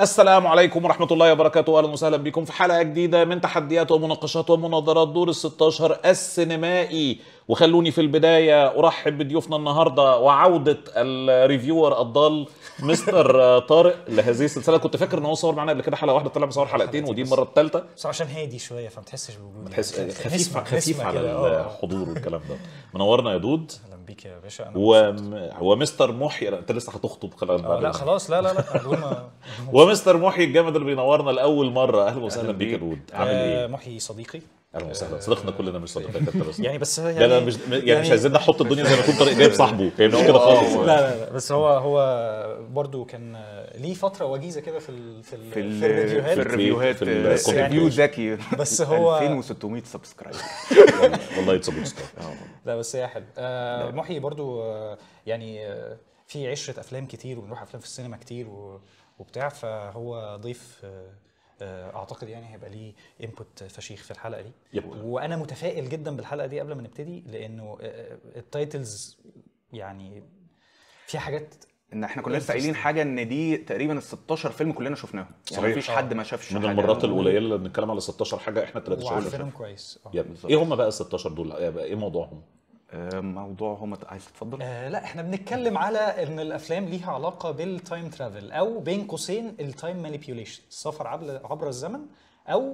السلام عليكم ورحمة الله وبركاته أهلا وسهلا بكم في حلقة جديدة من تحديات ومناقشات ومناظرات دور ال 16 السينمائي وخلوني في البداية أرحب بضيوفنا النهاردة وعودة الريفيور الضال مستر طارق لهذه السلسلة كنت فاكر إن هو صور معانا قبل كده حلقة واحدة طلع مصور حلقتين ودي المرة الثالثة بس عشان هادي شويه فما تحسش بوجودي تحس يعني. خفيف نسمع- خفيف نسمع على كده، آه. الحضور والكلام ده منورنا يا دود اهلا بيك يا باشا انا و... مبسوط. ومستر محيي لا، انت لسه هتخطب خلاص آه، لا خلاص لا لا لا أنا بقول ما ومستر محيي الجامد اللي بينورنا لاول مره اهلا وسهلا بيك يا دود عامل آه، ايه؟ محيي صديقي اهلا وسهلا صديقنا كلنا مش صديقك انت بس يعني بس يعني لا لا مش يعني, مش عايزين نحط الدنيا زي ما يكون طارق جايب صاحبه هي مش كده خالص لا لا لا بس هو هو برضو كان آه، ليه فتره وجيزه كده في ال في ال في ال- في الريفيوهات في الريفيوهات في ال- في يعني- ريفيو ذكي بس هو- 2600 سبسكرايب والله يتصبوا ستار لا بس هي حلو آه محيي برضو آه يعني آه في عشره افلام كتير وبنروح افلام في السينما كتير و- وبتاع فهو ضيف آه آه، اعتقد يعني هيبقى ليه انبوت فشيخ في الحلقه دي يب. وانا متفائل جدا بالحلقه دي قبل ما نبتدي لانه آه، التايتلز يعني فيها حاجات ان احنا كنا لسه قايلين حاجه ان دي تقريبا ال 16 فيلم كلنا شفناهم يعني صحيح. مفيش حد ما شافش من حاجة. المرات القليله اللي بنتكلم على 16 حاجه احنا الثلاثه وعارفينهم شايفينها كويس آه. يب. ايه هم بقى ال 16 دول؟ ايه موضوعهم؟ آه، موضوع هم عايز تتفضل آه لا احنا بنتكلم على ان الافلام ليها علاقه بالتايم ترافل او بين قوسين التايم مانيبيوليشن السفر عبر عبر الزمن او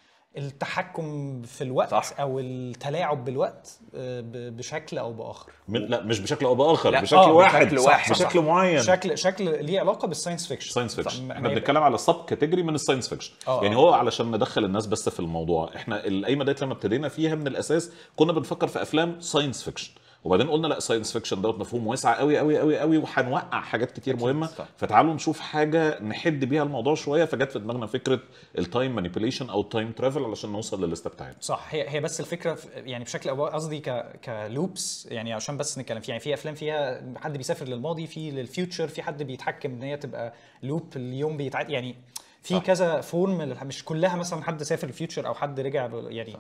التحكم في الوقت صح. او التلاعب بالوقت آه، ب- بشكل او باخر من لا مش بشكل او باخر لا، بشكل آه، واحد بشكل صح، واحد. بشكل معين شكل شكل ليه علاقه بالساينس فيكشن ساينس فيكشن ما- احنا ما بنتكلم على سب كاتيجوري من الساينس فيكشن آه، يعني آه. هو علشان ندخل الناس بس في الموضوع احنا القايمه ديت لما ابتدينا فيها من الاساس كنا بنفكر في افلام ساينس فيكشن وبعدين قلنا لا ساينس فيكشن دوت مفهوم واسع قوي قوي قوي قوي وهنوقع حاجات كتير مهمه صح. فتعالوا نشوف حاجه نحد بيها الموضوع شويه فجت في دماغنا فكره التايم مانيبيوليشن او التايم ترافل علشان نوصل للليسته بتاعتنا صح هي هي بس الفكره في- يعني بشكل او قصدي ك كلوبس يعني عشان بس نتكلم فيها يعني في افلام فيها حد بيسافر للماضي في للفيوتشر في حد بيتحكم ان هي تبقى لوب اليوم بيتعاد يعني في كذا فورم للح- مش كلها مثلا حد سافر الفيوتشر او حد رجع ب- يعني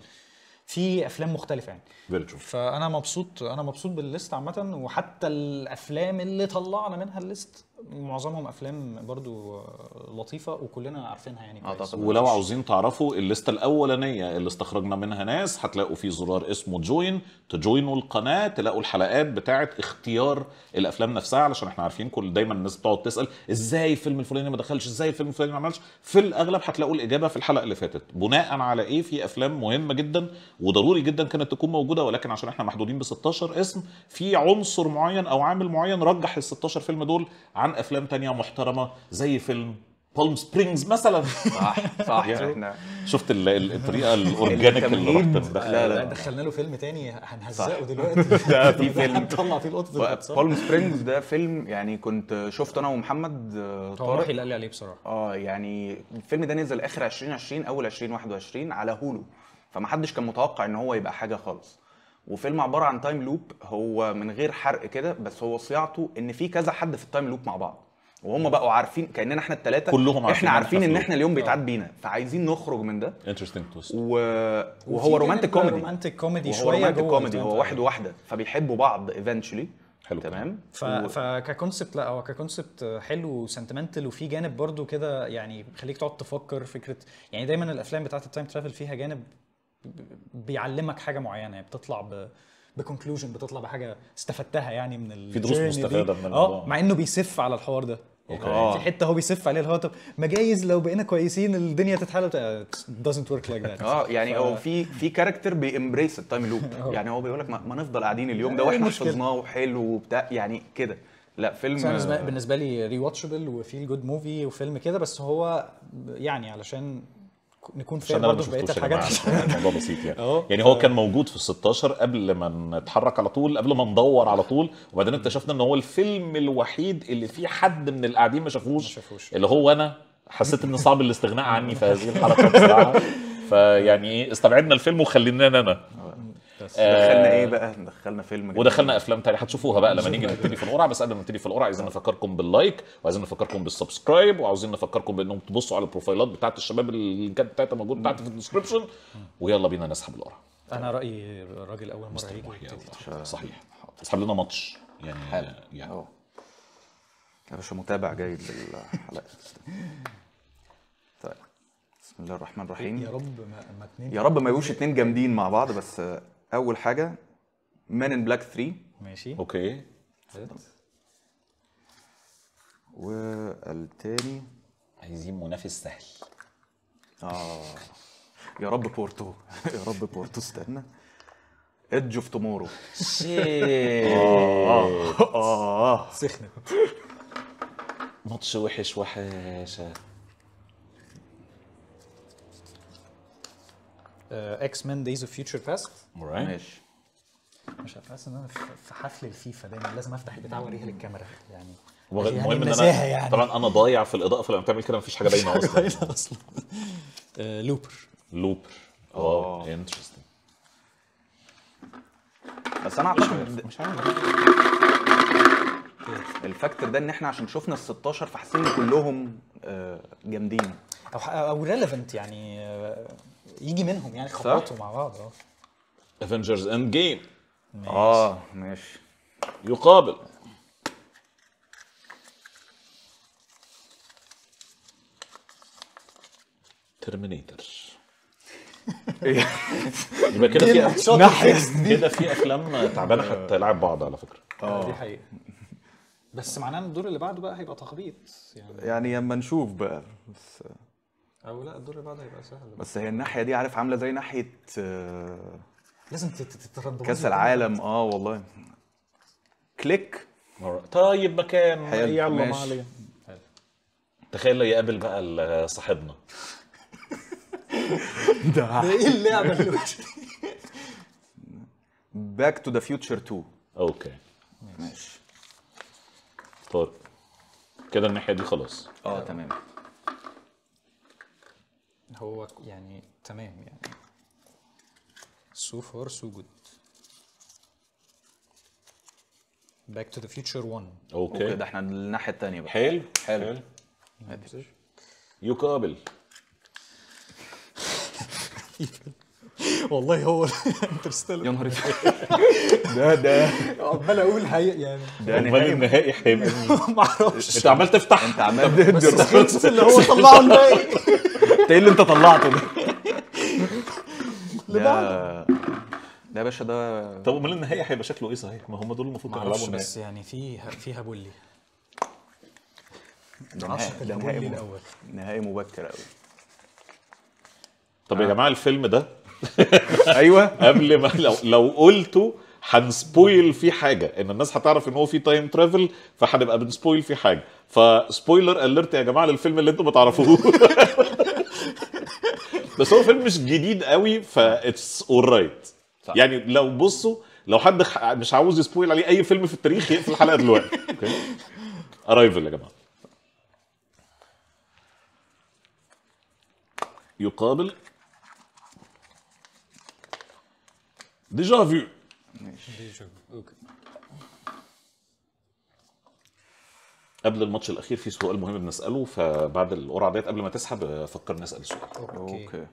في افلام مختلفه يعني فيري ترو فانا مبسوط انا مبسوط بالليست عامه وحتى الافلام اللي طلعنا منها الليست معظمهم افلام برضو لطيفه وكلنا عارفينها يعني كويس. أعتقد. ولو عاوزين تعرفوا الليسته الاولانيه اللي استخرجنا منها ناس هتلاقوا في زرار اسمه جوين تجوينوا القناه تلاقوا الحلقات بتاعه اختيار الافلام نفسها علشان احنا عارفين كل دايما الناس بتقعد تسال ازاي الفيلم الفلاني ما دخلش ازاي الفيلم الفلاني ما عملش في الاغلب هتلاقوا الاجابه في الحلقه اللي فاتت بناء على ايه في افلام مهمه جدا وضروري جدا كانت تكون موجوده ولكن عشان احنا محدودين ب 16 اسم في عنصر معين او عامل معين رجح ال 16 فيلم دول عن افلام تانية محترمه زي فيلم بالم سبرينجز مثلا صح صح يعني- احنا شفت ال- ال- الطريقه الاورجانيك اللي التمهيد. رحت مدخل لا، لا. لا دخلنا له فيلم تاني هنهزقه صح. دلوقتي ده في فيلم. هنطلع فيه القطه اللي بالم سبرينجز ده فيلم يعني كنت شفته انا ومحمد آه، هو طارق روحي اللي قال لي عليه بصراحه اه يعني الفيلم ده نزل اخر 2020 اول 2021 على هولو فمحدش كان متوقع ان هو يبقى حاجه خالص وفيلم عباره عن تايم لوب هو من غير حرق كده بس هو صياعته ان في كذا حد في التايم لوب مع بعض وهم بقوا عارفين كاننا احنا الثلاثه كلهم عارفين احنا إن عارفين إحنا ان في احنا اليوم بيتعاد بينا فعايزين نخرج من ده انترستنج تويست و... وهو رومانتك كوميدي رومانتيك كوميدي وهو شويه رومانتك جوه كوميدي التايم هو واحد ترافل. وواحده فبيحبوا بعض ايفنشولي حلو تمام ف... و- فككونسبت لا هو ككونسبت حلو وسنتمنتال وفي جانب برضو كده يعني بيخليك تقعد تفكر فكره يعني دايما الافلام بتاعت التايم ترافل فيها جانب ب- بيعلمك حاجه معينه يعني بتطلع ب بكونكلوجن بتطلع بحاجه استفدتها يعني من في دروس الjourney دي. مستفادة من الموضوع. اه مع انه بيسف على الحوار ده أوكي. يعني في حته هو بيسف عليه اللي هو طب ما جايز لو بقينا كويسين الدنيا تتحل بتاع- it doesn't work like that اه يعني ف- هو في في كاركتر بيمبريس التايم لوب يعني هو بيقول لك ما, ما نفضل قاعدين اليوم ده إيه واحنا المشكلة؟ حفظناه وحلو وبتاع يعني كده لا فيلم بس أنا بالنسبه بالنسبه لي ري واتشبل وفيل جود موفي وفيلم كده بس هو يعني علشان نكون فاهم عشان انا ما برضه في بقيه شفتوش يا الحاجات جماعه الموضوع بسيط يعني أهو. يعني هو كان موجود في ال 16 قبل ما نتحرك على طول قبل ما ندور على طول وبعدين اكتشفنا ان هو الفيلم الوحيد اللي فيه حد من اللي قاعدين ما شافوش شافوش. اللي هو انا حسيت ان صعب الاستغناء عني في هذه الحلقه بصراحه فيعني ايه استبعدنا الفيلم وخلينانا انا بس دخلنا ايه بقى دخلنا فيلم جديد. ودخلنا افلام تانية هتشوفوها بقى لما نيجي نبتدي في القرعه بس قبل ما نبتدي في القرعه عايزين نفكركم باللايك وعايزين نفكركم بالسبسكرايب وعاوزين نفكركم بانكم تبصوا على البروفايلات بتاعت الشباب اللي كانت بتاعتها موجوده تحت في الديسكربشن ويلا بينا نسحب القرعه انا رايي الراجل اول مره يجي يبتدي صحيح اسحب لنا ماتش يعني حلو. يعني اهو يا باشا متابع جيد للحلقه بسم الله الرحمن الرحيم يا رب ما, ما اتنين يا رب ما يبقوش اتنين جامدين مع بعض بس آه، اول حاجه مان ان بلاك 3 ماشي اوكي والتاني عايزين منافس سهل اه يا رب بورتو يا رب بورتو استنى ايدج اوف تومورو اه سخنت ماتش وحش وحشه اكس مان دايز اوف فيوتشر باست alright ماشي مش عارف حاسس ان انا في في حفل الفيفا دايما لازم افتح البتاع واوريها للكاميرا يعني المهم يعني ان النزاهة انا يعني. طبعا انا ضايع في الاضاءه فلما بتعمل كده مفيش حاجه باينه اصلا باينة اصلا لوبر لوبر اه انترستنج بس انا اعتقد مش عارف الفاكتور ده ان احنا عشان شفنا ال 16 فحاسين ان كلهم آه، جامدين او او ريليفنت يعني آه، يجي منهم يعني خبطوا مع بعض اه افنجرز اند جيم اه ماشي يقابل ترمينيتر يبقى كده في نحس كده في افلام تعبانه هتلعب بعض على فكره دي حقيقة بس معناه ان الدور اللي بعده بقى هيبقى تخبيط يعني يعني اما نشوف بقى بس او لا الدور اللي بعده هيبقى سهل بس هي الناحيه دي عارف عامله زي ناحيه آه، لازم تترندبوا كاس العالم اه والله كليك Alright. طيب مكان حلو، يلا ما ماشي. علينا تخيل لو يقابل بقى ال- صاحبنا ده ايه اللعبه اللي باك تو ذا فيوتشر 2 اوكي ماشي طيب كده الناحيه دي خلاص اه تمام هو يعني تمام يعني so far so good Back to the Future 1 اوكي اوكي ده احنا الناحيه الثانيه بقى حلو حلو. يقابل والله هو يا انترستيلر نهار اسود ده ده عمال اقول حقيقي يعني ده امال نهائي النهائي هيبقى مين؟ ما اعرفش انت عمال تفتح انت عمال بس تدر خلصت اللي هو طلعه الباقي انت ايه اللي انت طلعته ده ده ده يا باشا ده طب امال النهائي هيبقى شكله ايه صحيح؟ ما هم دول المفروض ما كانوا اعرفش يلعبوا بس النهائي يعني فيها فيها بولي ده عشق نهائي ده البولي نهائي الاول نهائي مبكر قوي طب يا جماعه الفيلم ده ايوه قبل ما لو لو قلته هنسبويل فيه حاجه ان الناس هتعرف ان هو في تايم ترافل فهنبقى بنسبويل فيه حاجه فسبويلر اليرت يا جماعه للفيلم اللي انتم ما تعرفوه بس هو فيلم مش جديد قوي فاتس اورايت صح. يعني لو بصوا لو حد خ- مش عاوز يسبويل عليه اي فيلم في التاريخ يقفل الحلقه دلوقتي اوكي ارايفل يا جماعه يقابل ديجا فيو اوكي قبل الماتش الاخير في سؤال مهم بنساله فبعد القرعه ديت قبل ما تسحب آه، فكر نسال سؤال اوكي اوكي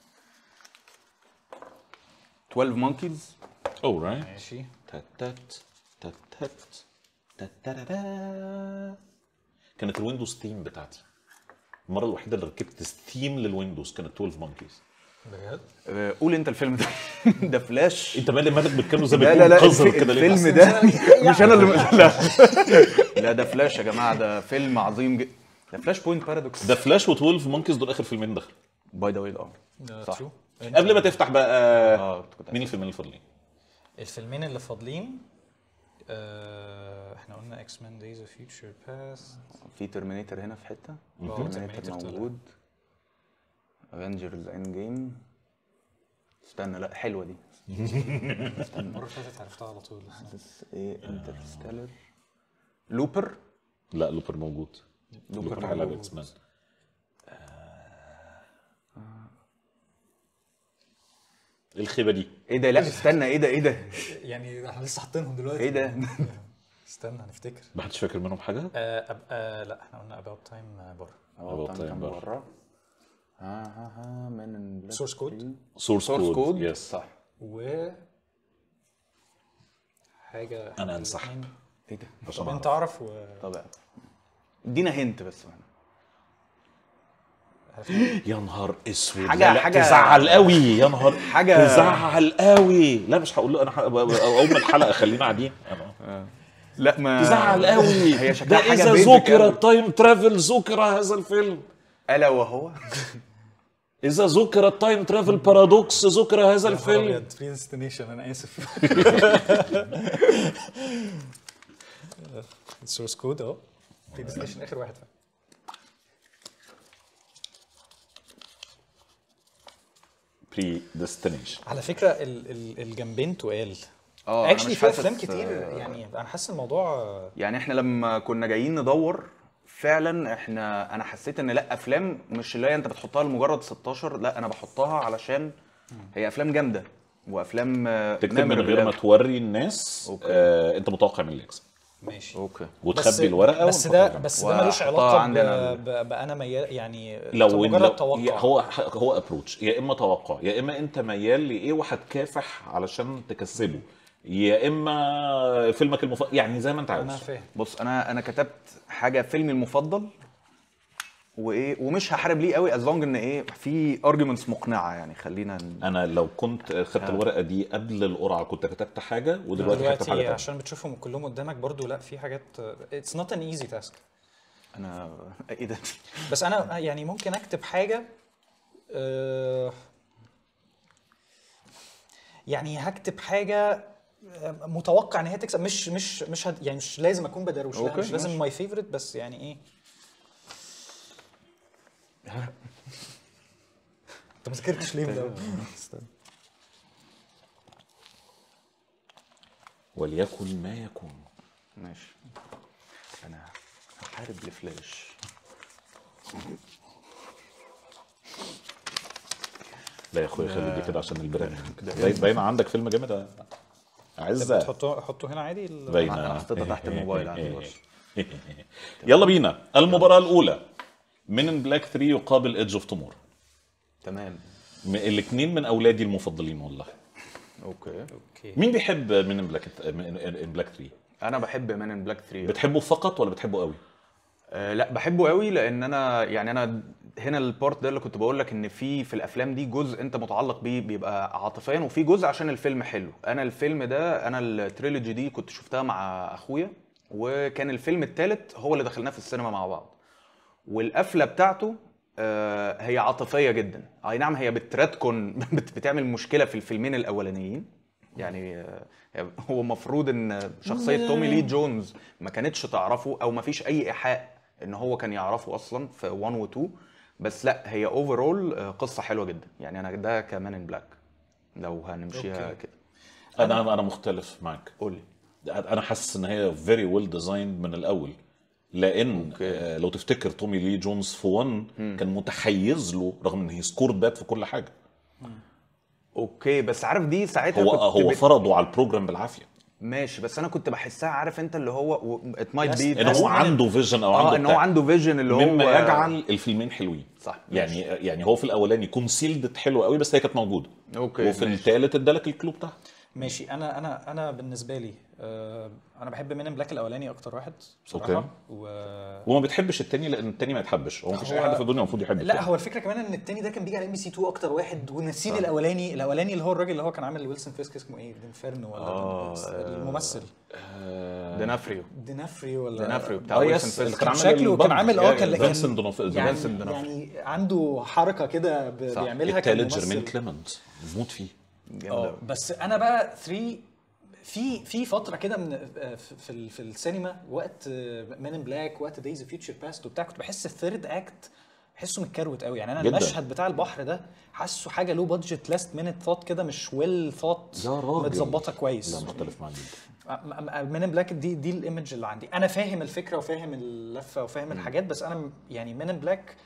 12 مونكيز اورايت ماشي تتت تتت تتتتا. كانت الويندوز ثيم بتاعتي المره الوحيده اللي ركبت ثيم للويندوز كانت 12 مونكيز بجد آه، قول انت الفيلم ده ده فلاش انت مالك مالك بتكلم زي ما لا يكون لا لا قذر الف- كده ليه الفيلم ده مش انا اللي لا لا ده فلاش يا جماعه ده فيلم عظيم جدا ده فلاش بوينت بارادوكس ده فلاش و12 مونكيز دول اخر فيلمين دخلوا باي ذا واي اه ده صح. true. قبل ما تفتح بقى اه كنت مين الفيلمين الفاضلين الفيلمين اللي فاضلين آه، احنا قلنا اكس مان دايز اوف فيوتشر باست في ترمينيتور هنا في حته اه، ترمينيتور Terminator طلع. موجود افنجرز اند جيم استنى لا حلوه دي المره اللي فاتت عرفتها على طول بس ايه انترستيلر لوبر لا لوبر موجود لوبر لوبر على موجود. اكس مان ايه الخيبه دي ايه ده لا استنى ايه ده ايه ده يعني احنا لسه حاطينهم دلوقتي ايه ده استنى هنفتكر ما حدش فاكر منهم حاجه آه أب... آه لا احنا قلنا اباوت تايم بره اه About كان time كان بره. بره ها ها ها من Source code؟ سورس سورس كود كود يس صح و حاجه إحنا أنا أنسحب. الاتنين- ايه ده عشان طب انت أعرف. اعرف و طب ادينا هنت بس يا نهار اسود حاجة- لا لا حاجة- تزعل قوي يا نهار حاجة- تزعل قوي لا مش هقول له انا ح- اقوم من الحلقه خلينا قاعدين لا ما تزعل قوي هي ده شكلها حاجه اذا basic ذكر أوي. التايم ترافل ذكر هذا الفيلم الا وهو اذا ذكر التايم ترافل بارادوكس ذكر هذا الفيلم بريدستنيشن انا اسف السورس كود اهو بريدستنيشن اخر واحد فعلا. بري ديستنيشن على فكره ال ال الجنبين تقال اه أنا اكشلي مش في حاسس- افلام كتير يعني انا حاسس الموضوع يعني احنا لما كنا جايين ندور فعلا احنا انا حسيت ان لا افلام مش اللي هي انت بتحطها لمجرد 16 لا انا بحطها علشان هي افلام جامده وافلام آه، تكتب من memorable غير ما أوي. توري الناس أوكي. آه انت متوقع مين اللي يكسب ماشي اوكي بس وتخبي الورقه بس ونحطها ده جنب. بس ده ملوش وأحطها علاقه عندي أنا. ب- ب- بانا ميال يعني لو مجرد لو توقع هو هو ابروتش يا اما توقع يا اما انت ميال لايه وهتكافح علشان تكسبه يا اما فيلمك المفضل يعني زي ما انت انا عاوز فاهم بص انا انا كتبت حاجه فيلمي المفضل وايه ومش هحارب ليه قوي از لونج ان ايه في ارجيومنتس مقنعه يعني خلينا ن- انا لو كنت خدت الورقه دي قبل القرعه كنت كتبت حاجه ودلوقتي هكتب حاجه دلوقتي تانية. عشان بتشوفهم كلهم قدامك برضو لا في حاجات اتس نوت ان ايزي تاسك انا ايه ده بس انا يعني ممكن اكتب حاجه آه، يعني هكتب حاجه آه، متوقع ان هي تكسب مش مش مش هد يعني مش لازم اكون بدروش لا أوكي، مش لازم ماشي. ماي فيفورت بس يعني ايه انت ما ذاكرتش ليه من الأول؟ استنى. وليكن ما يكون ماشي انا هحارب لفلاش لا يا اخويا خلي دي كده عشان البراند باين باين عندك فيلم جامد يا عزه تحطه حطه هنا عادي ال- باينه أنا حطيتها تحت الموبايل عندي برضه. يلا بينا المباراه الاولى من ان بلاك 3 يقابل ايدج اوف تومور تمام الاثنين من اولادي المفضلين والله اوكي اوكي مين بيحب من ان بلاك ان بلاك 3 انا بحب مان ان بلاك 3 بتحبه فقط ولا بتحبه قوي آه لا بحبه قوي لان انا يعني انا هنا البارت ده اللي كنت بقول لك ان في في الافلام دي جزء انت متعلق بيه بيبقى عاطفيا وفي جزء عشان الفيلم حلو انا الفيلم ده انا التريلوجي دي كنت شفتها مع اخويا وكان الفيلم الثالث هو اللي دخلناه في السينما مع بعض والقفله بتاعته آه، هي عاطفيه جدا اي نعم هي بتراتكن بت- بتعمل مشكله في الفيلمين الاولانيين يعني آه، هو المفروض ان شخصيه تومي لي جونز ما كانتش تعرفه او ما فيش اي ايحاء ان هو كان يعرفه اصلا في 1 و 2 بس لا هي اوفرول قصه حلوه جدا يعني انا ده كمان ان بلاك لو هنمشيها أوكي. كده انا انا مختلف معاك قول لي انا حاسس ان هي فيري ويل ديزايند من الاول لان أوكي. آه لو تفتكر تومي لي جونز في 1 كان متحيز له رغم ان هي سكورد باد في كل حاجه اوكي بس عارف دي ساعتها هو كنت هو ب- فرضه على البروجرام بالعافيه ماشي بس انا كنت بحسها عارف انت اللي هو ات مايت بس- بي ان هو عنده فيجن او عنده اه ان هو بتاع. عنده فيجن اللي هو مما يجعل الفيلمين حلوين صح يعني يعني هو في الاولاني كونسيلد حلو قوي بس هي كانت موجوده اوكي وفي ماشي. الثالث ادالك الكلو بتاعها ماشي انا انا انا بالنسبه لي آه انا بحب من ان بلاك الاولاني اكتر واحد بصراحه أوكي. و... وما بتحبش التاني لان التاني ما يتحبش هو مفيش اي هو- حد في الدنيا المفروض يحب لا التاني. هو الفكره كمان ان التاني ده كان بيجي على ام بي سي 2 اكتر واحد ونسيني الاولاني الاولاني اللي هو الراجل اللي هو كان عامل ويلسون فيسك اسمه ايه دينفيرنو ولا آه، الممثل دينافريو دينافريو ولا دينافريو بتاع اه ويلسون يس فيسك كان كان عامل شكله كان البند. عامل اه كان كان فينسنت دونوف- يعني, فينسنت دونوفري. يعني عنده حركه كده ب- صح. بيعملها التالت كممثل. جيرمين كليمنت بموت فيه جامد اه أوي. بس انا بقى 3 في في فتره كده من في في, ال- في السينما وقت مان ان بلاك وقت دايز فيوتشر باست وبتاع كنت بحس الثيرد اكت بحسه متكروت قوي يعني انا جداً. المشهد بتاع البحر ده حاسه حاجه لو بادجت لاست مينت ثوت كده مش ويل ثوت يا راجل متظبطه كويس لا مختلف معاك جدا مان ان بلاك دي دي الايمج اللي عندي انا فاهم الفكره وفاهم اللفه وفاهم الحاجات بس انا م- يعني مان ان بلاك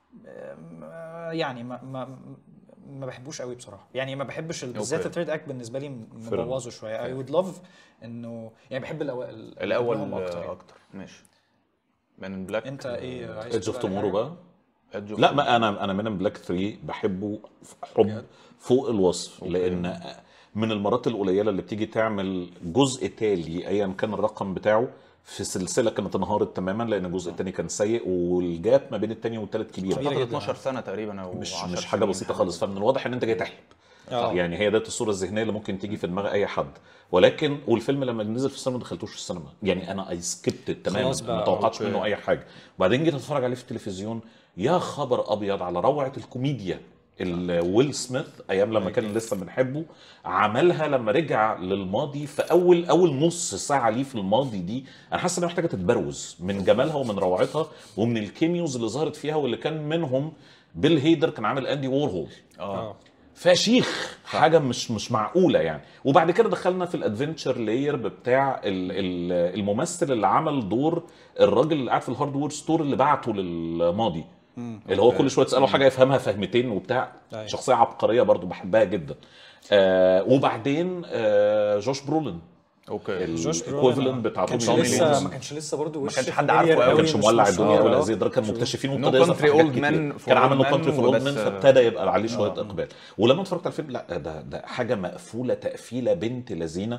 يعني ما ما ما بحبوش قوي بصراحه يعني ما بحبش ال- بالذات أوكي. الثيرد اكت بالنسبه لي فيلم. مبوظه شويه اي وود لاف انه يعني بحب الاول الاول منهم اكتر اكتر اكتر ماشي مان ان بلاك انت ايه عايز ايدج اوف تقول على تومورو حاجة؟ بقى لا ما انا انا من ان بلاك 3 بحبه حب فوق الوصف لان من المرات القليله اللي بتيجي تعمل جزء تالي ايا كان الرقم بتاعه في سلسله كانت انهارت تماما لان الجزء الثاني كان سيء والجاب ما بين الثاني والثالث كبيره كبيرة فتره جدا. 12 سنه تقريبا او مش 10 مش حاجه سنين، بسيطه خالص فمن الواضح ان انت جاي تحلب آه. يعني هي ده الصوره الذهنيه اللي ممكن تيجي في دماغ اي حد ولكن والفيلم لما نزل في السينما ما دخلتوش في السينما يعني انا اي سكبت تماما خلاص بقى، ما توقعتش أوكي. منه اي حاجه وبعدين جيت اتفرج عليه في التلفزيون يا خبر ابيض على روعه الكوميديا اللي ويل سميث ايام لما كان لسه بنحبه عملها لما رجع للماضي في اول اول نص ساعه ليه في الماضي دي انا حاسس انها محتاجه تتبروز من جمالها ومن روعتها ومن الكيميوز اللي ظهرت فيها واللي كان منهم بيل هيدر كان عامل اندي وورهول اه فشيخ حاجه مش مش معقوله يعني وبعد كده دخلنا في الادفنتشر لاير بتاع ال- ال- الممثل اللي عمل دور الراجل اللي قاعد في الهاردوير ستور اللي بعته للماضي اللي هو كل شويه تساله حاجه يفهمها فهمتين وبتاع أيوة. شخصيه عبقريه برضو بحبها جدا آه وبعدين آه جوش برولين اوكي جوش برولين، الايكوفلنت آه. بتاع كانش تومي لسه- لي لسه جونز. ما كانش لسه برضه ما وش كانش حد familiar عارفه قوي، أوي. ما كانش مش مولع مش- الدنيا آه. ولا هذه الدرجه كانوا مكتشفين No وابتدى يظهر في Country حاجات Old كتير. Men for كان عامل نو Old كونتري Men فور اولد وبس- مان فابتدى يبقى عليه شويه اقبال ولما اتفرجت على الفيلم لا ده ده حاجه مقفوله تقفيله بنت لذينه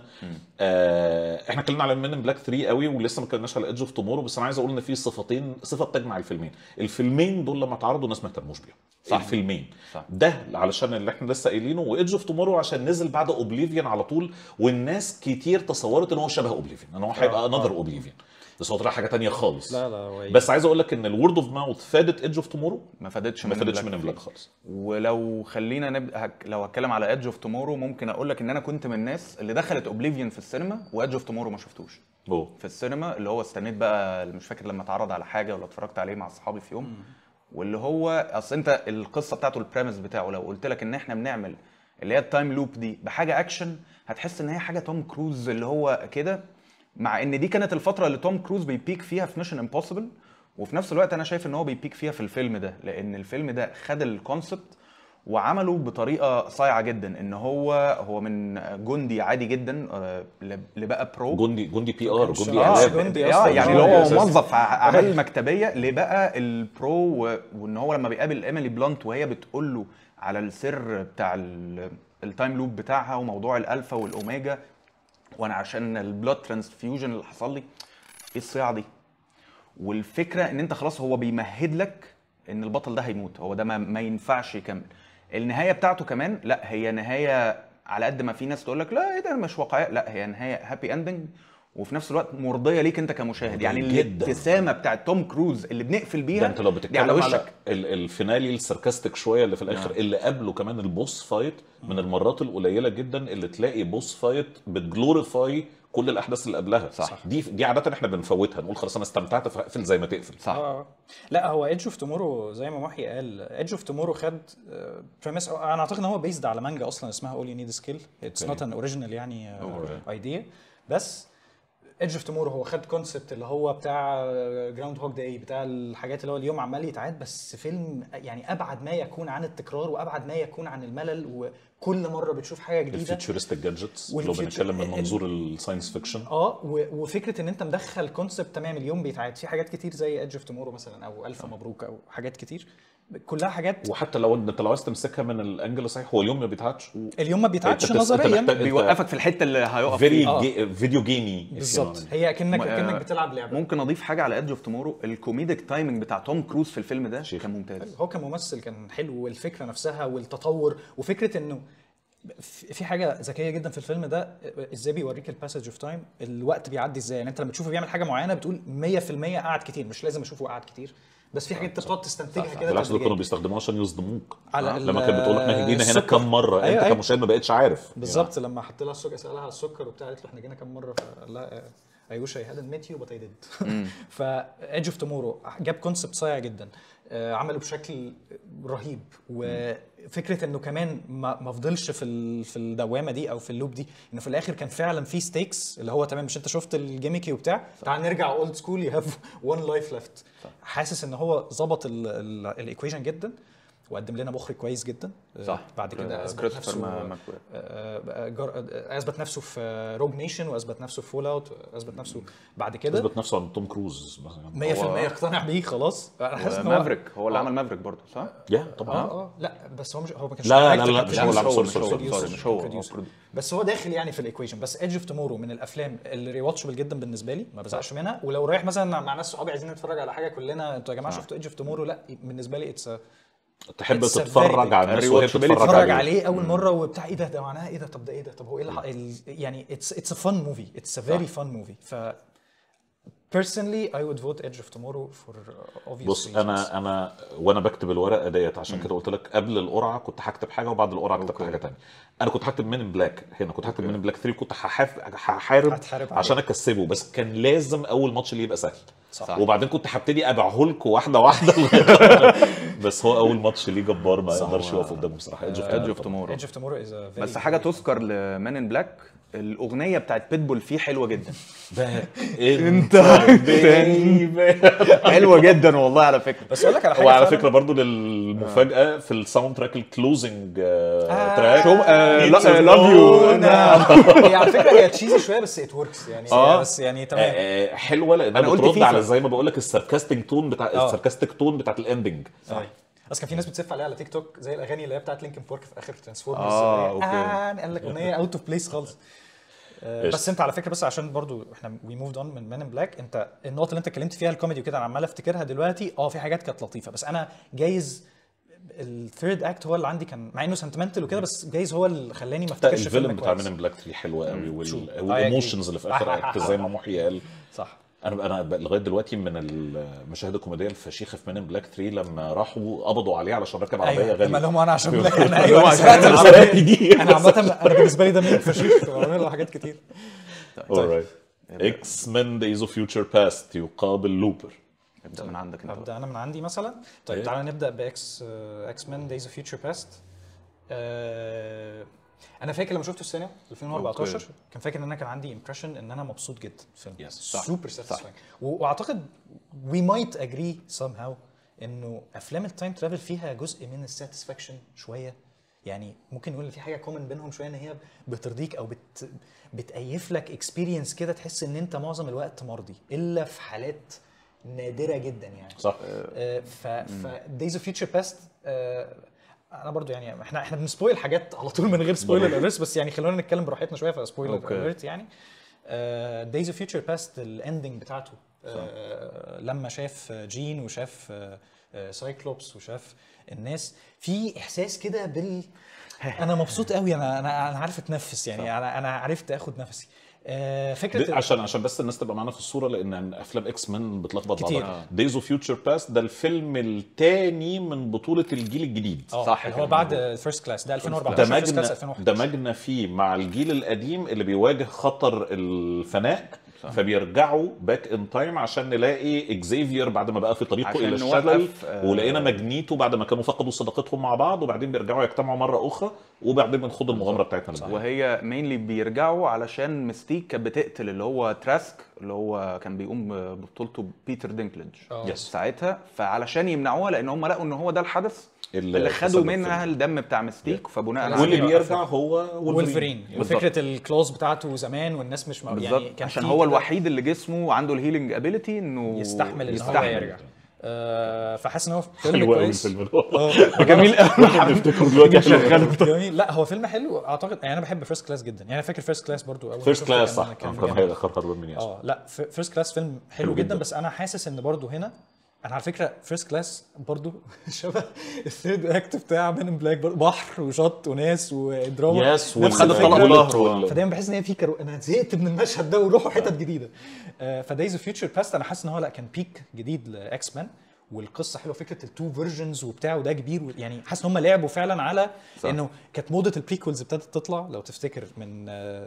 آه احنا اتكلمنا على من بلاك 3 قوي ولسه ما اتكلمناش على ايدج اوف تومورو بس انا عايز اقول ان في صفتين صفه بتجمع الفيلمين الفيلمين دول لما اتعرضوا الناس ما اهتموش بيهم صح. الفيلمين صح. ده علشان اللي احنا لسه قايلينه وايدج اوف تومورو عشان نزل بعد اوبليفيون على طول والناس كتير تصورت ان هو شبه اوبليفيون ان هو هيبقى انذر اوبليفيون بس هو طلع حاجه تانية خالص لا لا هو بس عايز اقول لك ان الورد اوف ماوث فادت ايدج اوف تومورو ما فادتش ما من فادتش Black من Flag. بلاك خالص ولو خلينا نبدا هك... لو هتكلم على ايدج اوف تومورو ممكن اقول لك ان انا كنت من الناس اللي دخلت اوبليفيون في السينما وايدج اوف تومورو ما شفتوش اوه في السينما اللي هو استنيت بقى مش فاكر لما اتعرض على حاجه ولا اتفرجت عليه مع اصحابي في يوم واللي هو اصل انت القصه بتاعته البريمس بتاعه لو قلت لك ان احنا بنعمل اللي هي التايم لوب دي بحاجه اكشن هتحس ان هي حاجه توم كروز اللي هو كده مع ان دي كانت الفتره اللي توم كروز بيبيك فيها في ميشن امبوسيبل وفي نفس الوقت انا شايف ان هو بيبيك فيها في الفيلم ده لان الفيلم ده خد الكونسبت وعمله بطريقه صايعه جدا ان هو هو من جندي عادي جدا آه، اللي بقى برو جندي جندي بي ار كانش- جندي آه، اعلام جندي اه أصلاً. يعني آه، اللي هو أساساً. موظف ع- اعمال مكتبيه لبقى البرو و- وان هو لما بيقابل ايميلي بلانت وهي بتقول له على السر بتاع ال- التايم لوب بتاعها وموضوع الالفا والاوميجا وانا عشان البلاد ترانسفيوجن اللي حصل لي ايه الصياعه دي والفكره ان انت خلاص هو بيمهد لك ان البطل ده هيموت هو ده ما, ما ينفعش يكمل النهايه بتاعته كمان لا هي نهايه على قد ما في ناس تقول لك لا ايه ده مش واقعيه لا هي نهايه هابي اندنج وفي نفس الوقت مرضيه ليك انت كمشاهد يعني مرضية جداً. الابتسامه بتاعت توم كروز اللي بنقفل بيها ده انت لو دي بتتكلم على على, وشك ال- الفينالي الساركاستيك شويه اللي في الاخر اللي قبله كمان البوس فايت من المرات القليله جدا اللي تلاقي بوس فايت بتجلوريفاي كل الاحداث اللي قبلها صح. دي دي عاده احنا بنفوتها نقول خلاص انا استمتعت فاقفل زي ما تقفل صح اه لا هو ايدج اوف تومورو زي ما محي قال ايدج اوف تومورو خد بريمس انا اعتقد ان هو بيزد على مانجا اصلا اسمها اول يو نيد سكيل اتس نوت ان اوريجينال يعني ايديا بس ايدج اوف تومورو هو خد كونسبت اللي هو بتاع جراوند هوك داي بتاع الحاجات اللي هو اليوم عمال يتعاد بس فيلم يعني ابعد ما يكون عن التكرار وابعد ما يكون عن الملل وكل مره بتشوف حاجه جديده الفيوتشرستيك جادجتس لو والفيوتشر- بنتكلم من ال- منظور الساينس فيكشن اه و- وفكره ان انت مدخل كونسبت تمام اليوم بيتعاد في حاجات كتير زي ايدج اوف تومورو مثلا او الف مبروك او حاجات كتير كلها حاجات وحتى لو انت لو عايز تمسكها من الانجل الصحيح هو اليوم ما بيتعادش اليوم ما بيتعادش أنت بس- أنت نظريا محتاج- بيوقفك في الحته اللي هيقف فيري فيها آه. فيديو جيمي بالظبط هي كأنك م- كأنك آه، بتلعب لعبه ممكن اضيف حاجه على ايدج اوف تومورو الكوميديك تايمنج بتاع توم كروز في الفيلم ده شيخ. كان ممتاز هو كممثل كان حلو والفكره نفسها والتطور وفكره انه في في حاجه ذكيه جدا في الفيلم ده ازاي بيوريك الباسج اوف تايم الوقت بيعدي ازاي يعني انت لما تشوفه بيعمل حاجه معينه بتقول 100% قعد كتير مش لازم اشوفه قعد كتير بس في حاجات انت بتقعد تستنتجها كده بالعكس دول تدريجياً. كانوا بيستخدموها عشان يصدموك على آه، ال- لما كانت بتقول احنا هجينا هنا السكر. كم مره أيوة، انت أيوة. كمشاهد ما بقتش عارف بالظبط لما حط لها السكر سالها على السكر وبتاع قالت له احنا جينا كام مره فقال لها اي وش اي هادنت ميت يو بت اي ديد فايدج اوف تومورو جاب كونسبت صايع جدا آه، عمله بشكل رهيب وفكره انه كمان ما ما فضلش في ال- في الدوامه دي او في اللوب دي انه في الاخر كان فعلا في ستيكس اللي هو تمام مش انت شفت الجيميكي وبتاع تعال نرجع اولد سكول يو هاف وان لايف ليفت حاسس ان هو ظبط الايكويشن جدا وقدم لنا مخرج كويس جدا آه، صح بعد كده اثبت كريستوفر نفسه ما- ماكوير. آه، آه، جر- آه، اثبت نفسه في روج نيشن واثبت نفسه في فول اوت اثبت نفسه بعد كده اثبت نفسه عند توم كروز مثلا 100% اقتنع بيه خلاص انا حاسس ان هو مافريك هو اللي آه. عمل مافريك برضه صح؟ يا طبعا اه اه لا بس هو مش هو ما كانش لا، director، لا، لا، كان مش هو اللي عمل- producer. سوري، مش سوري، هو سوري، سوري مش هو هو producer. producer. بس هو داخل يعني في الايكويشن بس ايدج اوف تومورو من الافلام اللي ريواتشبل جدا بالنسبه لي ما بزعلش منها ولو رايح مثلا مع ناس صحابي عايزين نتفرج على حاجه كلنا انتوا يا جماعه شفتوا ايدج اوف تومورو لا بالنسبه لي اتس تحب It's a very تتفرج big- على الناس وهي rewatchability. بتتفرج اتفرج عليه عليه اول مره وبتاع ايه ده ده معناها ايه ده طب ده ايه ده طب هو ايه اللي ح- ال- يعني اتس اتس ا فن موفي اتس ا فيري فن موفي ف personally I would vote Edge of Tomorrow for uh, obvious بص reasons. انا انا وانا بكتب الورقه ديت عشان كده قلت لك قبل القرعه كنت هكتب حاجه وبعد القرعه كتبت أوكي. حاجه تانية انا كنت هكتب من بلاك هنا كنت هكتب من بلاك 3 كنت هحاف- هحارب هتحارب عليه. عشان اكسبه بس كان لازم اول ماتش اللي يبقى سهل صح. وبعدين كنت هبتدي ابيعه لكم واحده واحده لغاية- بس هو اول ماتش ليه جبار ما يقدرش يقف قدامه بصراحه ايدج ايدج اوف تومورو Edge of Tomorrow is a very بس حاجه تذكر لمان ان بلاك الاغنيه بتاعت بيتبول فيه حلوه جدا انت حلوه جدا والله على فكره بس اقول لك على حاجه وعلى فعلاً. فكره برضو للمفاجاه في الساوند تراك الكلوزنج تراك شو It's a لاف يو no. هي على فكره هي تشيزي شويه بس ات وركس يعني آه. بس يعني تمام آه، حلوه لانها أنا قلت بترد فيفا. على زي ما بقول لك الساركاستيك تون بتاع آه. الساركاستيك تون بتاعت الاندنج صح بس كان في ناس بتسف عليها على تيك توك زي الاغاني اللي هي بتاعت لينكن بارك في اخر ترانسفورمرز آه، أوكي. قال لك اغنيه اوت اوف بليس خالص آه، قشطة. بس انت على فكره بس عشان برضو احنا وي موفد اون من مان ان بلاك انت النقطه اللي انت اتكلمت فيها الكوميدي وكده انا عمال افتكرها دلوقتي اه في حاجات كانت لطيفه بس انا جايز الثيرد اكت هو اللي عندي كان مع انه سنتمنتال وكده بس جايز هو اللي خلاني ما افتكرش الفيلم فيلم بتاع كويس. من بلاك 3 حلوه قوي true. وال- I agree. والايموشنز اللي في اخر اكت زي ما محي قال صح انا انا ب- لغايه دلوقتي من المشاهد الكوميديه الفشيخه في من بلاك 3 لما راحوا قبضوا عليه علشان ركب عربيه ايوه غاليه ما لهم انا عشان بلاك انا هو ايوه أنا عشان سرقت أنا العربية سرقت دي. انا عامه انا بالنسبه لي ده من فشيخ بعمل له حاجات كتير alright اكس مان دايز اوف فيوتشر باست يقابل لوبر ابدا من عندك انت بقى. ابدا انا من عندي مثلا طيب إيه؟ تعالى نبدا باكس اكس مان دايز اوف فيوتشر باست انا فاكر لما شفته السينما 2014 أوكي. كان فاكر ان انا كان عندي امبريشن ان انا مبسوط جدا في الفيلم Yes. صح. سوبر ساتيسفاينج واعتقد وي مايت اجري سام هاو انه افلام التايم ترافل فيها جزء من الساتسفاكشن شويه يعني ممكن نقول ان في حاجه كومن بينهم شويه ان هي بترضيك او بت بتأيف لك اكسبيرينس كده تحس ان انت معظم الوقت مرضي الا في حالات نادره جدا يعني صح آه، ف ف دايز اوف فيوتشر باست انا برضو يعني احنا احنا بنسبويل حاجات على طول من غير سبويلر اليرت بس يعني خلونا نتكلم براحتنا شويه في سبويلر أوكي. اليرت يعني دايز اوف فيوتشر باست الاندنج بتاعته آه، لما شاف جين وشاف سايكلوبس وشاف الناس في احساس كده بال انا مبسوط قوي انا انا انا عارف اتنفس يعني انا انا عرفت اخد نفسي آه، فكره دي- عشان عشان بس الناس تبقى معانا في الصوره لان افلام اكس مان بتلخبط كتير. بعضها دايز اوف فيوتشر باست ده الفيلم الثاني من بطوله الجيل الجديد اه صح اللي كده. هو بعد فيرست كلاس ده 2014 فيرست كلاس دمجنا 2011 دمجنا فيه مع الجيل القديم اللي بيواجه خطر الفناء فبيرجعوا باك ان تايم عشان نلاقي اكزيفير بعد ما بقى في طريقه عشان الى نوقف، الشلل آه، ولقينا ماجنيتو بعد ما كانوا فقدوا صداقتهم مع بعض وبعدين بيرجعوا يجتمعوا مره اخرى وبعدين بنخوض المغامره بتاعتنا اللي بعدها. وهي مينلي بيرجعوا علشان ميستيك كانت بتقتل اللي هو تراسك اللي هو كان بيقوم ببطولته بيتر دينكليج آه. يس. ساعتها فعلشان يمنعوها لان هم لقوا ان هو ده الحدث اللي اللي خدوا تسبب منها في- الدم بتاع ميستيك فبناء واللي عليه بيرجع هو وولفرين وولفرين وفكره الكلوز بتاعته زمان والناس مش م- بالظبط يعني كان عشان في هو كده الوحيد اللي جسمه عنده الهيلينج ابيليتي انه يستحمل ان هو يستحمل. يرجع آه، فحاسس ان هو فيلم حلو قوي كويس الفيلم ده آه، جميل قوي بنفتكره دلوقتي حلو جميل لا هو فيلم حلو اعتقد يعني انا بحب فيرست كلاس جدا يعني انا فاكر فيرست كلاس برضو اول ما فيرست شفته كلاس كان- صح كان كان جامد. هي اخر هارون من ياسر اه لا فيرست كلاس فيلم حلو, حلو جدا, جدا. بس انا حاسس ان برضو هنا انا على فكره فيرست كلاس برضو شبه الثيرد اكت بتاع بين ان بلاك بحر وشط وناس ودراما يس نفس خد الفكرة. الطلقة ظهره. فدايما بحس ان هي في كرو... انا زهقت من المشهد ده وروحوا حتت جديده فدايز اوف فيوتشر باست انا حاسس ان هو لا كان بيك جديد لاكس مان والقصه حلوه فكره التو فيرجنز وبتاع وده كبير و- يعني حاسس ان هم لعبوا فعلا على صح. انه كانت موضه البريكولز ابتدت تطلع لو تفتكر من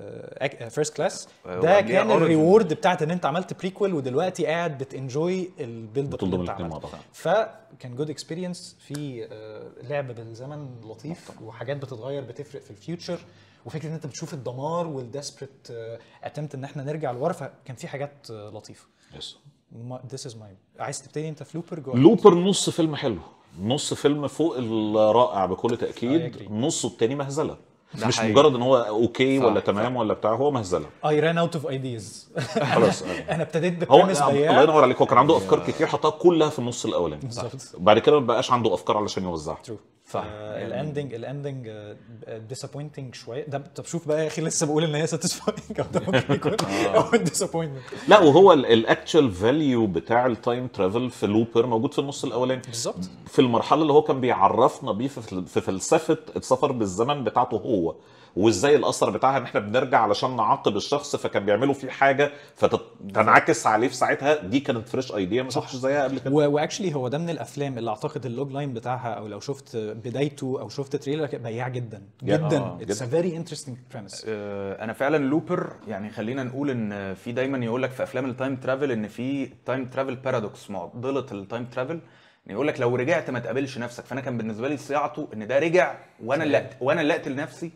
فيرست كلاس آه، ده وقبليها كان Origin. الريورد بتاعت ان انت عملت بريكول ودلوقتي قاعد بتنجوي البيلد اب بتقول اللي دول انت الاثنين مع عملته بعض فكان جود اكسبيرينس في آه، لعب بالزمن لطيف وحاجات بتتغير بتفرق في الفيوتشر وفكره ان انت بتشوف الدمار والديسبريت اتمت ان احنا نرجع لورا فكان في حاجات آه، لطيفه يس ذس از ماي عايز تبتدي انت في لوبر جوه لوبر نص فيلم حلو نص فيلم فوق الرائع بكل I تاكيد agree. نصه التاني مهزله ده مش حقيقي. مجرد ان هو اوكي صح، ولا صح. تمام ولا بتاع هو مهزله I ran out of ideas خلاص انا ابتديت هو ببريمس الله بياع ينور عليك هو كان عنده افكار كتير حطها كلها في النص الاولاني بالظبط بعد كده ما بقاش عنده افكار علشان يوزعها ترو صح. الاندنج الاندنج ديسابوينتنج شويه ده طب شوف بقى يا اخي لسه بقول ان هي ساتيسفاينج ده ممكن يكون او ديسابوينتمنت لا وهو الاكتشوال فاليو بتاع التايم ترافل في لوبر موجود في النص الاولاني بالظبط في المرحله اللي هو كان بيعرفنا بيه في في فلسفه السفر بالزمن بتاعته هو وازاي الاثر بتاعها ان احنا بنرجع علشان نعاقب الشخص فكان بيعملوا فيه حاجه فتنعكس عليه في ساعتها دي كانت فريش ايديا ما شفتش زيها قبل كده واكشلي هو ده من الافلام اللي اعتقد اللوج لاين بتاعها او لو شفت بدايته او شفت تريلر بياع جدا جدا آه، اتس ا فيري انترستنج بريمس آه، انا فعلا لوبر يعني خلينا نقول ان في دايما يقول لك في افلام التايم ترافل ان في تايم ترافل بارادوكس معضله التايم ترافل ان يقول لك لو رجعت ما تقابلش نفسك فانا كان بالنسبه لي صياعته ان ده رجع وانا اللي وانا اللي اقتل نفسي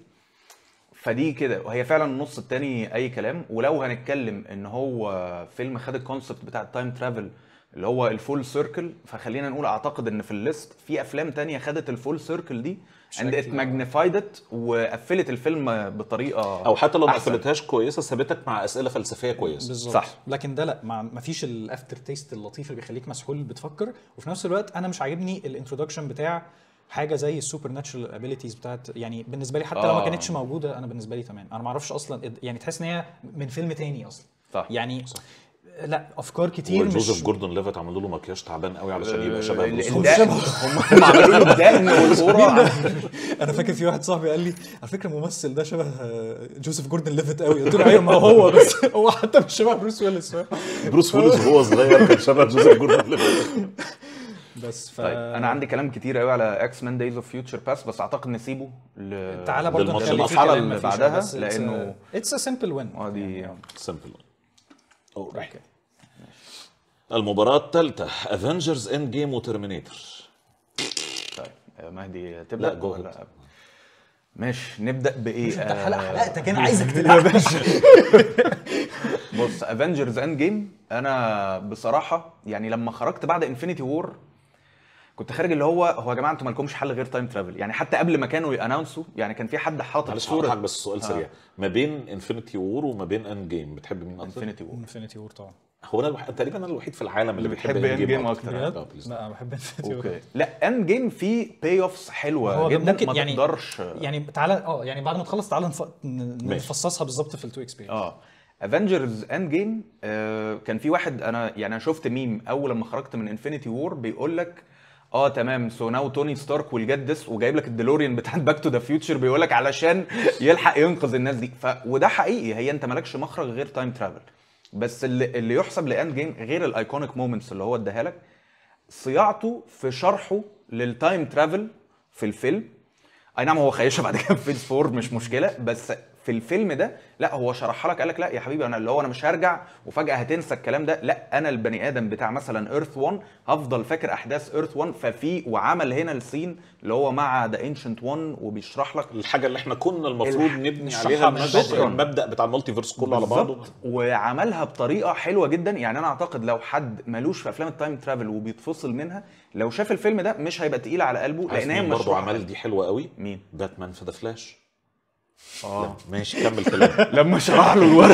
فدي كده وهي فعلا النص التاني اي كلام ولو هنتكلم ان هو فيلم خد الكونسبت بتاع التايم ترافل اللي هو الفول سيركل فخلينا نقول اعتقد ان في الليست في افلام تانية خدت الفول سيركل دي اند ات بشكل- ماجنيفايدت وقفلت الفيلم بطريقه او حتى لو ما أحسن. قفلتهاش كويسه سابتك مع اسئله فلسفيه كويسه بالظبط صح. لكن ده لا ما ما فيش الافتر تيست اللطيف اللي بيخليك مسحول بتفكر وفي نفس الوقت انا مش عاجبني الانترودكشن بتاع حاجه زي السوبر ناتشرال ابيليتيز بتاعت يعني بالنسبه لي حتى لو ما آه. كانتش موجوده انا بالنسبه لي تمام انا ما اعرفش اصلا يعني تحس ان هي من فيلم تاني اصلا صح. يعني لا افكار كتير وجوزيف مش جوردون ليفيت عملوا له مكياج تعبان قوي علشان يبقى شبه ال- بروس هو ويلس. الدقن هم هم عملوا له الدقن والقرع انا فاكر في واحد صاحبي قال لي على فكره الممثل ده شبه آه، جوزيف جوردن ليفيت قوي قلت له ايوه ما هو هو بس هو حتى مش شبه بروس ويلس فاهم؟ بروس ويلس وهو صغير كان شبه جوزيف جوردون ليفيت بس ف طيب انا عندي كلام كتير قوي على اكس مان دايز اوف فيوتشر باس بس اعتقد نسيبه ل... تعالى برضه للماتش نتكلم في المرحلة كلام اللي مفيش بعدها، بس لأنه- اتس ا سمبل وين اه دي سمبل اوكي المباراة الثالثة افنجرز اند جيم وترمينيتور طيب آه، مهدي تبدا لا، جو ولا- ahead. ماشي نبدا بايه انت حلقه آه، حلقتك انا عايزك تلعب بص افنجرز اند جيم انا بصراحه يعني لما خرجت بعد انفينيتي وور كنت خارج اللي هو هو يا جماعه انتوا مالكمش حل غير تايم ترافل يعني حتى قبل ما كانوا ياناونسوا يعني كان في حد حاطط معلش هقطعك صوره بس سؤال سريع ما بين انفينيتي وور وما بين اند جيم بتحب مين اكتر؟ انفينيتي وور انفينيتي وور طبعا هو انا الوحيد تقريبا انا الوحيد في العالم اللي, اللي بيحب بتحب اند Endgame جيم أكتر. اكتر بجد؟ آه، please. لا انا بحب انفينيتي وور اوكي لا اند جيم فيه باي اوفس حلوه هو جدا ممكن ما يعني تقدرش يعني تعالى اه يعني بعد ما تخلص تعالى نف... ن- ماشي. نفصصها بالظبط في التو اكسبيرينس اه افنجرز اند جيم كان في واحد انا يعني انا شفت ميم اول لما خرجت من انفينيتي وور بيقول لك اه تمام سو ناو توني ستارك ويل جيت ذس وجايب لك الديلوريان بتاع باك تو ذا فيوتشر بيقول لك علشان يلحق ينقذ الناس دي ف... وده حقيقي هي انت مالكش مخرج غير تايم ترافل بس اللي, اللي يحسب لاند جيم غير الايكونيك مومنتس اللي هو اداها لك صياعته في شرحه للتايم ترافل في الفيلم اي نعم هو خيشها بعد كده في فيز فور مش مشكله بس في الفيلم ده لا هو شرحها لك قال لك لا يا حبيبي انا اللي هو انا مش هرجع وفجاه هتنسى الكلام ده لا انا البني ادم بتاع مثلا ايرث 1 هفضل فاكر احداث ايرث 1 ففي وعمل هنا السين اللي هو مع ذا انشنت 1 وبيشرح لك الحاجة اللي احنا كنا المفروض الح- نبني نشرحها عليها من المبدأ, بدري. المبدأ بتاع المالتيفيرس كله على بعضه بالظبط وعملها بطريقه حلوه جدا يعني انا اعتقد لو حد مالوش في افلام التايم ترافل وبيتفصل منها لو شاف الفيلم ده مش هيبقى تقيل على قلبه عارف لان هي مين برضه مشروحة. عمل دي حلوة قوي مين باتمان في ذا فلاش اه ماشي كمل كلام لما شرح له الورق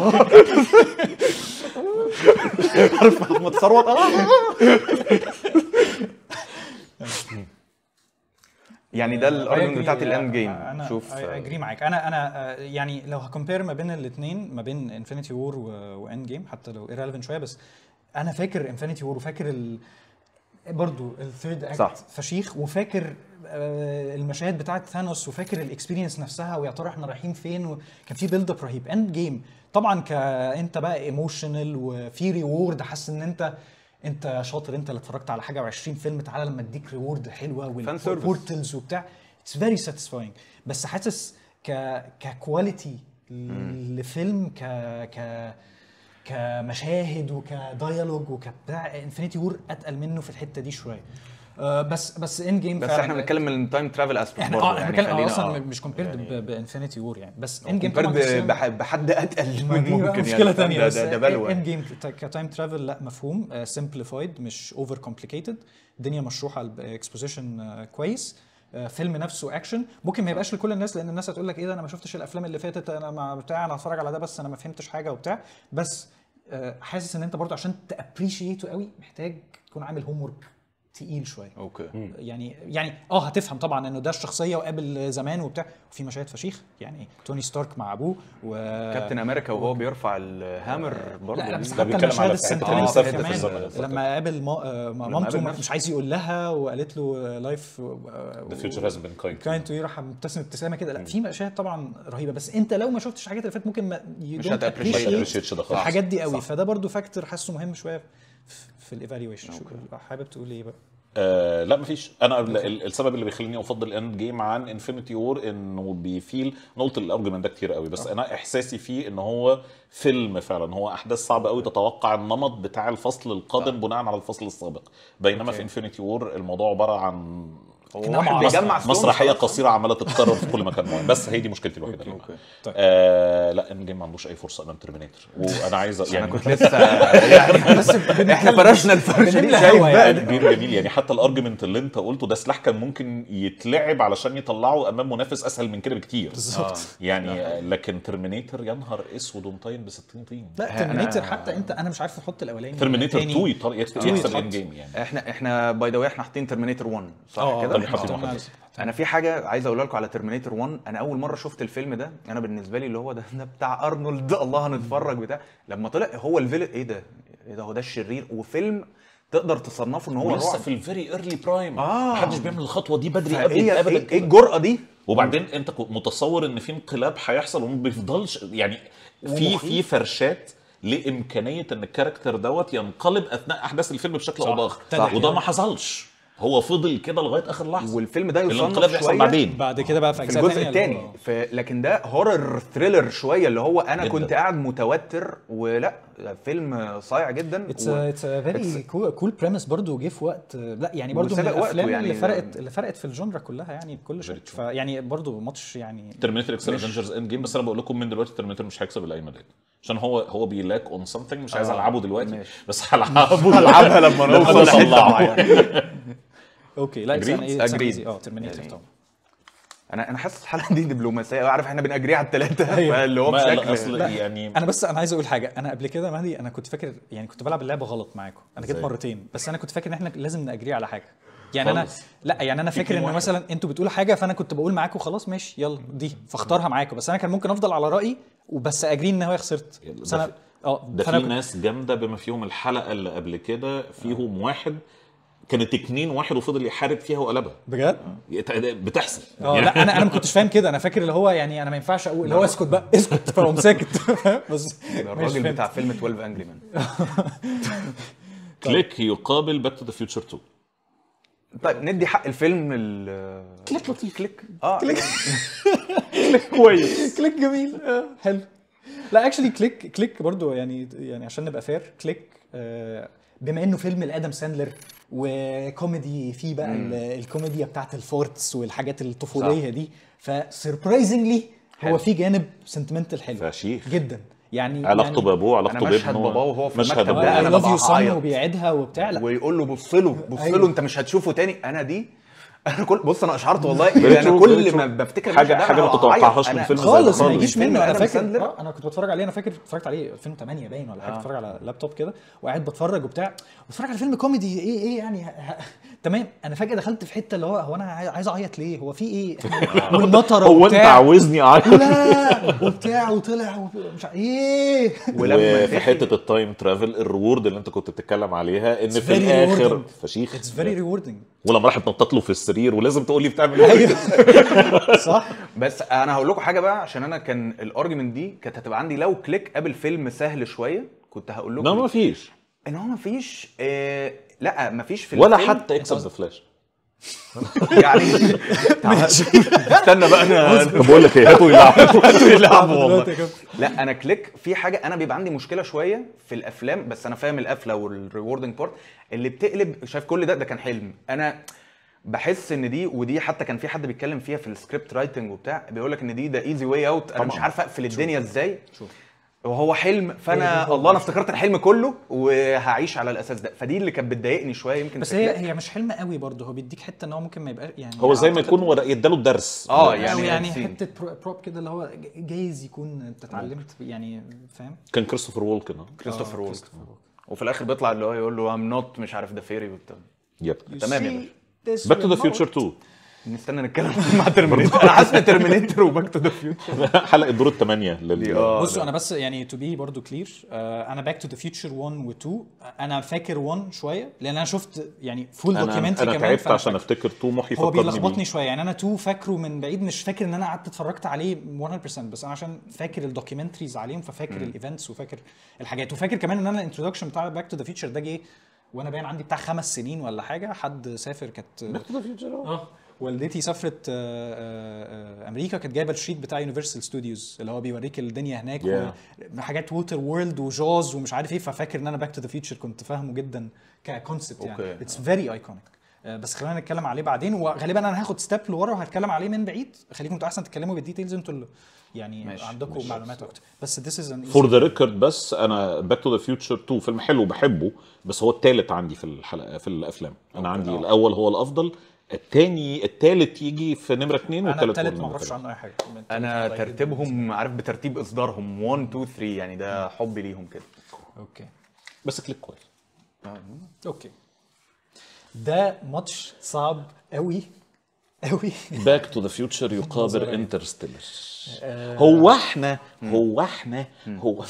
عارف احمد ثروت يعني ده الارجيومنت بتاعت الاند جيم انا شوف شوف اجري معاك انا انا آه، يعني لو هكمبير ما بين الاثنين ما بين انفينيتي وور واند جيم حتى لو ايرليفنت شويه بس انا فاكر انفينيتي وور وفاكر ال... برضو الثيرد اكت صح. فشيخ وفاكر آه، المشاهد بتاعت ثانوس وفاكر الاكسبيرينس نفسها ويا ترى احنا رايحين فين وكان في بيلد اب رهيب اند جيم طبعا كانت بقى ايموشنال وفي ريورد حاسس ان انت انت شاطر انت اللي اتفرجت على حاجه و20 فيلم تعالى لما اديك ريورد حلوه Fan service. والبورتلز وبتاع اتس فيري ساتيسفاينج بس حاسس ك ككواليتي لفيلم ك ك كمشاهد وكديالوج وكبتاع انفينيتي وور اتقل منه في الحته دي شويه آه بس بس ان جيم بس احنا بنتكلم من تايم ترافل اسبكت احنا برضه اه احنا يعني بنتكلم خلينا اصلا آه. مش كومبيرد بانفينيتي وور يعني بس ان جيم طبعا كومبيرد قصتهم- بح- بحد اتقل ما دي بقى ممكن مشكله يعني ثانيه ده, بس ده, ده بلوى ان جيم كتايم ترافل لا مفهوم سمبليفايد مش اوفر كومبليكيتد الدنيا مشروحه الاكسبوزيشن كويس آه، فيلم نفسه اكشن ممكن ما يبقاش لكل الناس لان الناس هتقول لك ايه ده انا ما شفتش الافلام اللي فاتت انا ما بتاع انا هتفرج على ده بس انا ما فهمتش حاجه وبتاع بس آه، حاسس ان انت برضه عشان تابريشيته قوي محتاج تكون عامل هوم ورك تقيل شويه اوكي يعني يعني اه هتفهم طبعا انه ده الشخصيه وقابل زمان وبتاع وفي مشاهد فشيخ يعني توني ستارك مع ابوه و كابتن امريكا وهو بيرفع الهامر برضه لا لا دي. بس ده حتى بيتكلم المشاهد على السنتيمنت حتة آه، كمان في الزمن لما قابل ما آه، لما مامته قابل مش عايز يقول لها وقالت له لايف The future has been kind كاينت تو راح مبتسم ابتسامه كده لا في مشاهد طبعا رهيبه بس انت لو ما شفتش الحاجات اللي فاتت ممكن ما you مش don't هتappreciate- appreciate appreciate ده خالص. الحاجات دي قوي صح. فده برضو فاكتور حاسه مهم شويه في- في الايفالويشن حابب تقول ايه بقى آه لا مفيش انا ال- ال- السبب اللي بيخليني افضل اند جيم عن انفينيتي وور انه بيفيل انا قلت الارجيومنت ده كتير قوي بس انا احساسي فيه ان هو فيلم فعلا هو احداث صعبه قوي تتوقع النمط بتاع الفصل القادم بناء على الفصل السابق بينما أوكي. في انفينيتي وور الموضوع عباره عن هو إنما واحد مع- بيجمع سلوم مسرحيه خلاص. قصيره عماله تتكرر في كل مكان معين بس هي دي مشكلتي الوحيده اللي معاها. اوكي طيب. آه لا ان جيم ما عندوش اي فرصه امام ترمينيتور وانا عايز انا يعني كنت لسه يعني بس احنا فرشنا الفرشه دي بنملى شايف هوا بقى يعني. جيم جميل يعني حتى الارجيومنت اللي انت قلته ده سلاح كان ممكن يتلعب علشان يطلعه امام منافس اسهل من كده بكتير بالظبط يعني لكن ترمينيتور يا نهار اسود ومطين ب 60 طين لا أنا- ترمينيتور حتى انت انا مش عارف احط الاولاني ترمينيتور التاني. 2 يطر- يكسب Two يكسب يتحط. ان جيم يعني احنا احنا باي ذا واي احنا حاطين ترمينيتور 1 صح اه كده؟ ده اللي حاطين حاطين محدث. انا في حاجه عايز اقولها لكم على ترمينيتور 1 انا اول مره شفت الفيلم ده انا بالنسبه لي اللي هو ده, ده بتاع ارنولد الله هنتفرج بتاع لما طلع هو الفيلن ايه ده ايه ده هو ده الشرير وفيلم تقدر تصنفه ان هو ولسه رعب في الفيري ايرلي برايم آه. محدش بيعمل الخطوه دي بدري ابدا ايه ابدا ايه إيه كده. الجرأه دي وبعدين انت كنت متصور ان في انقلاب هيحصل وما بيفضلش يعني في ومخيف. في فرشات لامكانيه ان الكاركتر دوت ينقلب اثناء احداث الفيلم بشكل او صح. باخر صح. وده ما حصلش هو فضل كده لغايه اخر لحظه والفيلم ده الانقلاب يصنف يحصل شويه بعدين بعد كده بقى في في اجزاء الجزء تانية اللي الثاني هو- ف... لكن ده هورر ثريلر شويه اللي هو انا جداً. كنت قاعد متوتر ولا فيلم صايع جدا اتس و... اتس فيري كول بريمس برضه جه في وقت لا يعني برضه من وسبق وقته الافلام يعني. اللي فرقت اللي فرقت في الجنرا كلها يعني بكل شيء فيعني برضه ماتش يعني ترمينيتور اكس افنجرز اند جيم بس انا بقول لكم من دلوقتي ترمينيتور مش هيكسب الا اي مداد عشان هو هو بيلاك اون سمثينج مش عايز آه، العبه دلوقتي ماشي. بس هلعبه هلعبها لما نوصل لما لحته أطلعه. معينه اوكي لا Agreed? Agreed. اه ترمينيتور يعني طبعا انا انا حاسس الحلقه دي دبلوماسيه عارف احنا بنأجري على الثلاثه أيوة. فاللي هو ما لا، بشكل اصل يعني انا بس انا عايز اقول حاجه انا قبل كده مهدي انا كنت فاكر يعني كنت بلعب اللعبه غلط معاكم انا جيت إزاي؟ مرتين بس انا كنت فاكر ان احنا لازم ناجري على حاجه يعني انا خالص. لا يعني انا فاكر اتنين ان واحد. مثلا انتوا بتقولوا حاجه فانا كنت بقول معاكم خلاص ماشي يلا دي فاختارها معاكم بس انا كان ممكن افضل على رايي وبس اجري ان هو خسرت بس ده انا في- اه ده فأنا في كنت- ناس جامده بما فيهم الحلقه اللي قبل كده فيهم واحد كانت اتنين واحد وفضل يحارب فيها وقلبها بجد يت- بتحصل اه لا انا انا ما كنتش فاهم كده انا فاكر اللي هو يعني انا ما ينفعش اقول اللي هو اسكت بقى اسكت فاقوم ساكت بس ده مش الراجل فهمت. بتاع فيلم 12 انجري مان كليك يقابل باك تو ذا فيوتشر 2 طيب ندي حق الفيلم ال كليك لطيف كليك اه كليك كويس كليك جميل آه، حلو لا اكشلي كليك كليك برضو يعني يعني عشان نبقى فير كليك آه، بما انه فيلم لادم ساندلر وكوميدي فيه بقى ال- الكوميديا بتاعت الفورتس والحاجات الطفوليه دي فسربرايزنجلي هو حلو. في جانب سنتمنتال حلو فشيخ. جدا يعني علاقته يعني بابوه علاقته أنا مشهد بابنه باباه وهو في مشهد المكتب أبوه. ده انا أنا لاف يو ببقى هعيط. صن وبيعيدها وبتاع لا ويقول له بص له بص أيوة. له انت مش هتشوفه تاني انا دي انا كل بص انا اشعرت والله يعني انا true, very كل true. ما بفتكر حاجة- المشهد ده حاجة أنا ما تتوقعهاش هعيط. من أنا- فيلم زي خالص ده ما خالص. يجيش منه فيلم انا آدم فاكر ساندلر. اه انا كنت بتفرج عليه انا فاكر اتفرجت عليه 2008 باين ولا حاجه آه. بتفرج على لابتوب كده وقاعد بتفرج وبتاع بتفرج على فيلم كوميدي ايه ايه يعني ه- ه- تمام انا فجاه دخلت في حته اللي هو هو انا عايز عايز اعيط ليه هو في ايه إحنا- والمطره هو انت وبتاع عاوزني اعيط لا وبتاع وطلع ومش عارف ايه ولما وفي حته التايم ترافل الريورد اللي انت كنت بتتكلم عليها ان It's في very الاخر rewarding. فشيخ اتس فيري ريوردنج ولما راح تنطط له في السرير ولازم تقول لي بتعمل ايه صح بس انا هقول لكم حاجه بقى عشان انا كان الارجيومنت دي كانت هتبقى عندي لو كليك قبل فيلم سهل شويه كنت هقول لكم لا ما فيش ان هو مفيش آه لا مفيش في ولا الفيلم حتى اكسب ذا فلاش يعني استنى بقى انا طب بقول لك ايه هاتوا يلعبوا هاتوا يلعبوا والله دلوقتي يا كابتن. لا انا كليك في حاجه انا بيبقى عندي مشكله شويه في الافلام بس انا فاهم القفله والريوردنج بارت اللي بتقلب شايف كل ده ده كان حلم انا بحس ان دي ودي حتى كان في حد بيتكلم فيها في السكريبت رايتنج وبتاع بيقول لك ان دي ده ايزي واي اوت انا مش طبعاً. عارف اقفل الدنيا ازاي شوف. وهو حلم هي فانا دي الله انا افتكرت الحلم كله وهعيش على الاساس ده فدي اللي كانت بتضايقني شويه يمكن بس في هي كليك. هي مش حلم قوي برضه هو بيديك حته ان هو ممكن ما يبقاش يعني هو زي ما أعتقد- يكون ورا يداله الدرس اه يعني يعني يعني سين. حته برو- بروب كده اللي هو ج- جايز يكون انت اتعلمت يعني فاهم كان كريستوفر وولكن اه كريستوفر آه، وولك كريستوفر وولك. وفي الاخر بيطلع اللي هو يقول له ام نوت مش عارف ذا فيري وبتاع يب تمام يا باشا. باك تو ذا فيوتشر 2 نستنى نتكلم مع ترمينيتور انا حاسس ان ترمينيتور وباك تو ذا فيوتشر حلقه دور الثمانيه لل آه. بصوا انا بس يعني تو بي برضو كلير انا باك تو ذا فيوتشر 1 و 2 انا فاكر 1 شويه لان انا شفت يعني فول انا دوكيومنتري انا كمان تعبت فأنا عشان فاكر. افتكر تو محي هو فكرني بيلخبطني بيه. شويه يعني انا 2 فاكره من بعيد مش فاكر ان انا قعدت اتفرجت عليه 100% بس انا عشان فاكر الدوكيومنتريز عليهم ففاكر الايفنتس وفاكر الحاجات وفاكر كمان ان انا الانترودكشن بتاع باك تو ذا فيوتشر ده جه وانا باين عندي بتاع خمس سنين ولا حاجه حد سافر كانت باك تو ذا فيوتشر اه والدتي سافرت آه، آه، آه، امريكا كانت جايبه الشريط بتاع يونيفرسال ستوديوز اللي هو بيوريك الدنيا هناك Yeah. وحاجات ووتر وورلد وجاز ومش عارف ايه ففاكر ان انا باك تو ذا فيوتشر كنت فاهمه جدا ككونسبت يعني أوكي. اتس فيري ايكونيك بس خلينا نتكلم عليه بعدين وغالبا انا هاخد ستيب لورا وهتكلم عليه من بعيد خليكم انتوا احسن تتكلموا بالديتيلز انتوا اللي يعني ماشي، عندكم ماشي. معلومات اكتر بس this is an فور easy- ذا ريكورد بس انا باك تو ذا فيوتشر 2 فيلم حلو بحبه بس هو الثالث عندي في الحلقه في الافلام انا عندي آه. الاول هو الافضل الثاني الثالث يجي في نمره اثنين انا والثالث التالت ما اعرفش عنه اي حاجه انا ترتيبهم عارف بترتيب اصدارهم 1 2 3 يعني ده حبي ليهم كده اوكي بس كليك كويس اوكي ده ماتش صعب قوي قوي باك تو ذا فيوتشر يقابل نظرية. انترستيلر هو احنا هو احنا هو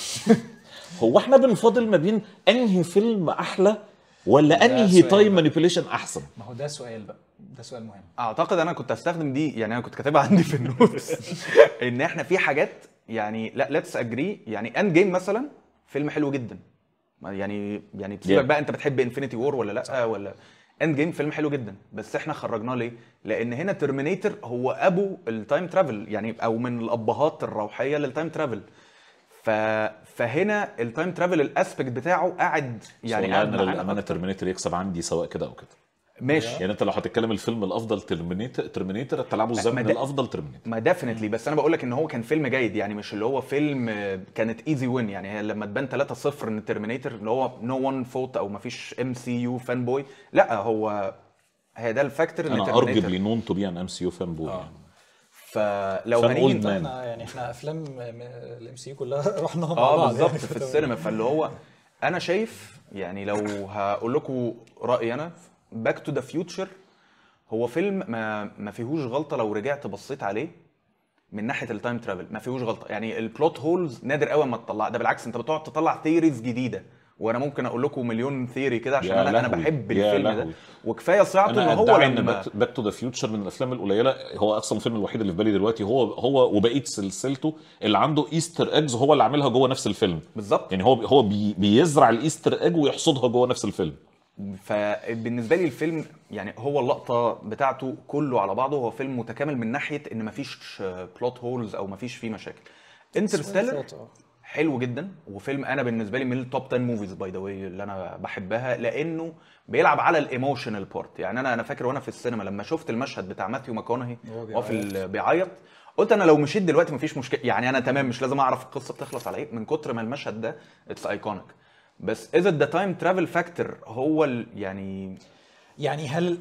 هو احنا بنفاضل ما بين انهي فيلم احلى ولا انهي سؤال تايم بقى. مانيبيوليشن احسن ما هو ده سؤال بقى ده سؤال مهم اعتقد انا كنت استخدم دي يعني انا كنت كاتبها عندي في النوتس ان احنا في حاجات يعني لا ليتس اجري يعني اند جيم مثلا فيلم حلو جدا ما يعني يعني تسيبك Yeah. بقى انت بتحب انفينيتي وور ولا لا ولا اند جيم فيلم حلو جدا بس احنا خرجناه ليه؟ لان هنا ترمينيتور هو ابو التايم ترافل يعني او من الابهات الروحيه للتايم ترافل ف... فهنا التايم ترافل الاسبكت بتاعه قاعد يعني يعني قاعد انا معانا للامانه أكتر. ترمينيتور يكسب عندي سواء كده او كده ماشي يعني انت لو هتتكلم الفيلم الافضل ترمينيتور ترمينيتور تلعبه الزمن ما ده- الافضل ترمينيتور ما ديفنتلي بس انا بقول لك ان هو كان فيلم جيد يعني مش اللي هو فيلم آه، كانت ايزي وين يعني هي لما تبان 3-0 ان ترمينيتور اللي هو نو ون فوت او ما فيش ام سي يو فان بوي لا هو هي ده الفاكتور ان انا Terminator- ارجبلي نون تو بي ان ام سي يو فان بوي يعني فلو فان هنيجي old man. احنا يعني احنا افلام الام سي كلها رحناها مع اه بعض بالظبط يعني في فتمام. السينما فاللي هو انا شايف يعني لو هقول لكم رايي انا باك تو ذا فيوتشر هو فيلم ما ما فيهوش غلطه لو رجعت بصيت عليه من ناحيه التايم ترافل ما فيهوش غلطه يعني البلوت هولز نادر قوي ما تطلع ده بالعكس انت بتقعد تطلع ثيريز جديده وانا ممكن اقول لكم مليون ثيري كده عشان يا انا انا لهوي، بحب يا الفيلم ده لهوي. وكفايه صياعته ان انا هو ادعي ان لما باك تو ذا فيوتشر من الافلام القليله هو اصلا الفيلم الوحيد اللي في بالي دلوقتي هو هو وبقيه سلسلته اللي عنده ايستر ايجز هو اللي عاملها جوه نفس الفيلم بالظبط يعني هو هو بي بيزرع الايستر ايج ويحصدها جوه نفس الفيلم فبالنسبه لي الفيلم يعني هو اللقطه بتاعته كله على بعضه هو فيلم متكامل من ناحيه ان مفيش بلوت هولز او مفيش فيه مشاكل انترستيلر ثوت، اه. حلو جدا وفيلم انا بالنسبه لي من التوب 10 موفيز باي ذا واي اللي انا بحبها لانه بيلعب على الايموشنال بارت يعني انا انا فاكر وانا في السينما لما شفت المشهد بتاع ماثيو ماكونهي وهو وهو في ال- بيعيط قلت انا لو مشيت دلوقتي مفيش مشكله يعني انا تمام مش لازم اعرف القصه بتخلص على ايه من كتر ما المشهد ده اتس ايكونيك بس از ذا تايم ترافل فاكتور هو ال- يعني يعني هل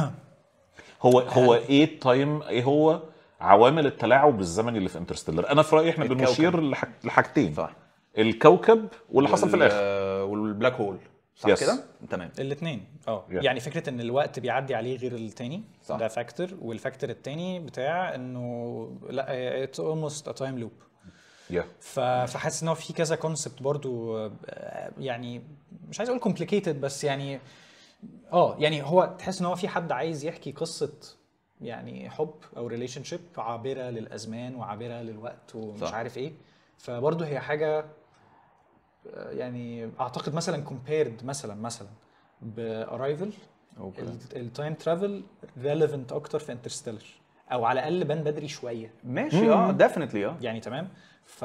هو هو ايه التايم ايه هو عوامل التلاعب الزمني اللي في انترستيلر انا في رايي احنا الكوكب. بنشير لحاج... لحاجتين صح الكوكب واللي حصل في وال- الاخر والبلاك هول صح Yes. كده تمام الاثنين اه Yeah. يعني فكره ان الوقت بيعدي عليه غير التاني صح. ده فاكتور والفاكتور التاني بتاع انه لا اتس اولموست ا تايم لوب yeah. ف- فحاسس ان هو في كذا كونسبت برضو آه، يعني مش عايز اقول كومبليكيتد بس يعني اه يعني هو تحس ان هو في حد عايز يحكي قصه يعني حب او ريليشن شيب عابره للازمان وعابره للوقت ومش صح. عارف ايه فبرضه هي حاجه آه، يعني اعتقد مثلا كومبيرد مثلا مثلا بارايفل أوكي. التايم ترافل ريليفنت اكتر في انترستيلر او على الاقل بان بدري شويه ماشي اه ديفنتلي اه يعني تمام ف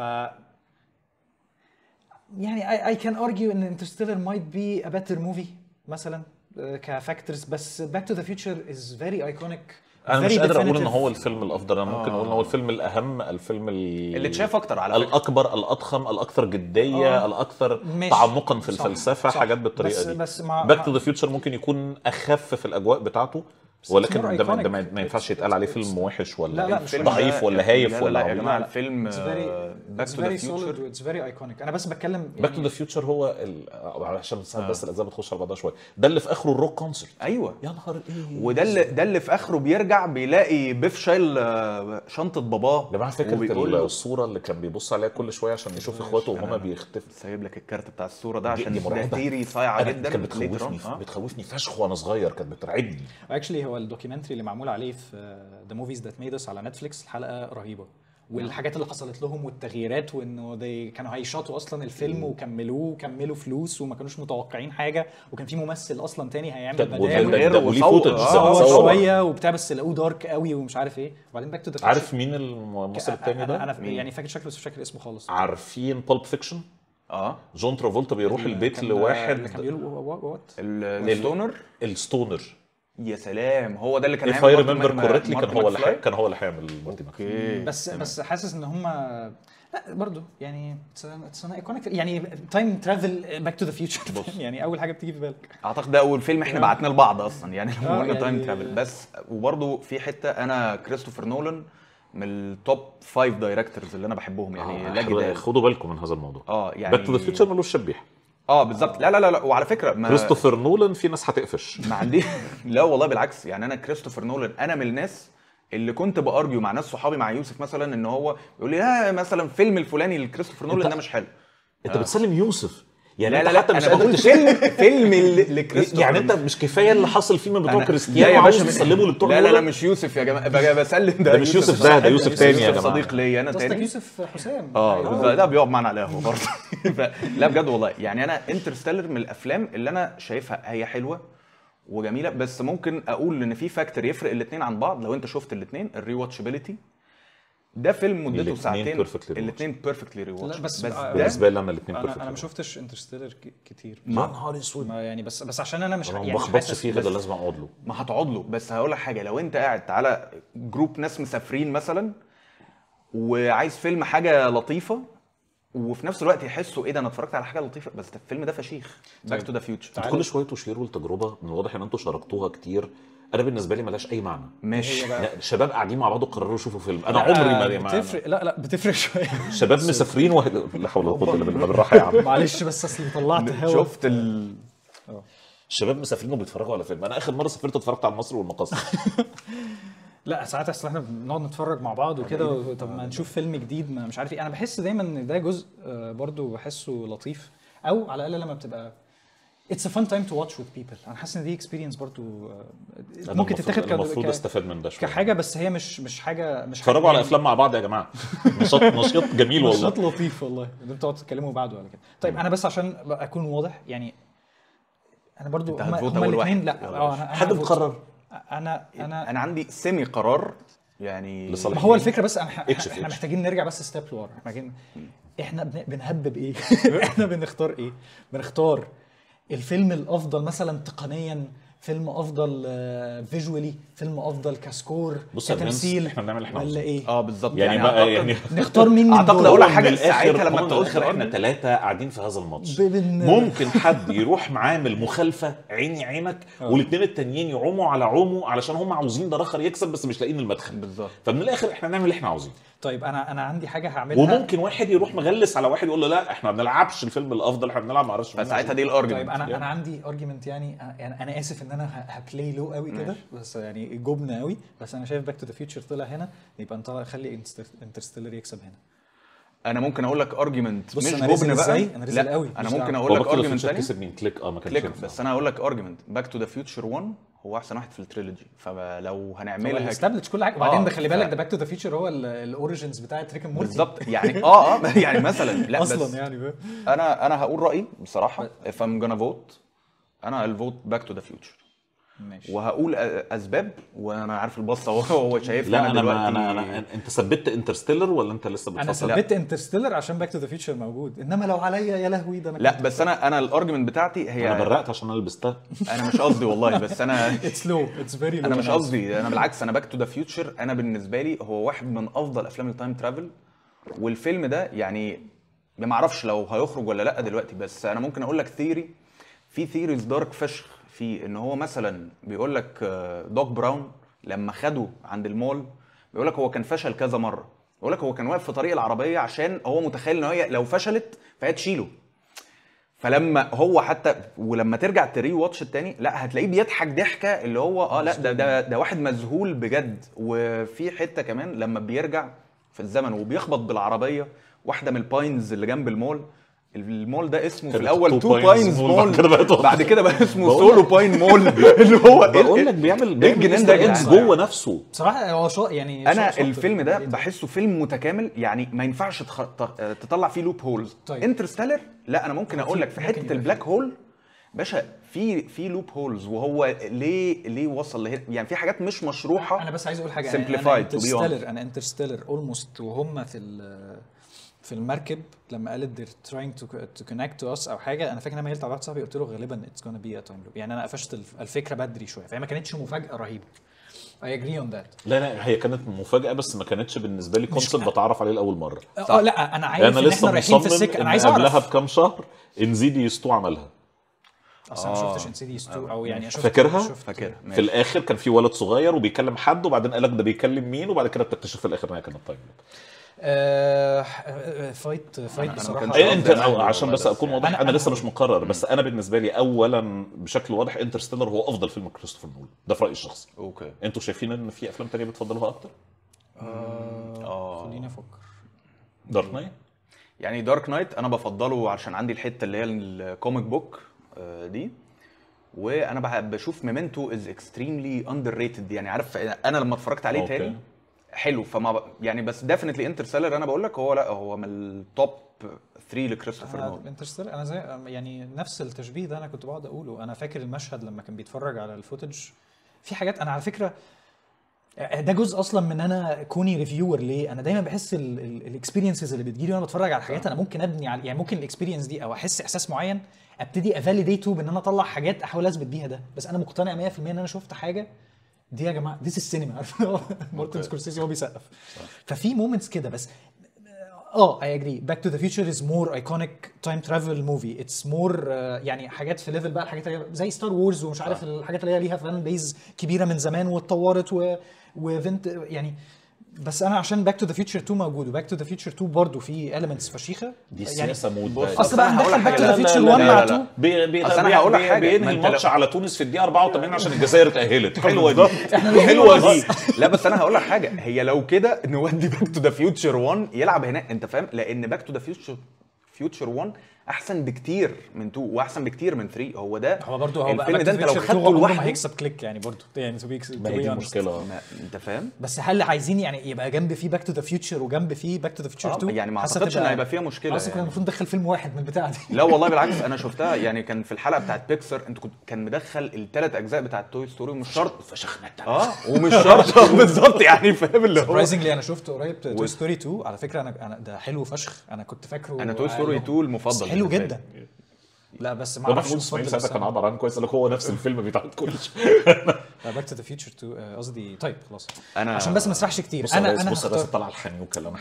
يعني اي كان ارجيو ان انترستيلر مايت بي ا بيتر موفي مثلا آه، كفاكتورز بس باك تو ذا فيوتشر از فيري ايكونيك انا مش قادر اقول ان هو الفيلم الافضل انا ممكن اقول ان هو الفيلم الاهم الفيلم ال- اللي اتشاف اكتر على فكره الاكبر الاضخم الاكثر جديه آه. الاكثر ماشي. تعمقا في صح، الفلسفه صح. حاجات بالطريقه بس دي بس مع باك تو مع- ذا فيوتشر ممكن يكون اخف في الاجواء بتاعته it's ولكن more ده, ما- ده ما, iconic. ما ينفعش It's- يتقال عليه it's- فيلم وحش ولا لا، لا، مش الفيلم ضعيف ده- ولا هايف لا لا ولا لا يا عبيط. جماعه لا. الفيلم It's very باك it's تو ذا very solid فيوتشر it's very iconic انا بس بتكلم باك تو ذا يعني فيوتشر هو ال... عشان ساعات بس الاجزاء بتخش على بعضها شويه ده اللي في اخره الروك كونسرت ايوه يا نهار ايه وده اللي ده اللي في اخره بيرجع بيلاقي بيف شايل آه، شنطه باباه يا جماعه فكره وبيقول له الصوره اللي كان بيبص عليها كل شويه عشان يشوف اخواته وهما بيختفوا سايب لك الكارت بتاع الصوره ده دي- عشان دي ده مرعبة. تيري صايعه أنا جدا كانت later بتخوفني on. آه. بتخوفني فشخ وانا صغير كانت بترعبني اكشلي هو الدوكيومنتري اللي معمول عليه في ذا موفيز ذات ميد اس على نتفليكس الحلقه رهيبه والحاجات اللي حصلت لهم والتغييرات وانه they كانوا هيشاطوا اصلا الفيلم وكملوه وكملوا فلوس وما كانوش متوقعين حاجه وكان في ممثل اصلا تاني هيعمل كان- بداله وده- غير ده- وليه وصور- فوتج آه، صور صور. شويه وبتاع بس لقوه دارك قوي ومش عارف ايه وبعدين باك تو ذا عارف مين الممثل التاني انا ده؟ انا يعني فاكر شكله بس مش فاكر اسمه خالص عارفين بالب فيكشن؟ اه جون ترافولتا بيروح البيت كان- لواحد اللي كان بيقول وات ال- الستونر الستونر يا سلام هو ده اللي كان اف اي هيعمل ريمبر مارتن- كوريكتلي كان مارتن هو اللي ماكفلاي. حي- كان هو اللي هيعمل مارتي ماكفلاي. اوكي بس بس حاسس ان هم لا برضه يعني اتس ان ايكونيك يعني تايم ترافل باك تو ذا فيوتشر يعني اول حاجه بتيجي في بالك اعتقد ده اول فيلم احنا بعتناه لبعض اصلا يعني آه، لما قلنا يعني- تايم ترافل بس وبرضه في حته انا كريستوفر نولان من التوب فايف دايركتورز اللي انا بحبهم يعني لا آه، جدال خدوا بالكم من هذا الموضوع اه يعني باك تو ذا فيوتشر ملوش شبيح اه بالظبط لا لا لا لا وعلى فكره ما كريستوفر نولان في ناس هتقفش ما عندي لا والله بالعكس يعني انا كريستوفر نولان انا من الناس اللي كنت بارجيو مع ناس صحابي مع يوسف مثلا ان هو يقول لي لا مثلا فيلم الفلاني لكريستوفر نولان أنت- ده مش حلو انت بتسلم يوسف يعني لا انت لا لا حتى مش انا قادر بقول تشيل فيلم فيلم ل- لكريستوفر يعني انت مش كفايه اللي حصل فيه من بتوع أنا- لا كريستيانو يا عاوز باشا تسلمه لبتوع لا لا لا نولان؟ مش يوسف يا جماعه بقى بسلم ده, ده مش يوسف ده، ده يوسف تاني يا يوسف جماعة. صديق ليا انا قصدك تاني يوسف حسام اه أيوة. بالظبط، ده بيقعد معانا على القهوه برضه ف- لا بجد والله يعني انا انترستيلر من الافلام اللي انا شايفها هي حلوه وجميله بس ممكن اقول ان في فاكتور يفرق الاثنين عن بعض لو انت شفت الاثنين الري واتشابيلتي ده فيلم مدته الاتنين ساعتين perfectly rewatchable. الاثنين بيرفكتلي ري لا، بس بس بقى- ده بالنسبه لي انا الاثنين انا انا ما شفتش انترستيلر كتير يا نهار اسود ما يعني بس بس عشان انا مش انا ما يعني بخبطش حاسس- فيه بس- غير لازم اقعد له ما هتقعد له بس هقول لك حاجه لو انت قاعد على جروب ناس مسافرين مثلا وعايز فيلم حاجه لطيفه وفي نفس الوقت يحسوا ايه ده انا اتفرجت على حاجه لطيفه بس ده الفيلم ده فشيخ باك تو ذا فيوتشر انتوا كل شويه تشيروا التجربه من الواضح ان انتوا شاركتوها كتير انا بالنسبه لي ملهاش اي معنى ماشي لا، شباب قاعدين مع بعض وقرروا يشوفوا فيلم انا عمري ما بتفرق لا لا بتفرق شويه شباب مسافرين واحد لا حول ولا قوه الا بالله بالراحه يا عم معلش بس اصل طلعت هوا شفت ال... الشباب مسافرين وبيتفرجوا على فيلم انا اخر مره سافرت اتفرجت على مصر والمقص لا ساعات اصل احنا بنقعد نتفرج مع بعض وكده و- طب ما نشوف فيلم جديد ما مش عارف ايه انا بحس دايما ان ده جزء آه، برضو بحسه لطيف او على الاقل لما بتبقى اتس ا فun تايم تو واتش وذ بيبل انا حاسس ان دي اكسبيرينس برضو آه، أنا ممكن المفروض- تتاخد ك- المفروض ك- استفاد من ده شويه كحاجه بس هي مش مش حاجه مش اتفرجوا حاجة على يعني افلام مع بعض يا جماعه نشاط نشاط جميل والله نشاط لطيف والله انتوا تقعدوا تتكلموا بعده ولا كده طيب انا بس عشان أبقى اكون واضح يعني انا برضو أنت هما هتفوت هما أول واحد. الاثنين لا يلا اه انا أنا حد هفوت. مقرر انا انا انا عندي سيمي قرار يعني لصالح ما هو الفكره بس انا اتش في احنا اتش. محتاجين نرجع بس ستيب لورا احنا محتاجين احنا بن- بنهبب ايه احنا بنختار ايه بنختار الفيلم الافضل مثلا تقنيا فيلم افضل فيجوالي فيلم افضل كسكور بص يا برنس، كتمثيل إحنا بنعمل اللي إحنا ولا عاوزينه. ايه اه بالظبط يعني بقى أعتقد- يعني نختار مين من أعتقد دول؟ أقول لك من حاجة الاخر ساعتها لما لما أنت من قلت الاخر احنا الأرض. ثلاثه قاعدين في هذا الماتش ب- بن- ممكن حد يروح عامل مخالفه عيني عينك والاثنين التانيين يعوموا على عومه علشان هم عاوزين ده اخر يكسب بس مش لاقيين المدخل بالظبط فمن الاخر احنا نعمل اللي احنا عاوزينه طيب انا انا عندي حاجه هعملها وممكن واحد يروح مغلس على واحد يقول له لا احنا ما بنلعبش الفيلم الافضل احنا بنلعب ما اعرفش مين فساعتها دي طيب الارجيومنت انا يعني. انا عندي ارجيومنت يعني أنا- يعني انا اسف ان انا ه- هبلاي لو قوي كده بس يعني جبن قوي بس انا شايف باك تو ذا فيوتشر طلع هنا يبقى انت خلي انترستيلر يكسب هنا انا ممكن اقول لك ارجيومنت بص مش أنا رزل جبن بقى إزاي؟ أنا رزل لا، قوي، انا مش ممكن دعوة. اقول لك باك تو ذا ارجيومنت فيوتشر تاني كسب مين كليك اه ما كانش كليك ينفع. بس انا هقول لك ارجيومنت باك تو ذا فيوتشر 1 هو احسن واحد في التريلوجي فلو هنعملها استبلش كل حاجه وبعدين آه، ده خلي بالك ف- ده باك تو ذا فيوتشر هو الاوريجنز بتاعت ريك مورتي بالظبط يعني اه اه يعني مثلا لا بس اصلا يعني فاهم؟ انا انا هقول رايي بصراحه if I'm gonna vote انا الفوت باك تو ذا فيوتشر ماشي وهقول أ- اسباب وانا عارف البصه هو هو شايفني لا انا دلوقتي ما انا, أنا انت ثبت انترستيلر ولا انت لسه انا بتفصل ثبت انترستيلر عشان باك تو ذا فيوتشر موجود انما لو عليا يا لهوي ده انا لا بس انا انا الارجيومنت بتاعتي هي انا برقت عشان انا لبستها انا مش قصدي والله بس انا اتس لو اتس فيري انا مش قصدي انا بالعكس انا باك تو ذا فيوتشر انا بالنسبه لي هو واحد من افضل افلام التايم ترافل والفيلم ده يعني ما اعرفش لو هيخرج ولا لا دلوقتي بس انا ممكن اقول لك ثيري في ثيريز دارك فشخ في ان هو مثلا بيقول لك آه، دوك براون لما خده عند المول بيقول لك هو كان فشل كذا مره بيقول لك هو كان واقف في طريق العربيه عشان هو متخيل ان هي لو فشلت فهي تشيله فلما هو حتى ولما ترجع تري واتش التاني لا هتلاقيه بيضحك ضحكه اللي هو اه لا ده ده ده واحد مذهول بجد وفي حته كمان لما بيرجع في الزمن وبيخبط بالعربيه واحده من الباينز اللي جنب المول المول ده اسمه في كانت الاول تو تو باينز باينز مول، مول بعد كده بقت واحدة. بعد كده بقى اسمه بقول سولو لك- باين مول اللي هو إيه- بقول لك بيعمل إيه بيعمل الجنان ايستر ده يا ايجز جدعان؟ جوه نفسه بصراحه هو شا يعني انا شاطر الفيلم في ده الحتة دي. بحسه فيلم متكامل يعني ما ينفعش تخ... ت- تطلع فيه لوب هولز طيب. انترستيلر لا انا ممكن اقول لك في ممكن حته يبقى البلاك هول باشا في في لوب هولز وهو ليه ليه وصل لهنا يعني في حاجات مش مشروحه انا بس عايز اقول حاجه Simplified, انا to be honest. انترستيلر انا انترستيلر اولموست وهم في ال- في المركب لما قالت they're trying to, to connect to us او حاجه انا فاكر ان انا قلت على واحد صاحبي قلت له غالبا it's gonna be a time loop يعني انا قفشت الف- الفكره بدري شويه فهي ما كانتش مفاجاه رهيبه I agree on that لا لا هي كانت مفاجاه بس ما كانتش بالنسبه لي كونسيبت بتعرف عليه لاول مره اه لا انا عارف انا ان لسه احنا رايحين في مصمم السكه ان انا عايز قبلها اعرف بكام شهر انزيديوس 2 عملها اصل انا ما شفتش انسيديوس 2 او يعني شفت فاكرها؟ شفت فاكرها في ماشي. الاخر كان في ولد صغير وبيكلم حد وبعدين قال لك ده بيكلم مين وبعد كده بتكتشف في الاخر ان هي كانت تايم لوب آه، آه، فايت فايت أنا ما بصراحه كانش إيه قصدي انت أنا أو أهلي عشان والله بس بس اكون يعني. واضح أنا- انا, أنا- لسه مش مقرر بس انا بالنسبه لي اولا بشكل واضح انترستيلر هو افضل فيلم كريستوفر نولان ده في رايي الشخصي اوكي انتوا شايفين ان في افلام تانية بتفضلوها اكتر اه خليني افكر دارك نايت يعني دارك نايت انا بفضله عشان عندي الحته اللي هي الكوميك بوك آه، دي وانا بح- بشوف ميمنتو از اكستريملي اندر ريتد يعني عارف انا لما اتفرجت عليه أوكي. تاني حلو فما ب... يعني بس ديفنتلي انترستيلر انا بقول لك هو لا هو من التوب 3 لكريستوفر نولان انترستيلر انا زي يعني نفس التشبيه ده انا كنت بقعد اقوله انا فاكر المشهد لما كان بيتفرج على الفوتج في حاجات انا على فكره ده جزء اصلا من انا كوني ريفيور ليه انا دايما بحس الاكسبيرينسز اللي بتجيلي وانا بتفرج على حاجات انا ممكن ابني على يعني ممكن الاكسبيرينس دي او احس احساس معين ابتدي افاليديته بان انا اطلع حاجات احاول اثبت بيها ده بس انا مقتنع 100% ان انا شفت حاجه دي يا جماعه دي السينما عارف مارتن سكورسيزي هو بيسقف ففي مومنتس كده بس اه اي اجري باك تو ذا فيوتشر از مور ايكونيك تايم ترافل موفي اتس مور يعني حاجات في ليفل بقى الحاجات اللي هي زي ستار وورز ومش عارف الحاجات اللي هي ليها فان بيز كبيره من زمان واتطورت و وفنت يعني بس انا عشان باك تو ذا فيوتشر 2 موجود وباك تو ذا فيوتشر 2 برضه في elements فشيخه دي يعني سياسه مود بص، بقى. اصل بقى أنا هقول لك هندخل باك تو حاجة. ذا لا، فيوتشر لا، 1 لا، مع لا، لا. 2 بي بي أصل أنا بي- هقول لك بي- حاجة، بينهي ما أنت الماتش لو- على تونس في الدقيقه 84 عشان الجزائر اتاهلت حلوه دي حلوه دي لا بس انا هقول لك حاجه هي لو كده نودي باك تو ذا فيوتشر 1 يلعب هناك انت فاهم لان باك تو ذا فيوتشر فيوتشر 1 احسن بكتير من 2 واحسن بكتير من 3 هو ده هو برضه هو بقى الفيلم باك ده تو انت ذا لو فيوتشر 2 خدته عمره ما لوحده هيكسب كليك يعني برضه يعني تو بي ما هي دي المشكله ما انت فاهم بس هل عايزين يعني يبقى جنب فيه باك تو ذا فيوتشر وجنب فيه باك تو ذا فيوتشر آه، 2 يعني ما حاسة اعتقدش ان تبقى- هيبقى فيها مشكله اصلا كنا يعني. المفروض ندخل فيلم واحد من البتاع دي لا والله بالعكس انا شفتها يعني كان في الحلقه بتاعت بيكسر انت كنت كان مدخل الثلاث اجزاء بتاعت توي ستوري ومش شرط فشخنا اه ومش شرط بالظبط يعني فاهم اللي هو سربرايزنجلي انا شفت قريب توي ستوري 2 على فكره انا انا ده حلو فشخ انا كنت فاكره انا توي ستوري 2 المفضل بس حلو بالنسبة لي. جدا لا بس ما ده اعرفش محمود اسماعيل مفضل ساعتها بس كان عبر عنه كويس قال لك هو نفس الفيلم بتاع كل باك تو ذا فيوتشر 2 آه، قصدي طيب خلاص أنا- عشان بس ما نسرحش كتير بص يا انا ريس انا بص يا ريس هختار طلع الحنيوكه اللي انا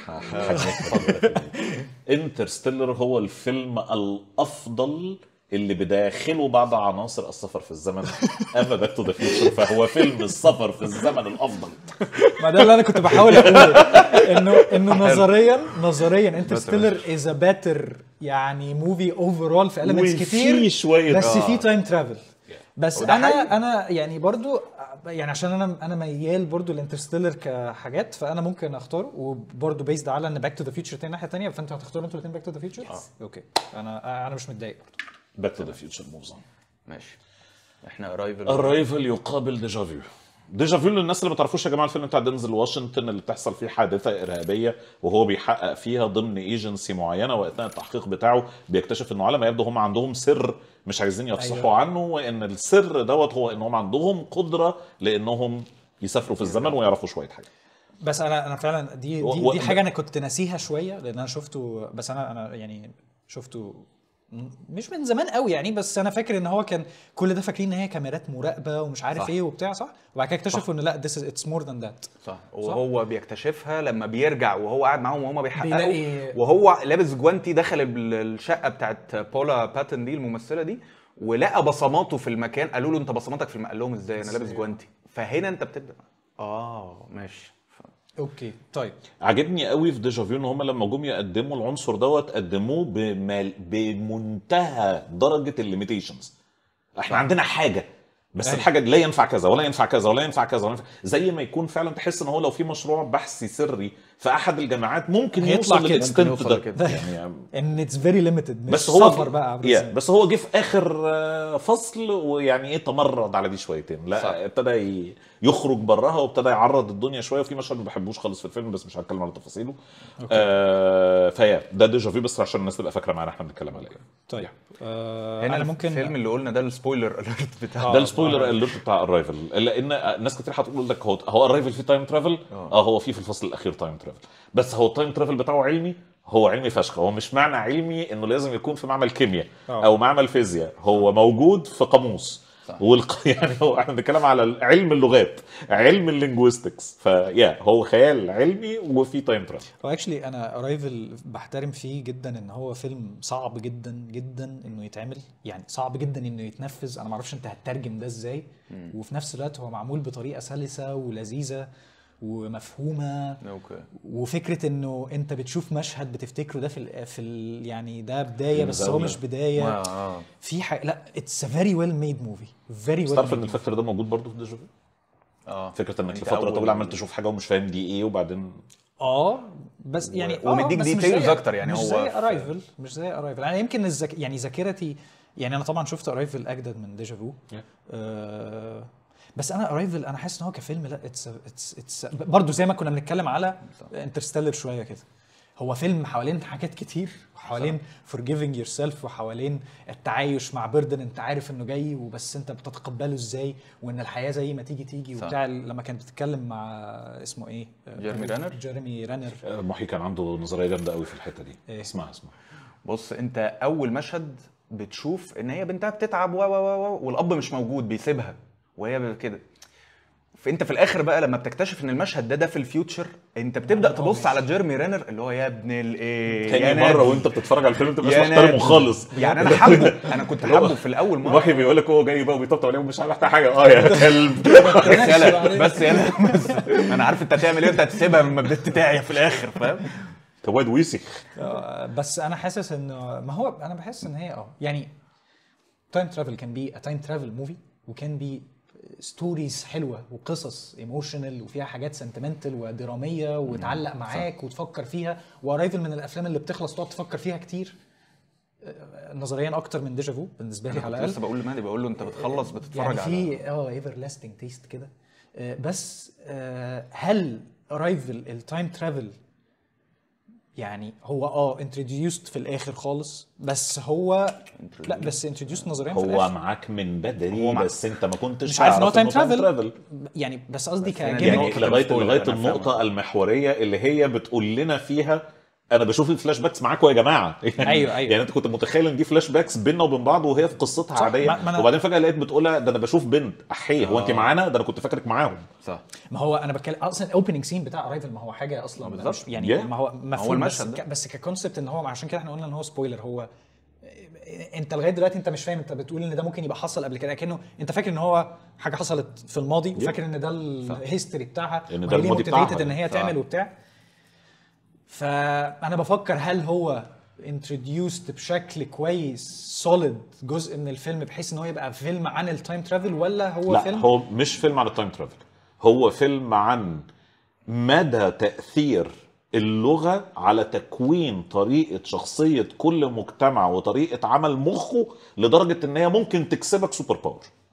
هحنيك انترستيلر هو الفيلم الافضل اللي بداخله بعض عناصر السفر في الزمن اما باك تو ذا فيوتشر فهو فيلم السفر في الزمن الافضل ما ده اللي انا كنت بحاول اقوله انه انه نظريا نظريا انترستيلر از ا باتر يعني موفي اوفرول في elements وفي كتير شوية- بس آه. في تايم ترافل بس وده انا حقيقي. انا يعني برضو يعني عشان انا انا ميال برضو لانترستيلر كحاجات فانا ممكن اختاره وبرضو بيزد على ان باك تو ذا فيوتشر تاني ناحيه تانيه فانتوا هتختاروا انتوا الاثنين باك تو ذا فيوتشر اوكي انا انا مش متضايق برضو باك تو ذا فيوتشر موفز ماشي احنا ارايفل الرايفل يقابل ديجافيو ديجا فيو للناس اللي ما تعرفوش يا جماعه الفيلم بتاع دينزل واشنطن اللي بتحصل فيه حادثه ارهابيه وهو بيحقق فيها ضمن ايجنسي معينه واثناء التحقيق بتاعه بيكتشف انه على ما يبدو هم عندهم سر مش عايزين يفصحوا أيوة. عنه وان السر دوت هو انهم عندهم قدره لانهم يسافروا في الزمن ويعرفوا شويه حاجات بس انا انا فعلا دي و- دي, و- دي حاجه انا كنت ناسيها شويه لان انا شفته بس انا انا يعني شفته م- مش من زمان قوي يعني بس انا فاكر ان هو كان كل ده فاكرين ان هي كاميرات مراقبه ومش عارف صح. ايه وبتاع صح وبعد كده اكتشفوا ان لا this is it's more than that صح وهو بيكتشفها لما بيرجع وهو قاعد معاهم وهما بيحققوا بيلاقي- وهو لابس جوانتي دخل ال- الشقه بتاعت بولا باتن دي الممثله دي ولقى بصماته في المكان قالوا له انت بصماتك في المكان قال لهم ازاي انا لابس جوانتي فهنا انت بتبدا اه ماشي ف- اوكي طيب عجبني قوي في ديجا فيو ان هم لما جم يقدموا العنصر دوت قدموه بمال بمنتهى درجه الليميتيشنز احنا عندنا حاجه بس أيوة. الحاجه دي لا ينفع كذا ولا ينفع كذا ولا ينفع كذا ولا ينفع زي ما يكون فعلا تحس ان هو لو في مشروع بحثي سري في احد الجامعات ممكن هيطلع يوصل كده. للاكستنت ممكن ده يوصل كده. يعني ان اتس فيري ليميتد مش بس هو سفر بقى عبر yeah, الزمن. بس هو جه في اخر آه، فصل ويعني ايه تمرد على دي شويتين لا صح. ابتدى ي- يخرج براها وابتدى يعرض الدنيا شويه وفي مشهد ما بحبوش خالص في الفيلم بس مش هتكلم على تفاصيله آه فيا ده ديجا فيو بس عشان الناس تبقى فاكره معانا احنا بنتكلم على ايه طيب آه هنا انا ممكن الفيلم اللي قلنا ده السبويلر اليرت بتاعه ده السبويلر اليرت بتاع ارايفل لان ناس كتير هتقول لك هو هو ارايفل فيه تايم ترافل اه هو فيه في الفصل الاخير تايم ترافل بس هو التايم ترافل بتاعه علمي هو علمي فشخ هو مش معنى علمي انه لازم يكون في معمل كيمياء آه. او معمل فيزياء هو موجود في قاموس صح. والق... يعني هو احنا بنتكلم على علم اللغات علم اللينجويستكس فيا هو خيال علمي وفي تايم ترافل هو اكشلي انا ارايفل بحترم فيه جدا ان هو فيلم صعب جدا جدا انه يتعمل يعني صعب جدا انه يتنفذ انا ما اعرفش انت هتترجم ده ازاي وفي نفس الوقت هو معمول بطريقه سلسه ولذيذه ومفهومه اوكي وفكره انه انت بتشوف مشهد بتفتكره ده في ال في ال يعني ده بدايه بس هو المزاولة. مش بدايه اه في حاجه لا اتس ا فيري ويل ميد موفي فيري بس ويل تعرف ان الفاكتور ده موجود برضه في ديجا فيو اه فكره انك أنت لفتره أول- طويله عمال تشوف حاجه ومش فاهم دي ايه وبعدين اه بس يعني و- ومديك بس مش details زي- أكتر، يعني مش هو زي في- ارايفل مش زي ارايفل انا يمكن الذك... يعني ذاكرتي يعني انا طبعا شفت ارايفل اجدد من ديجا فو Yeah. آه بس انا ارايفل انا حاسس ان هو كفيلم لا اتس اتس اتس برضه زي ما كنا بنتكلم على انترستيلر شويه كده هو فيلم حوالين حاجات كتير وحوالين forgiving yourself وحوالين التعايش مع بردن انت عارف انه جاي وبس انت بتتقبله ازاي وان الحياه زي ما تيجي تيجي صح. وبتاع لما كانت بتتكلم مع اسمه ايه جيرمي رانر؟ جيرمي رانر آه، محي كان عنده نظريه جامده قوي في الحته دي إيه؟ اسمعها اسمعها بص انت اول مشهد بتشوف ان هي بنتها بتتعب و و و و- والاب مش موجود بيسيبها وهي كده فانت في الاخر بقى لما بتكتشف ان المشهد ده ده في الفيوتشر انت بتبدا تبص على جيرمي رانر اللي هو يا ابن الايه يا تاني مره نادي. وانت بتتفرج على الفيلم انت مش يا محترمه نادي. خالص يعني انا حابه انا كنت حابه في الاول مره محي بيقول لك هو جاي بقى وبيطبطب عليهم مش عارف حاجه اه يا كلب بس يلا بس يلا بس انا عارف انت هتعمل ايه انت هتسيبها لما بدات تعيا في الاخر فاهم انت واد ويسخ آه، بس انا حاسس انه ما هو انا بحس ان هي اه يعني تايم ترافل كان بي تايم ترافل موفي وكان بي ستوريز حلوه وقصص ايموشنال وفيها حاجات سنتمنتال ودراميه وتعلق معاك وتفكر فيها وارايفل من الافلام اللي بتخلص تقعد تفكر فيها كتير آه، نظريا اكتر من ديجا فو بالنسبه لي انا على كنت الاقل لسه بقول لمهدي بقول له انت بتخلص بتتفرج يعني على في اه ايفر لاستنج تيست كده آه، بس آه، هل ارايفل التايم ترافل يعني هو اه انتروديوست في الاخر خالص بس هو لا بس انتروديوست نظريا في هو الاخر معاك من بدري هو معاك. بس انت ما كنتش مش عارف ان هو تعرف تايم إنه ترافل يعني بس قصدي بس هنا كجيمك دي يعني نقطة لغايه السبويلر، لغايه أنا النقطه فاهمها. المحوريه اللي هي بتقول لنا فيها انا بشوف الفلاش باكس معاكم يا جماعه يعني أيوة، أيوة. يعني انت كنت متخيل ان دي فلاش باكس بيننا وبين بعض وهي في قصتها صح، عاديه ما- ما أنا- وبعدين فجاه لقيت بتقولها ده انا بشوف بنت احيه هو انت آه. معانا ده انا كنت فاكرك معاهم صح ما هو انا بتكلم اصلا الاوبننج سين بتاع ارايفل ما هو حاجه اصلا بالظبط. مش يعني Yeah. ما هو مفهوم بس, المشهد ده. ك- بس ككونسبت ان هو عشان كده احنا قلنا ان هو سبويلر هو انت لغايه دلوقتي انت مش فاهم انت بتقول ان ده ممكن يبقى حصل قبل كده كانه انت فاكر ان هو حاجه حصلت في الماضي وفاكر ان ده الهيستوري بتاعها إن ده وهي ليه الماضي motivated بتاعها. ان هي صح. تعمل وبتاع فانا بفكر هل هو انتروديوست بشكل كويس سوليد جزء من الفيلم بحيث ان هو يبقى فيلم عن التايم ترافل ولا هو لا فيلم هو مش فيلم عن التايم ترافل هو فيلم عن مدى تأثير اللغة على تكوين طريقة شخصية كل مجتمع وطريقة عمل مخه لدرجة ان هي ممكن تكسبك سوبر باور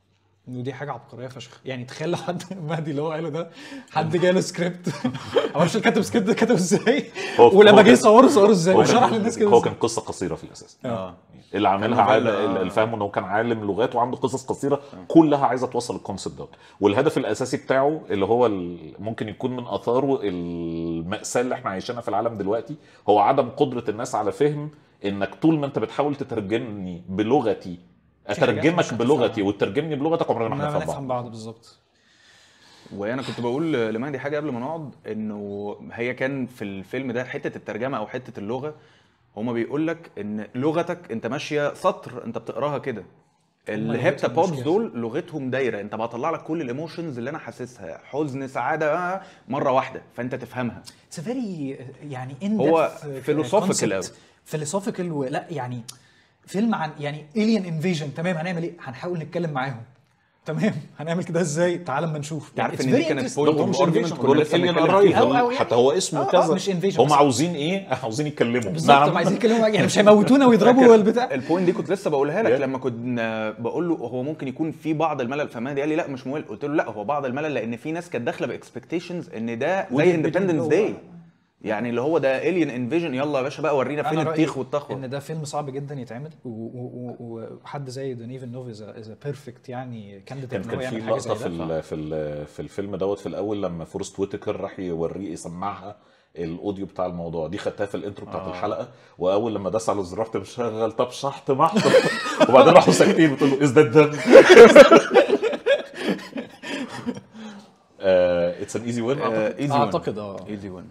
ودي حاجه عبقريه فشخ يعني تخيل لو حد مهدي اللي هو قاله ده حد جاله سكريبت ما اعرفش اللي كاتب سكريبت ده كتبه ازاي هو- ولما هو جه كان- يصوره صوره ازاي هو وشرح كان للناس كده هو إزاي. كان قصه قصيره في الاساس اه اللي عاملها كان عال... نوفيلا، آه. اللي فاهمه انه كان عالم لغات وعنده قصص قصيره كلها عايزه توصل الكونسيبت دوت والهدف الاساسي بتاعه اللي هو ال... ممكن يكون من اثاره الماساه اللي احنا عايشينها في العالم دلوقتي هو عدم قدره الناس على فهم انك طول ما انت بتحاول تترجمني بلغتي حاجات مش اترجمك هتفهمها. بلغتي وتترجمني بلغتك عمرنا ما ما هنفهم نفهم بعض بعض بالظبط وانا كنت بقول لمهدي حاجه قبل ما نقعد انه هي كان في الفيلم ده حته الترجمه او حته اللغه هما بيقول لك ان لغتك انت ماشيه سطر انت بتقراها كده الهيبتا لغتهم بودز مش كده. دول لغتهم دايره انت بطلع لك كل الايموشنز اللي انا حاسسها حزن سعاده آه، مره واحده فانت تفهمها اتس فيري يعني ان هو philosophical أوي. فيلوسوفيكال ولا يعني فيلم عن يعني الين انفيجن تمام هنعمل ايه؟ هنحاول نتكلم معاهم تمام هنعمل كده ازاي؟ تعال اما نشوف انت عارف it's ان دي very كانت interesting. بوينت ده مش اوف ارجيومنت invasion، كنا بقول لك لسه alien بنتكلم أو- فيها أو arrival يعني- حتى هو اسمه آه، آه، كذا مش invasion هم بس. عاوزين ايه عاوزين يتكلموا بالظبط نعم. هم عايزين يتكلموا يعني مش هيموتونا ويضربوا فاكر البتاع البوينت دي كنت لسه بقولها لك Yeah. لما كنا بقول له هو ممكن يكون في بعض الملل فمهدي قال لي لا مش ممل قلت له لا هو بعض الملل لان في ناس كانت داخله باكسبكتيشنز ان ده ودي زي البداية اندبندنس اللي هو- داي يعني اللي هو ده الين انفيجن يلا يا باشا بقى ورينا فين أنا رأيي التيخ والتخوه ان ده فيلم صعب جدا يتعمل و- و- و- وحد زي دونيفن نوف از بيرفكت يعني كانديديت كان ان كان هو في يعمل حاجه لقطه زي في ده ال في ال في الفيلم دوت في الاول لما فورست ويتكر راح يوريه يسمعها الاوديو بتاع الموضوع دي خدتها في الانترو بتاعت آه. الحلقه واول لما داس على الزرار رحت مشغل طب شحت محط وبعدين راحوا ساكتين بتقول له از ذات دم اتس ان ايزي وين ايزي أعتقد، آه. ايزي وين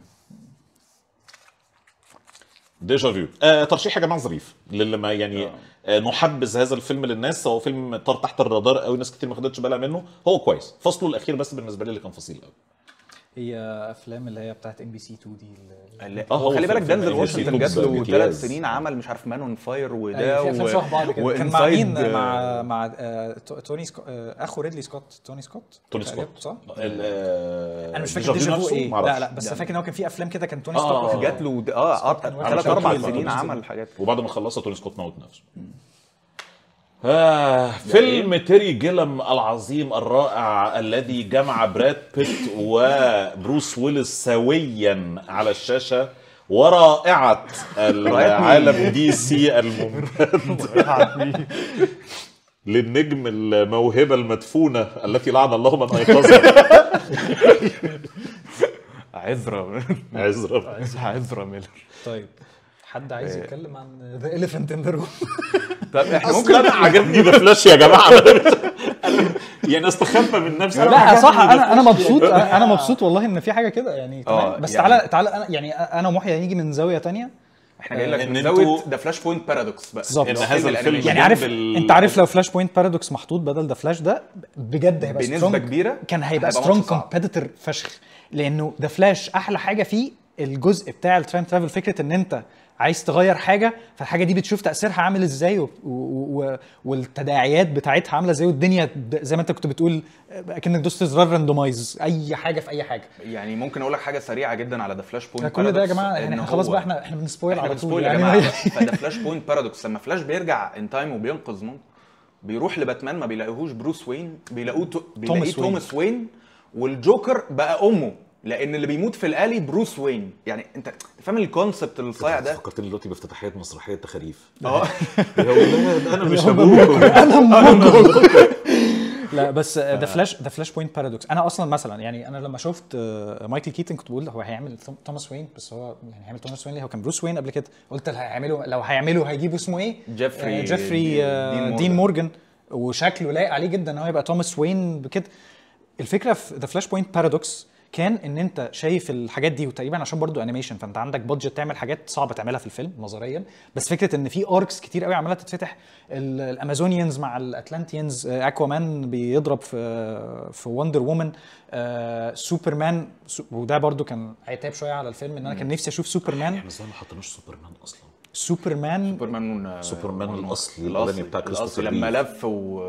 ديجا فيو آه ترشيح يا جماعه ظريف للي ما يعني آه نحبذ هذا الفيلم للناس هو فيلم طار تحت الرادار قوي ناس كتير ما خدتش بالها منه هو كويس فصله الاخير بس بالنسبه لي اللي كان فصيل قوي هي افلام اللي هي بتاعت ام بي سي 2 دي اللي- آه، هو هو خلي في- بالك في دنزل الأجنبي واشنطن جات بيكون له بامتياز. ثلاث سنين عمل مش عارف مان اون فاير وده أيوة، في افلام شبه بعض كده كان مع وإنسايد، مين آه، مع مع آه، تو- توني سكوت اخو ريدلي سكوت توني سكوت توني تقريبا، سكوت صح؟ ال- آه، انا مش ديجا فاكر ديجا فو نفسه؟ ايه معرفش. لا لا بس فاكر ان هو كان في افلام كده كان توني آه، سكوت آه، واخد جات له اه كان واحد ثلاث شاطر اربع فيه. سنين آه. عمل حاجات وبعد ما خلصها توني سكوت موت نفسه آه فيلم تيري جيلم العظيم الرائع الذي جمع براد بيت وبروس ويلس سويا على الشاشة ورائعة العالم دي سي الممتد للنجم الموهبة المدفونة التي لعن الله من أيقظها عذرا عزرا عذرا ميلر طيب حد عايز يتكلم عن ذا اليفنت ان ذا روم طب احنا ممكن ممكن انا عجبني ذا فلاش يا جماعه أنا يعني استخبى من نفسي لا صح انا انا مبسوط انا مبسوط والله ان في حاجه كده يعني آه، تمام بس يعني- تعالى تعالى أنا يعني انا ومحيى هنيجي من زاويه تانية احنا جايين لك إن من انتوا- زاويه ده فلاش بوينت بارادوكس بقى بالظبط. اللي هو إن هذا فيلم الفيلم الأنيميشن. يعني عارف بال- انت عارف لو فلاش بوينت بارادوكس محطوط بدل ذا فلاش ده بجد هيبقى بنسبة strong. كبيرة كان هيبقى هيبقى سترونج ماتش صعب. كومبيتيتور فشخ لانه ذا فلاش احلى حاجه فيه الجزء بتاع التايم ترافل فكره ان انت عايز تغير حاجه فالحاجه دي بتشوف تاثيرها عامل ازاي و... و... و... والتداعيات بتاعتها عامله ازاي والدنيا د- زي ما انت كنت بتقول اكنك دوست زرار راندومايز اي حاجه في اي حاجه يعني ممكن اقول لك حاجه سريعه جدا على ذا فلاش بوينت كل ده يا Paradox، جماعه يعني إن احنا خلاص هو- بقى احنا احنا بنسبويل احنا على طول بنسبويل يا يعني جماعه فده فلاش بوينت بارادوكس لما فلاش بيرجع ان تايم وبينقذ مون بيروح لباتمان ما بيلاقيهوش بروس وين بيلاقوه تو... بيلاقيه توماس وين. توماس وين والجوكر بقى امه لان اللي بيموت في الالي بروس وين يعني انت أنت فاهم الكونسبت الصايع ده فكرتني دلوقتي بافتتاحيه مسرحيه تخاريف اه يا ولاد انا مش ابوكم لا بس ذا فلاش ذا فلاش بوينت بارادوكس انا اصلا مثلا يعني انا لما شفت آه، مايكل كيتن كنت بقول هو هيعمل ثوم- توماس وين بس هو يعني هيعمل توماس وين ليه هو كان بروس وين قبل كده قلت هيعملوا لو هيعملوا هيجيبوا اسمه ايه جيفري- آه، جيفري دين آه، مورجان. دين مورجان وشكله لايق عليه جدا ان هو يبقى توماس وين بكده الفكره في ذا فلاش بوينت بارادوكس كان ان انت شايف الحاجات دي وتقريبا عشان برضو انيميشن فانت عندك بادجت تعمل حاجات صعبه تعملها في الفيلم نظريا بس فكره ان في اركس كتير قوي عماله تتفتح ال- الامازونيانز مع الاتلانتيانز آه، اكوامان بيضرب في في وندر وومن آه، سوبرمان سو- وده برضو كان عتاب شويه على الفيلم ان انا كان نفسي اشوف سوبرمان احنا ازاي ما حطيناش سوبرمان اصلا سوبرمان سوبرمان سوبرمان الاصلي الاصلي الاولاني بتاع الأصلي كريستوفر لما ريف. لف و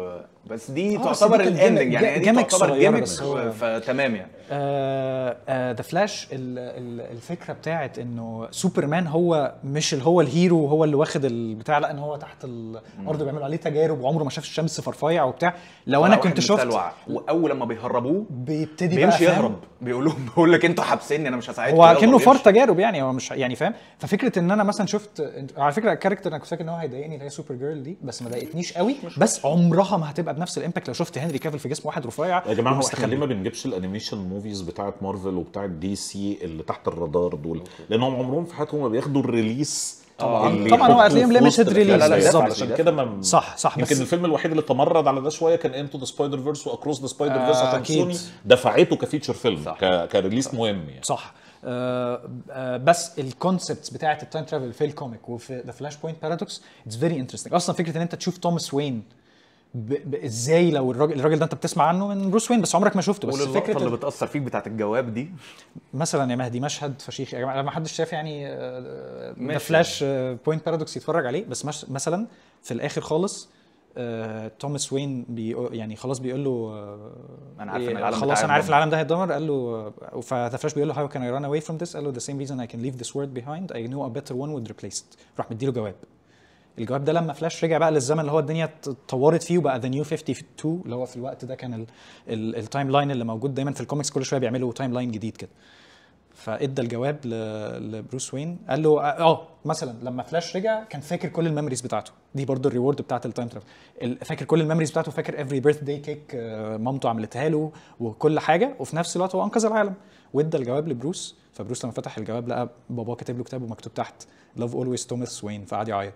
بس دي آه، بس تعتبر دي كانت الاندنج جيمك- يعني دي جيمك تعتبر صغيرة جيمك بس هو- فتمام يعني ذا فلاش الفكره بتاعت انه سوبرمان هو مش اللي هو الهيرو هو اللي واخد البتاع لا ان هو تحت الارض بيعملوا عليه تجارب وعمره ما شاف الشمس فرفيع وبتاع لو انا واحد كنت شفت مستلوع. واول لما بيهربوه بيبتدي بقى بيمشي فاهم؟ يهرب بيقول لهم بيقول لك انتوا حابسيني انا مش هساعدكم هو يلا كانه فار ويمشي. تجارب يعني هو مش يعني فاهم ففكره ان انا مثلا شفت على فكره الكاركتر انا كنت فاكر ان هو هيضايقني اللي هي سوبر جيرل دي بس ما ضايقتنيش قوي بس عمرها ما هتبقى بنفس الامباكت لو شفت هنري كافل في جسم واحد رفيع يا جماعه هو احنا ومستخبي. ليه ما بنجيبش الانيميشن موفيز بتاعت مارفل وبتاعت دي سي اللي تحت الرادار دول لانهم عمرهم في حياتهم ما بياخدوا الريليس طبعاً. اللي طبعاً هو يحطوه هتلاقيهم في limited وسط الأفلام. release لا لا بالظبط. لا علشان كده ما صح صح يمكن بس الفيلم الوحيد اللي تمرد على ده شويه كان انتو ذا سبايدر فيرس واكروس ذا سبايدر آه، فيرس عشان أكيد. سوني دفعته كفيتشر فيلم صح. ك... كريليس مهم يعني صح آه آه بس الكونسبتس بتاعت التايم ترافل في الكوميك وفي ذا فلاش بوينت بارادوكس اتس فيري انترستنج اصلا فكره ان انت تشوف توماس وين ب... ب... ازاي لو الراجل الراجل ده انت بتسمع عنه من بروس وين بس عمرك ما شفته بس واللقطه فكره اللي ال- بتاثر فيك بتاعت الجواب دي مثلا يا مهدي مشهد فشيخ يا جماعه ما حدش شاف يعني ذا ماشي. فلاش بوينت بارادوكس يتفرج عليه بس مش مثلا في الاخر خالص آه، توماس وين بي يعني خلاص بيقول له آه، أنا عارف إن إيه، العالم خلاص بتاعي انا عارف هيتدمر. العالم ده هيتدمر قال له فذا فلاش بيقول له how can I run away from this قال له the same reason I can leave this world behind I knew a better one would replace it راح مديله جواب الجواب ده لما فلاش رجع بقى للزمن اللي هو الدنيا اتطورت فيه وبقى ذا نيو 52 اللي هو في الوقت ده كان التايم لاين اللي موجود دايما في الكوميكس كل شويه بيعملوا تايم لاين جديد كده فادى الجواب ل- لبروس وين قال له اه مثلا لما فلاش رجع كان فاكر كل الميموريز بتاعته دي برضو الريورد بتاعت التايم ترافل ال- فاكر كل الميموريز بتاعته فاكر افري بيرث داي كيك مامته عملتها له وكل حاجه وفي نفس الوقت هو انقذ العالم وادى الجواب لبروس فبروس لما فتح الجواب لقى باباه كاتب له كتاب ومكتوب تحت لاف اولويز توماس وين فقعد يعيط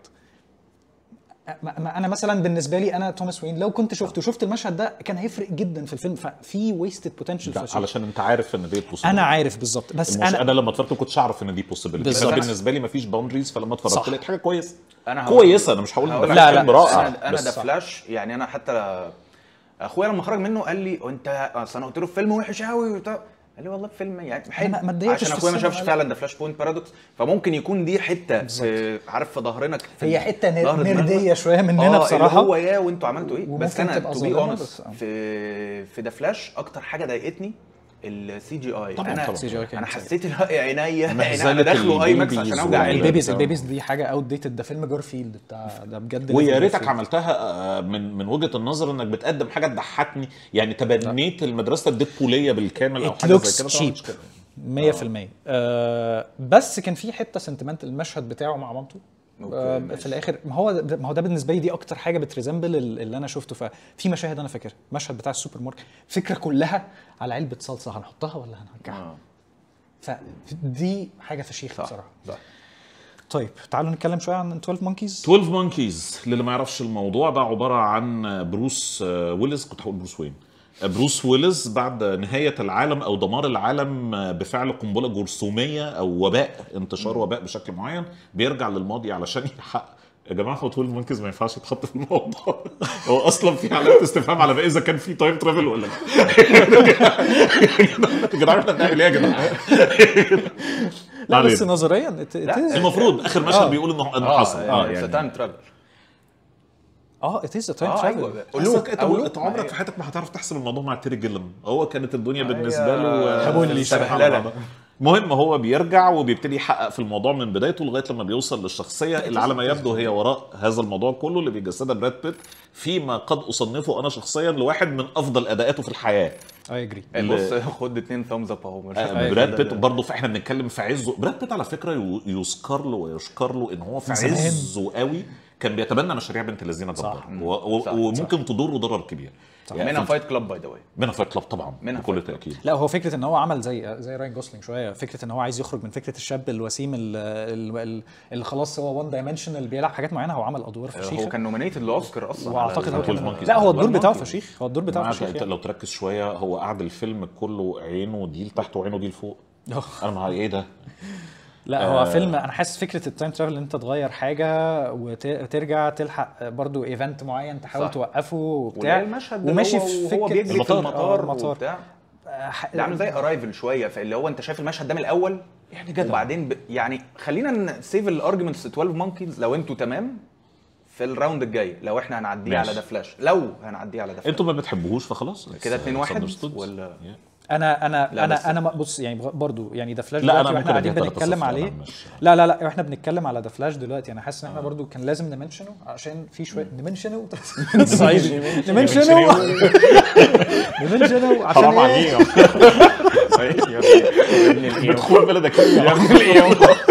ما- ما انا مثلا بالنسبه لي انا توماس وين لو كنت شفته وشفت المشهد ده كان هيفرق جدا في الفيلم ففي ويستد بوتنشال ده علشان انت عارف ان دي possibility. انا عارف بالظبط بس المش... انا انا لما اتفرجت ما كنتش اعرف ان دي possibility بالظبط. فانا بالنسبه لي ما فيش باوندريز فلما اتفرجت صح. لقيت حاجه كويسه انا هقول- كويسه انا مش هقول ان هقول ده لك لا، فيلم لا. رائع انا انا بس ده فلاش يعني انا حتى اخويا لما خرج منه قال لي انت اصل انا قلت له فيلم وحش قوي وبتاع قال لي والله فيلم يعني حلو ما- ما اتضايقتش عشان في اخويا ما السينما، شافش لا. فعلا ده فلاش بوينت بارادوكس فممكن يكون دي حته في عارف في ظهرنا في هي حته نر- ظهر دماغنا. نرديه شويه مننا اه بصراحه اللي هو يا وانتوا عملتوا ايه بس وممكن انا تبقى تو بي ظالمة، اونست بس آه. في في ذا فلاش اكتر حاجه ضايقتني السي جي اي طبعاً، انا طبعاً. CGI كانت انا سيئة. حسيت ان عينيا مهزلة انا داخله اي ماكس البيبيز عشان اوجع وال- عيني البيبيز بتاع- البيبيز دي حاجه اوت ديتد ده فيلم جارفيلد بتاع ده بجد ويا ليفل ريتك جارفيلد. عملتها آه، من من وجهه النظر انك بتقدم حاجه تضحكني يعني تبنيت المدرسه الديدبوليه بالكامل او It حاجه looks زي كده طبعاً مش cheap. كده. 100% آه بس كان في حته سنتمنت المشهد بتاعه مع مامته أوكي، آه ماشي. في الاخر ما هو ده ما هو ده بالنسبه لي دي اكتر حاجه بتريزمبل اللي انا شفته ففي مشاهد انا فاكرها المشهد بتاع السوبر ماركت الفكره كلها على علبه صلصه هنحطها ولا هنرجعها آه. فدي حاجه فشيخه صح بصراحه صح طيب تعالوا نتكلم شويه عن 12 مونكيز 12 مونكيز للي ما يعرفش الموضوع ده عباره عن بروس آه، ويلز كنت هقول بروس وين آه، بروس ويلز بعد نهايه العالم او دمار العالم آه، بفعل قنبله جرثوميه او وباء انتشار وباء بشكل معين بيرجع للماضي علشان يحقق يا جماعه هو 12 مونكيز ما ينفعش يتحط في الموضوع هو اصلا في علامه استفهام على بقى اذا كان في تايم ترافل ولا لا يا جدعان احنا بنعمل ايه يا جدعان لا علينا. بس نظريا it- it لا، is- المفروض اخر مشهد بيقول انه انه حصل اه يعني تايم ترافل اه it is a time اه travel ايوه لوك انت أو انت عمرك في حياتك ما هتعرف تحسب الموضوع مع تيري جيلم هو كانت الدنيا أيوة. بالنسبه له هبول لي سبهللة. المهم هو بيرجع وبيبتدي يحقق في الموضوع من بدايته لغايه لما بيوصل للشخصيه اللي على ما يبدو هي وراء هذا الموضوع كله اللي بيجسدها براد بيت فيما قد اصنفه انا شخصيا لواحد من افضل اداءاته في الحياه I agree بص خد اتنين ثامز اب اهو مش آه، عارف براد ده- بيت ده- برضه احنا بنتكلم في عزه براد بيت على فكره يو- يذكر له ويشكر له ان هو في من زمان. عزه قوي كان بيتبنى مشاريع بنت الذين جبار و- و- صح، وممكن تضره ضرر كبير يعني منها في- فايت كلاب باي ذا واي منها فايت كلاب طبعا منها بكل فايت كلاب. تاكيد لا هو فكره ان هو عمل زي زي راين جوسلينج شويه فكره ان هو عايز يخرج من فكره الشاب الوسيم ال- ال- ال- اللي خلاص هو وان دايمنشنال بيلعب حاجات معينه هو عمل ادوار فشيخه هو كان نومينيتد لاوسكار اصلا واعتقد هو على كان 12 Monkeys. لا هو الدور 12 بتاعه Monkeys. فشيخ هو الدور بتاعه معاك فشيخ انت يعني. لو تركز شويه هو قعد الفيلم كله عينه دي لتحت وعينه دي لفوق أوه. انا مع ايه ده لا هو فيلم انا حاسس فكره التايم ترافل ان انت تغير حاجه وترجع تلحق برضو ايفنت معين تحاول صح. توقفه وبتاع وتلاقي المشهد اللي وماشي هو في وهو فكره بيجري في المطار. المطار آه، المطار. وبتاع آه، ح- ده عامل زي ارايفل شويه فاللي هو انت شايف المشهد ده من الاول يعني جدع. وبعدين ب... يعني خلينا نسيف الارجيومنتس 12 مونكيز لو انتوا تمام في الراوند الجاي لو احنا هنعديه ماشي. على ذا فلاش لو هنعديه على ذا فلاش انتوا ما بتحبوهوش فخلاص كده It's 2-1 understood. ولا انا انا لا، بس- انا انا بص يعني بغ- برضو يعني ذا فلاش لا، أنا دلوقتي ممكن واحنا قاعدين أديها بنتكلم 3-0 عليه أنا مش- لا لا لا احنا بنتكلم على ذا فلاش دلوقتي انا حاسس ان احنا برضو كان لازم نمنشنه عشان في شويه نمنشنه صعيدي نمنشنه نمنشنه عشان حرام إيه؟ عليك بتخون بلدك إيه؟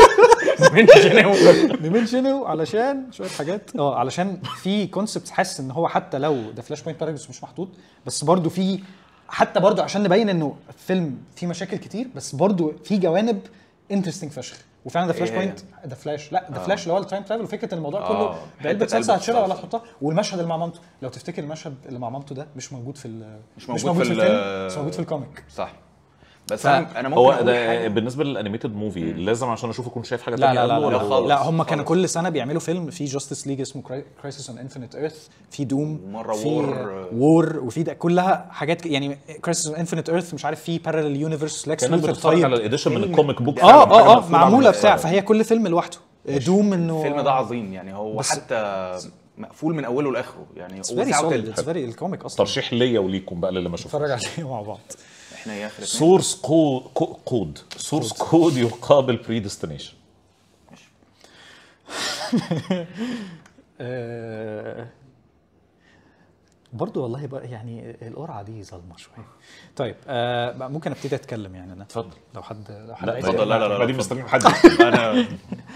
نمنشنه علشان شويه حاجات اه علشان في كونسبت حاسس ان هو حتى لو ذا فلاش بوينت بارادوكس مش محطوط بس برضو في حتى برضو عشان نبين انه فيلم فيه مشاكل كتير بس برضو في جوانب انترستنج فشخ وفعلا ذا فلاش إيه هي؟ بوينت ذا فلاش لا ذا فلاش اللي هو التايم ترافل وفكره ان الموضوع آه، كله بعلبه حتة سلسله علبة هتشيلها ولا سلسلة. تحطها والمشهد اللي مع مامته لو تفتكر المشهد اللي مع مامته ده مش موجود في ال- مش موجود في ال- الفيلم بس موجود في الكوميك صح بس ف- انا انا ممكن هو أقول ده حاجة. بالنسبه للانيميتد موفي لازم عشان اشوف اكون شايف حاجه لا تانية لا لا قبله لا, ولا لا هو- خالص. لا هم كانوا خالص. كل سنه بيعملوا فيلم في جاستس ليج اسمه كرايسيس اون انفينيت ايرث في دوم ومرة في وور. وور وفي ده كلها حاجات ك- يعني كرايسيس اون انفينيت ايرث مش عارف في بارallel يونيفرس لاكس كانك لوثر بتتفرج على طيب الاديشن من الكوميك بوك اه فعلاً، حاجة اه اه مقفولة معموله على بتاع الفيلم. فهي كل فيلم لوحده دوم انه الفيلم ده عظيم يعني هو بس- حتى مقفول من اوله لاخره يعني اتس هو فيري ساعة سوليد وتلت. اتس فيري الكوميك اصلا ترشيح ليا وليكم بقى للي ما شفتوش نتفرج عليه مع بعض احنا يا اخر اتنين. سورس كود كود سورس كود يقابل بريديستنيشن آه، برضو والله بقى يعني القرعه دي ظلمه شويه طيب آه ممكن ابتدي اتكلم يعني انا اتفضل. لو حد لو حد لا عايز اتفضل لا لا لا لا، دي اتفضل. مستنيين حد انا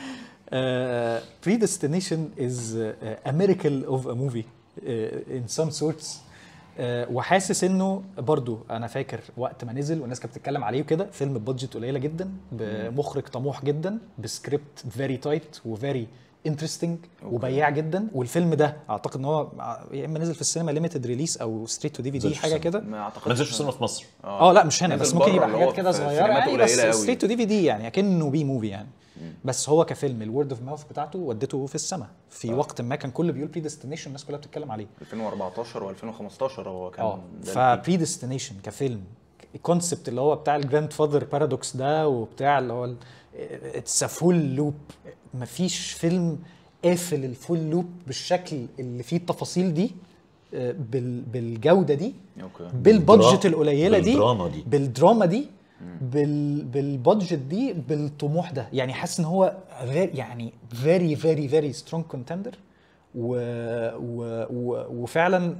Uh, predestination is uh, a miracle of a movie uh, in some sorts uh, وحاسس انه برضو انا فاكر وقت ما نزل والناس كانت بتتكلم عليه وكده فيلم بادجت قليله جدا بمخرج طموح جدا بسكريبت فيري تايت وفيري انترستنج وبياع جدا والفيلم ده اعتقد ان هو يا اما نزل في السينما ليميتد ريليس او ستريت تو دي في دي نزلش في حاجه السينما. كده ما ما اعتقدش نزلش في السينما في مصر اه لا مش هنا نزل بس ممكن بره يبقى اللي حاجات هو كده في صغيره سينمات يعني قليلة بس قوي. ستريت تو دي في دي يعني اكنه بي موفي يعني بس هو كفيلم الورد اوف ماوث بتاعته ودته في السماء في وقت ما كان كله بيقول بريدستنيشن الناس كلها بتتكلم عليه 2014 و2015 هو كان اه ده البيك. فبريدستنيشن كفيلم الكونسبت اللي هو بتاع الجراند فاذر بارادوكس ده وبتاع اللي هو اتس فول لوب مفيش فيلم قافل الفول لوب بالشكل اللي فيه التفاصيل دي آه، بال- بالجوده دي اوكي بالبادجت بالدرا- القليله دي بالدراما دي. بالدراما دي بال بالبادجت دي بالطموح ده يعني حاسس ان هو very يعني فيري فيري فيري سترونج كونتندر و... و... و... وفعلا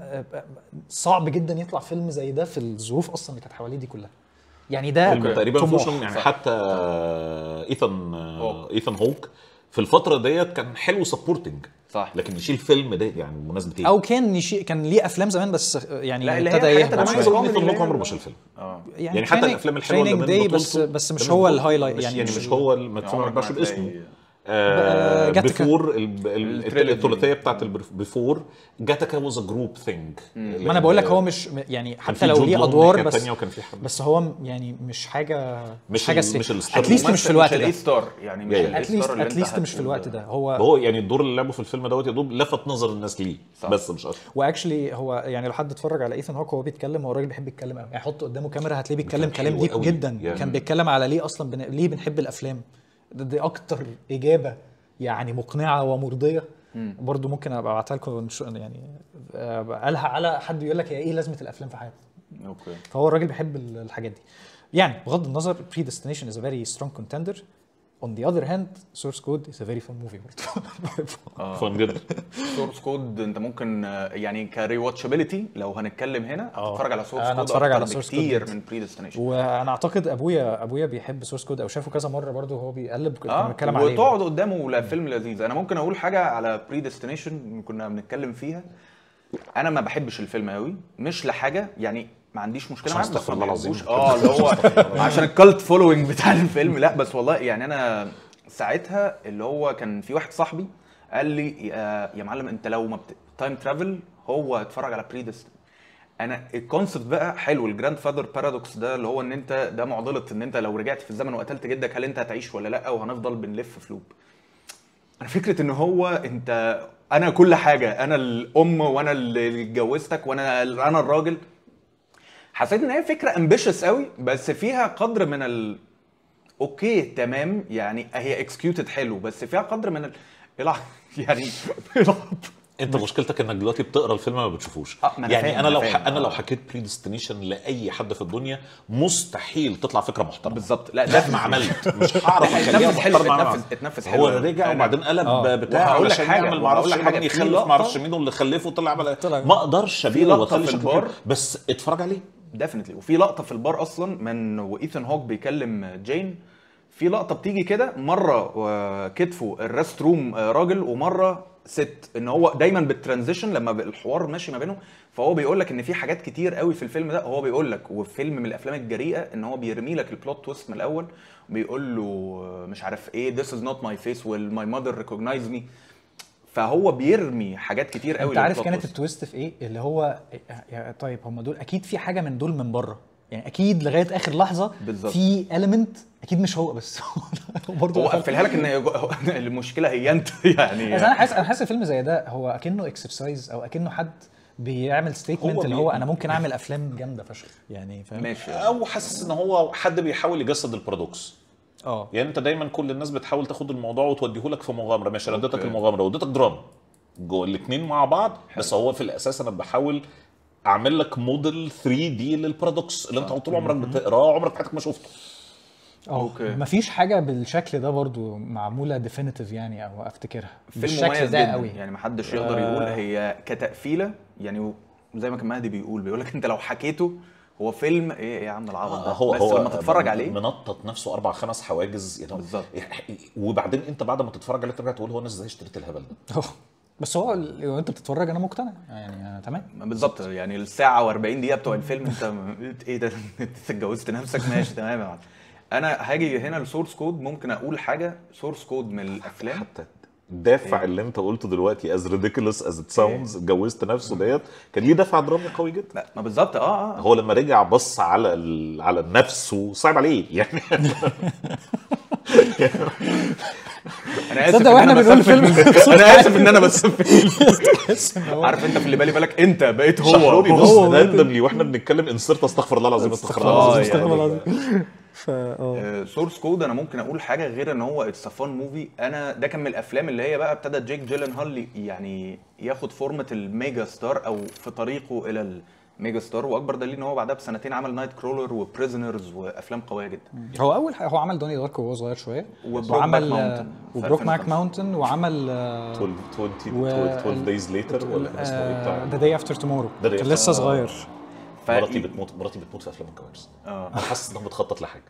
صعب جدا يطلع فيلم زي ده في الظروف اصلا اللي كانت حواليه دي كلها يعني ده فيلم تقريبا طموح. فيهم يعني صح. حتى ايثان هوك. ايثان هوك في الفتره ديت كان حلو سبورتنج صح لكن يشيل فيلم ده يعني بمناسبه ايه؟ او كان يشي... كان ليه افلام زمان بس يعني لا، اللي هي ابتدى الحاجات يهدى اللي انا شوية. عايز اقول كوميدي ايثان اللي هوك هي- عمره ما شال فيلم اه يعني, يعني حتى Training- الافلام الحلوه اللي Training من Day بس بطولته- بس مش ده من هو بطولته. الهايلايت مش يعني يعني مش مش هو ما عمرك ما تسمعش باسمه هتلاقي- آه، جاتكا. بيفور التريلوجي. الثلاثيه بتاعت بيفور جاتكا واز ا جروب ثينج ما انا بقول لك هو مش يعني كان حتى في لو جود ليه لو ادوار الناحية بس التانية وكان في حد بس هو م- يعني مش حاجه مش حاجه ال- مش الستار اتليست مش في الوقت ده الاي ستار يعني مش Yeah, yeah. الاي اتليست ستار اللي انت اتليست مش في هتقول الوقت ده هو هو يعني الدور اللي لعبه في الفيلم دوت يا دوب لفت نظر الناس ليه صح. بس مش اكتر واكشلي هو يعني لو حد اتفرج على ايثان هوك وهو بيتكلم هو الراجل بيحب يتكلم قوي يعني حط قدامه كاميرا هتلاقيه بيتكلم كان كلام حلو ديب قوي. جدا يعني- كان بيتكلم على ليه اصلا بن... ليه بنحب الافلام ده دي اكتر اجابه يعني مقنعه ومرضيه برضو ممكن ابقى ابعتها لكم ونش- يعني آه، قالها على حد يقول لك هي ايه لازمه الافلام في حياتك اوكي فهو الراجل بيحب ال- الحاجات دي يعني بغض النظر predestination is a very strong contender on the other hand source code is a very fun movie برضه فان جدا سورس كود انت ممكن آه، يعني كري واتشابيلتي لو هنتكلم هنا اه. هتتفرج على سورس انا كود اتفرج على اكتر source code بكتير جدا. من بريدستنيشن وانا اعتقد ابويا ابويا بيحب سورس كود او شافه كذا مره برضه وهو بيقلب كنا اه بنتكلم عليه وتقعد قدامه لا فيلم لذيذ انا ممكن اقول حاجه على بريدستنيشن كنا بنتكلم فيها انا ما بحبش الفيلم قوي مش لحاجه يعني ما عنديش مشكله عشان معاه بس استغفر ما الله العظيم. بحبوش. اه اللي هو عشان الكالت فولوينج بتاع الفيلم لا بس والله يعني انا ساعتها اللي هو كان في واحد صاحبي قال لي يا, يا معلم انت لو ما بت... تايم ترافل هو اتفرج على بريدست انا الكونسبت بقى حلو الجراند فاذر بارادوكس ده اللي هو ان انت ده معضله ان انت لو رجعت في الزمن وقتلت جدك هل انت هتعيش ولا لا وهنفضل بنلف في لوب انا فكره ان هو انت انا كل حاجه انا الام وانا اللي اتجوزتك وانا انا الراجل حسيت ان هي فكره امبيشس قوي بس فيها قدر من ال اوكي تمام يعني هي اكسكيوتد حلو بس فيها قدر من ال... الع... يعني العب انت مشكلتك انك دلوقتي بتقرا الفيلم ما بتشوفوش آه، ما أنا يعني فاهم، انا أنا لو فاهم. ح... انا لو آه. حكيت بريدستنيشن لاي حد في الدنيا مستحيل تطلع فكره محترمه بالظبط لا مهما عملت مش هعرف لا، اخليها اتنفذ حلو، محترمه اتنفذ- مع- اتنفذ حلو هو أوي. رجع أنا- وبعدين قلب آه. بتاع وهقول لك علشان حاجة، يعمل ما وهقول اعرفش لك حاجة، مين في يخلف ما اعرفش لقطة- مين واللي خلفه طلع على طلع- ما اقدرش ابيعه لقطة واخلي في شكله البار. حلو. بس اتفرج عليه ديفنتلي وفي لقطه في البار اصلا من وايثن هوك بيكلم جين في لقطه بتيجي كده مره آه، كتفه الريست روم آه، راجل ومره ست ان هو دايما بالترانزيشن لما ب- الحوار ماشي ما بينهم فهو بيقول لك ان في حاجات كتير قوي في الفيلم ده هو بيقول لك وفي فيلم من الافلام الجريئه ان هو بيرمي لك البلوت تويست من الاول وبيقول له آه، مش عارف ايه this is not my face will my mother recognize me فهو بيرمي حاجات كتير قوي انت عارف للplot كانت twist. التويست في ايه اللي هو يا طيب هم دول اكيد في حاجه من دول من بره يعني اكيد لغايه اخر لحظه بالظبط. في element اكيد مش هو بس هو برضه هو قفلها لك ان هو- المشكله هي انت يعني بس انا حاسس انا حاسس الفيلم زي ده هو اكنه اكسرسايز او اكنه حد بيعمل ستيتمنت هو اللي بي- هو انا ممكن اعمل افلام جامده فشخ يعني فاهم ماشي او حاسس ان هو حد بيحاول يجسد البارادوكس اه يعني انت دايما كل الناس بتحاول تاخد الموضوع وتوديه لك في مغامره ماشي انا اديتك أوكي. المغامره واديتك دراما جوه الاثنين مع بعض بس هو في الاساس انا بحاول اعمل لك موديل 3 دي للبارادوكس اللي انت طول عمرك بتقراه عمرك في حياتك ما شفته اه أوكي. مفيش حاجه بالشكل ده برضو معموله ديفينيتيف يعني او افتكرها فيلم بالشكل مميز ده جدا قوي يعني محدش يقدر يقول هي كتقفيله يعني زي ما كان مهدي بيقول بيقول لك انت لو حكيته هو فيلم ايه ايه يا عم العبط ده هو بس هو لما تتفرج عليه منطط نفسه اربع خمس حواجز يعني بالظبط. وبعدين انت بعد ما تتفرج عليه ترجع تقول هو انا ازاي اشتريت الهبل ده أوه. بس هو ال- وانت بتتفرج انا مقتنع يعني أنا تمام بالظبط يعني الساعه و40 دقيقه بتوع الفيلم انت ايه ده انت اتجوزت نفسك ماشي تمام يا معلم انا هاجي هنا لسورس كود ممكن اقول حاجه سورس كود من الافلام حتى الدافع اللي انت قلته دلوقتي از ريديكولوس از ات ساوندز اتجوزت نفسه ديت كان ليه دافع درامي قوي جدا لا ما بالظبط اه اه هو لما رجع بص على ال... على النفس وصعب عليه يعني انا اسف تصدق إن واحنا أنا بنقول بسفل. الفيلم انا اسف ان انا بسفل تحس ان هو عارف انت في اللي بالي بالك انت بقيت هو شحروري بص هو- راندملي واحنا بنتكلم انسرت استغفر الله العظيم استغفر الله آه، العظيم يعني. استغفر الله العظيم ف اه سورس كود انا ممكن اقول حاجه غير ان هو اتس فان موفي انا ده كان من الافلام اللي هي بقى ابتدى جيك جيلن هال يعني ياخد فورمه الميجا ستار او في طريقه الى الميجا ستار واكبر دليل ان هو بعدها بسنتين عمل نايت كرولر وبريزنرز وافلام قويه جدا هو اول حاجه هو عمل دوني دارك وهو صغير شويه وبروك وعمل باك ماونتن في وبروك ماك 2005. ماونتن وعمل آه، 12 20 و- 12 دايز ليتر ولا كان اسمه ايه ذا بتاع داي افتر تومورو The Day كان After- لسه صغير ف... مراتي بتموت مراتي بتموت في افلام الكوارث اه انا حاسس انهم بتخطط لحاجه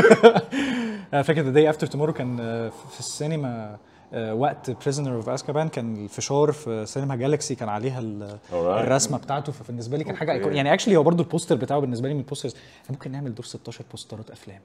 انا فاكر ذا داي افتر تومورو كان آه، في السينما آه، وقت بريزنر اوف اسكابان كان الفشار في سينما جالكسي كان عليها ال- Alright. الرسمه بتاعته فبالنسبه لي كان حاجه أوكي. أيكون- يعني اكشلي هو برضو البوستر بتاعه بالنسبه لي من البوسترز إحنا ممكن نعمل دور 16 بوسترات افلام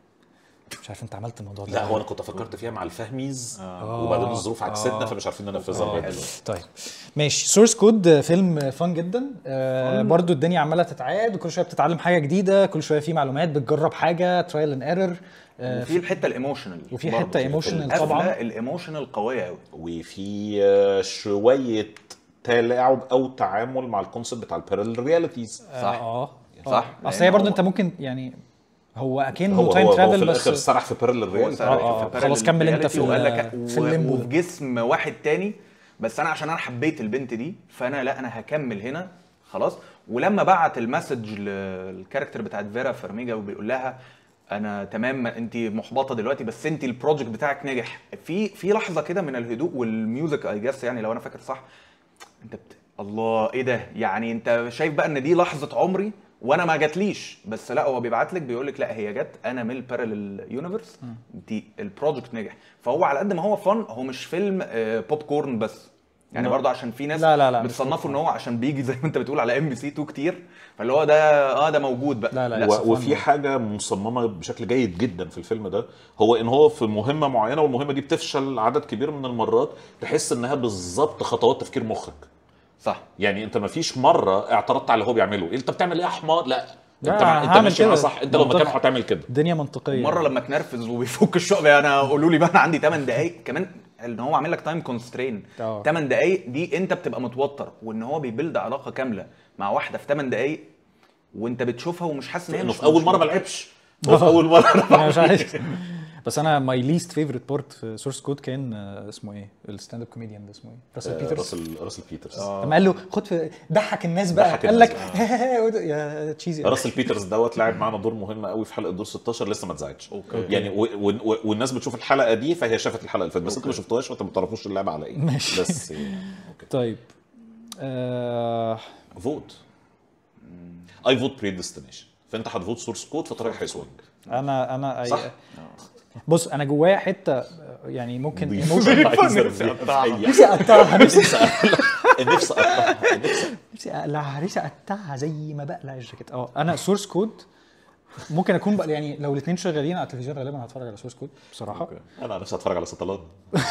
مش عارف انت عملت الموضوع ده لا ولا هو انا كنت فكرت فيها مع الفهميز وبعدين الظروف عكستنا فمش عارفين ننفذها لغايه دلوقتي طيب ماشي سورس كود فيلم فان جدا آه برضو الدنيا عماله تتعاد وكل شويه بتتعلم حاجه جديده كل شويه في معلومات بتجرب حاجه ترايل اند ايرور وفي الحته الايموشنال وفي برضه. حته ايموشنال القفله طبعا الايموشنال قويه قوي وفي آه، شويه تلاعب او تعامل مع الكونسيبت بتاع البارallel رياليتيز صح. اه صح، اصل لأن هي برضو هو- انت ممكن يعني هو اكنه هو تايم هو, هو في ترافل الاخر بس سرح في بارallel هو رياليتي سرق آه، آه. في خلاص كمل انت في وقال ال- لك في و- الليمبو ده. وفي جسم واحد تاني بس انا عشان انا حبيت البنت دي فانا لا انا هكمل هنا خلاص ولما بعت المسج للكاركتر بتاعت فيرا فرميجا وبيقول لها انا تمام انت محبطه دلوقتي بس انت البروجكت بتاعك نجح في في لحظه كده من الهدوء والميوزك اي جاس يعني لو انا فاكر صح انت بت... الله ايه ده يعني انت شايف بقى ان دي لحظه عمري وانا ما جاتليش بس لا هو بيبعت لك بيقول لك لا هي جت انا من البارallel يونيفرس دي البروجكت نجح فهو على قد ما هو فن هو مش فيلم آه، بوب كورن بس يعني لا. برضه عشان في ناس لا، لا، لا، مش بتصنفه ان هو عشان بيجي زي ما انت بتقول على ام بي سي 2 كتير فاللي هو ده اه ده موجود بقى لا، لا، و- It's fun وفي برضه. حاجه مصممه بشكل جيد جدا في الفيلم ده هو ان هو في مهمه معينه والمهمه دي بتفشل عدد كبير من المرات تحس انها بالظبط خطوات تفكير مخك صح يعني انت ما فيش مره اعترضت على اللي هو بيعمله إيه انت بتعمل ايه يا حمار لا لا، انت مع... انت هعمل ماشي معاه كده. صح انت لو منطقي. مكانه هتعمل كده الدنيا منطقيه مره لما اتنرفز وبيفك الشقه بقى انا قولوا لي بقى انا عندي 8 دقائق كمان ان هو عامل لك تايم كونسترين اه. 8 دقائق دي انت بتبقى متوتر وان هو بيبلد علاقه كامله مع واحده في 8 دقائق وانت بتشوفها ومش حاسس ان هي انه مش في اول مره ما مش- لعبش هو في اول مره انا مش عارف بس انا ماي ليست فيفورت بارت في سورس كود كان آه، اسمه ايه الستاند اب كوميديان ده اسمه ايه راسل آه، بيترز راسل راسل بيترز لما قال له خد في ضحك الناس بقى ضحك قال لك الناس، يا تشيزي راسل بيترز دوت لعب معانا دور مهم قوي في حلقه دور 16 لسه ما اتذاعتش يعني و... و... و... والناس بتشوف الحلقه دي فهي شافت الحلقه اللي فاتت بس انت ما شفتوهاش وانت ما تعرفوش اللعبه على ايه ماشي. بس يعني، اوكي طيب آه فوت اي فوت بريدستنيشن فانت هتفوت سورس كود في طريق هيسوينج انا انا صح. بص انا جوايا حته آه، يعني ممكن نضيف. ايموشن عايز أقطعها. أرجع. نفسي اقطعها نفسي نفسي أقلع- نفسي أقلع. نفسي نفسي اقلعها نفسي اقطعها زي ما بقلع الجاكيت اه انا سورس كود ممكن اكون بقى يعني لو الاثنين شغالين على التلفزيون غالبا هتفرج على سورس كود بصراحه انا نفسي اتفرج على سطلان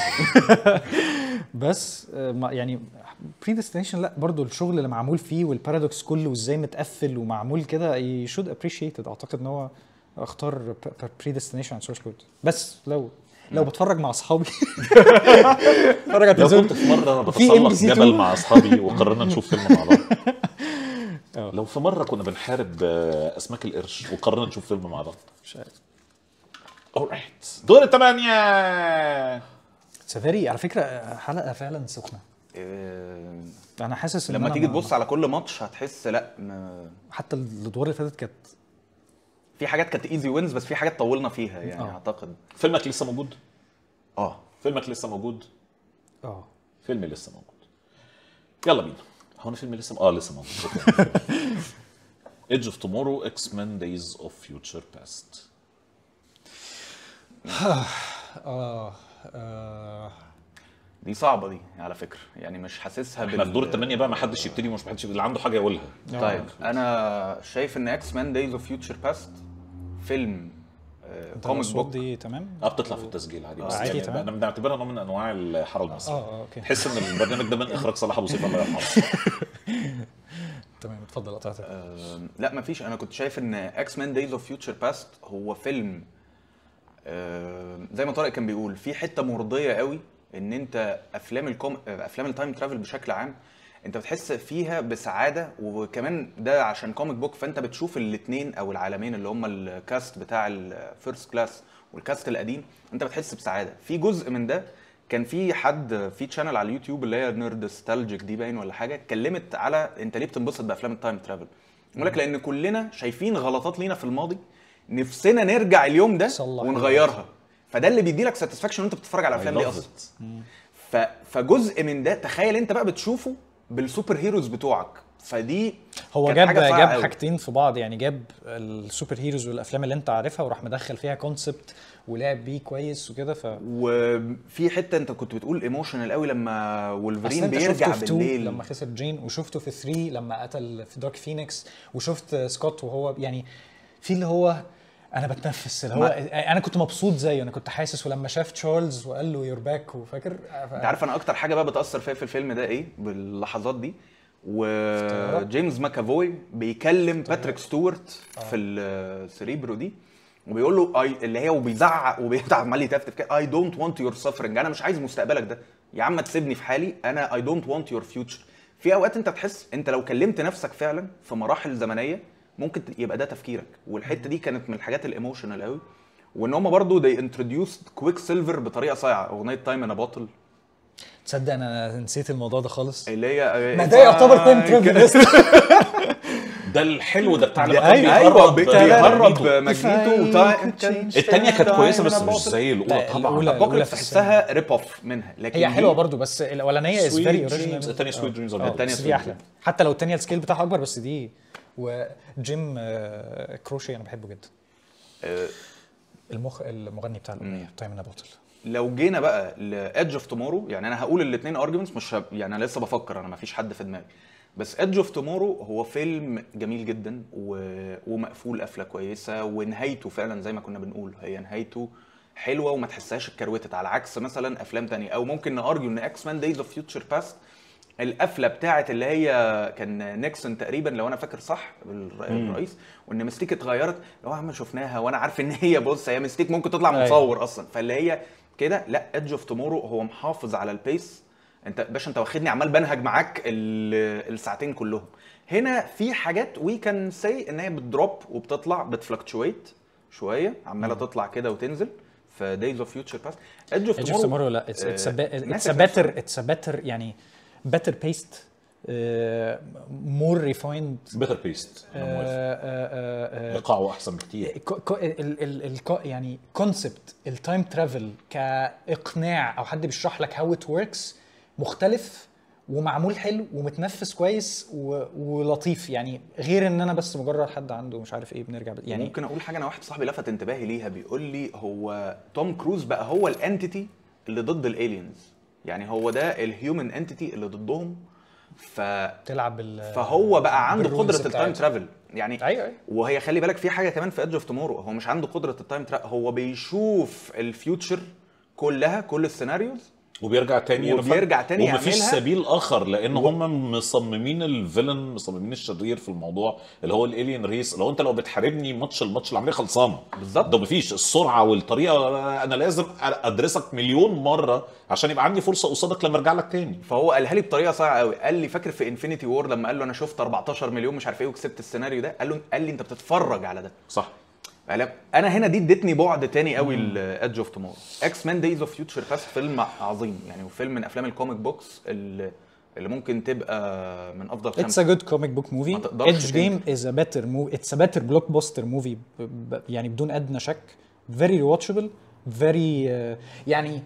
بس آه، ما- يعني بريدستنيشن لا برضو الشغل اللي معمول فيه والبارادوكس كله وازاي متقفل ومعمول كده يو شود ابريشيتد اعتقد ان هو اختار بريدستنيشن عن سورس كود بس لو لو بتفرج مع اصحابي بتفرج على لو التلفزيون كنت في مره في بتسلق NBC2. جبل مع اصحابي وقررنا نشوف فيلم مع بعض آه. لو في مره كنا بنحارب آه، اسماك القرش وقررنا نشوف فيلم مع بعض مش عارف alright دور الثمانية سفاري على فكره آه، حلقه فعلا سخنه آه، انا حاسس ان لما أنا تيجي ما- تبص على كل ماتش هتحس لا ما حتى الادوار اللي فاتت كانت في حاجات كانت ايزي وينز بس في حاجات طولنا فيها يعني آه. اعتقد فيلمك لسه موجود اه فيلمك لسه موجود اه فيلمي لسه موجود يلا بينا هو انا فيلمي لسه اه لسه موجود ايدج اوف تومورو اكس مان دايز اوف فيوتشر باست اه آه، دي صعبه دي على فكره يعني مش حاسسها احنا في دور الثمانية بقى ما حدش يبتدي ومش محدش اللي عنده حاجة يقولها طيب انا شايف ان اكس مان دايز اوف فيوتشر باست فيلم انت كوميك الأصوات بوك دي تمام اه بتطلع في التسجيل عادي بس عادي، يعني تمام. انا بنعتبرها نوع من انواع الحاره المصري اه اه اوكي تحس ان البرنامج ده من اخراج صلاح ابو سيف الله يرحمه تمام اتفضل قطعتك آم، لا مفيش انا كنت شايف ان اكس مان دايز اوف فيوتشر باست هو فيلم آم، زي ما طارق كان بيقول في حته مرضيه قوي ان انت افلام الكوم افلام التايم ترافل بشكل عام انت بتحس فيها بسعاده وكمان ده عشان كوميك بوك فانت بتشوف الاثنين او العالمين اللي هم الكاست بتاع الفيرست كلاس والكاست القديم انت بتحس بسعاده في جزء من ده كان في حد في تشانل على اليوتيوب اللي هي نيردستالجيك دي باين ولا حاجه اتكلمت على انت ليه بتنبسط بافلام التايم ترافل يقول لك لان كلنا شايفين غلطات لينا في الماضي نفسنا نرجع اليوم ده نصلح ونغيرها فده اللي بيدي لك ساتسفاكشن وانت بتتفرج على الافلام دي اصلا ف... فجزء من ده تخيل انت بقى بتشوفه بالسوبر هيروز بتوعك فدي هو كانت جاب حاجة صعبة جاب أوي. حاجتين في بعض يعني جاب السوبر هيروز والافلام اللي انت عارفها وراح مدخل فيها كونسبت ولعب بيه كويس وكده ف وفي حته انت كنت بتقول ايموشنال قوي لما أصل وولفرين انت بيرجع شفته في 2 بالليل لما خسر جين وشفته في 3 لما قتل في دارك فينيكس وشفت سكوت وهو يعني في اللي هو انا بتنفس اللي هو انا كنت مبسوط زيه انا كنت حاسس ولما شاف تشارلز وقال له يور باك وفاكر انت عارف انا اكتر حاجه بقى بتاثر فيا في الفيلم ده ايه باللحظات دي وجيمس ماكافوي بيكلم باتريك ستوارت في السريبرو دي وبيقول له اي اللي هي وبيزعق وبيتعب عمال يتفتف كده اي دونت وانت يور سفرنج انا مش عايز مستقبلك ده يا عم تسيبني في حالي انا اي دونت وانت يور فيوتشر في اوقات انت بتحس انت لو كلمت نفسك فعلا في مراحل زمنيه ممكن ت- يبقى ده تفكيرك والحته دي كانت من الحاجات الايموشنال قوي وان هم برضو they introduced كويك سيلفر بطريقه صايعه اغنيه تايم انا باطل تصدق انا نسيت الموضوع ده خالص اللي هي ما ده يعتبر تايم ترافل ده الحلو ده بتاع ده لما كان أيوة، ايوه بيهرب بيهرب ميدو. مجنيتو وتايم التانية كانت كويسة بس مش زي الأولى لا، طبعا الأولى- ابوكاليبس الأولى في تحسها ريب اوف منها لكن هي حلوه دي- برضو بس الاولانيه از Sweet فيري Dreams. اوريجينال التانية Sweet Dreams الثانيه التانية بس Sweet دي احلى Dreams. حتى لو الثانيه السكيل بتاعها اكبر بس دي وجيم آه، كروشي انا بحبه جدا آه، المخ المغني بتاع الاغنيه تايم انا بطل لو جينا بقى لايدج اوف تومورو يعني انا هقول الاثنين ارجيومنتس مش هب... يعني انا لسه بفكر انا ما فيش حد في دماغي بس ايدج اوف تومورو هو فيلم جميل جدا و... ومقفول قفله كويسه ونهايته فعلا زي ما كنا بنقول هي نهايته حلوه وما تحسهاش اتكروتت على عكس مثلا افلام تانية او ممكن نارجيو ان اكس مان دايز اوف فيوتشر باست القفله بتاعت اللي هي كان نيكسون تقريبا لو انا فاكر صح الر- الرئيس وان مستيك اتغيرت لو يا عم شفناها وانا عارف ان هي بص هي مستيك ممكن تطلع أيوة. مصور اصلا فاللي هي كده لا ايدج اوف تومورو هو محافظ على البيس انت باشا انت واخدني عمال بنهج معاك ال- الساعتين كلهم هنا في حاجات وي كان سي ان هي بتدروب وبتطلع بتفلكتويت شويه عماله تطلع كده وتنزل في دايز اوف فيوتشر باست ايدج اوف Edge of Tomorrow لا it's it's a be- الناس it's a اللي better it's a better يعني better paced uh, more refined بيتر بيست uh, uh, uh, uh, ايقاعه احسن بكتير كو- كو- ال ال ال كو- يعني كونسبت التايم ترافل كاقناع او حد بيشرح لك هاو ات وركس مختلف ومعمول حلو ومتنفس كويس و... ولطيف يعني غير ان انا بس مجرد حد عنده مش عارف ايه بنرجع ب... يعني يعني ممكن اقول حاجه انا واحد صاحبي لفت انتباهي ليها بيقول لي هو توم كروز بقى هو الانتيتي اللي ضد الالينز يعني هو ده الهيومن انتيتي اللي ضدهم ف تلعب بال فهو بقى عنده بالرولز قدره التايم بتاعتها. ترافل يعني ايوه ايوه وهي خلي بالك في حاجه كمان في ايدج اوف تومورو هو مش عنده قدره التايم ترافل هو بيشوف الفيوتشر كلها كل السيناريوز وبيرجع تاني وبيرجع تاني ومفيش يعملها. سبيل اخر لان هم مصممين الفيلن مصممين الشرير في الموضوع اللي هو الالين ريس لو انت لو بتحاربني ماتش الماتش العمليه خلصانه بالظبط. ده مفيش السرعه والطريقه انا لازم ادرسك مليون مره عشان يبقى عندي فرصه قصادك لما ارجع لك تاني فهو قالها لي بطريقه صعبه قوي قال لي فاكر في انفينيتي وور لما قال له انا شفت 14 مليون مش عارف ايه وكسبت السيناريو ده قال له قال لي انت بتتفرج على ده صح قال- انا هنا دي ادتني بعد تاني قوي لادج اوف تومورو اكس مان دايز اوف فيوتشر باست فيلم عظيم يعني وفيلم من افلام الكوميك بوكس اللي, اللي ممكن تبقى من افضل It's a خمسه good comic book movie. ما تقدرش Edge Game is a better movie. It's a better blockbuster movie ب- ب- يعني بدون ادنى شك. Very watchable. Very uh, يعني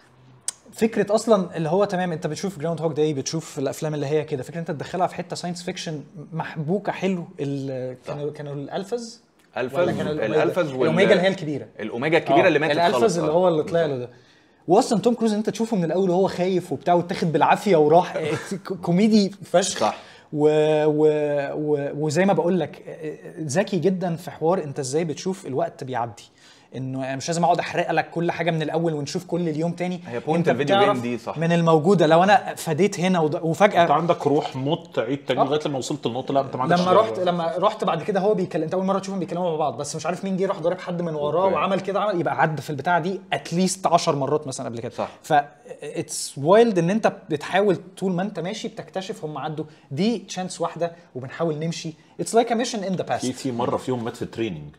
فكره اصلا اللي هو تمام انت بتشوف جراوند هوك داي بتشوف الافلام اللي هي كده فكره انت تدخلها في حته ساينس فيكشن محبوكه حلو ال- كانوا كانوا الالفز الفز ولا كانوا الأوميجا؟ الالفز وال- الاوميجا اللي هي الكبيره الاوميجا الكبيره اللي ماتت الالفز خالص اللي آه. هو اللي طلع له ده واصلا توم كروز انت تشوفه من الاول وهو خايف وبتاع واتاخد بالعافيه وراح كوميدي فشخ صح. و... و... و... وزي ما بقول لك ذكي جدا في حوار انت ازاي بتشوف الوقت بيعدي انه أنا مش لازم اقعد احرق لك كل حاجه من الاول ونشوف كل اليوم تاني هي point انت الفيديو بتعرف جيم دي صح. من الموجوده لو انا فديت هنا وض... انت وفجاه عندك روح موت تعيد تاني آه. لغايه لما وصلت النقطه لا انت ما عندكش لما رحت لما رحت بعد كده هو بيكلم انت اول مره تشوفهم بيتكلموا مع بعض بس مش عارف مين جه راح ضارب حد من وراه أوكي. وعمل كده عمل يبقى عدى في البتاعه دي اتليست 10 مرات مثلا قبل كده صح. ف اتس وايلد ان انت بتحاول طول ما انت ماشي بتكتشف هم عدوا دي تشانس واحده وبنحاول نمشي اتس لايك ا ميشن ان ذا في باست في مره فيهم مات في التريننج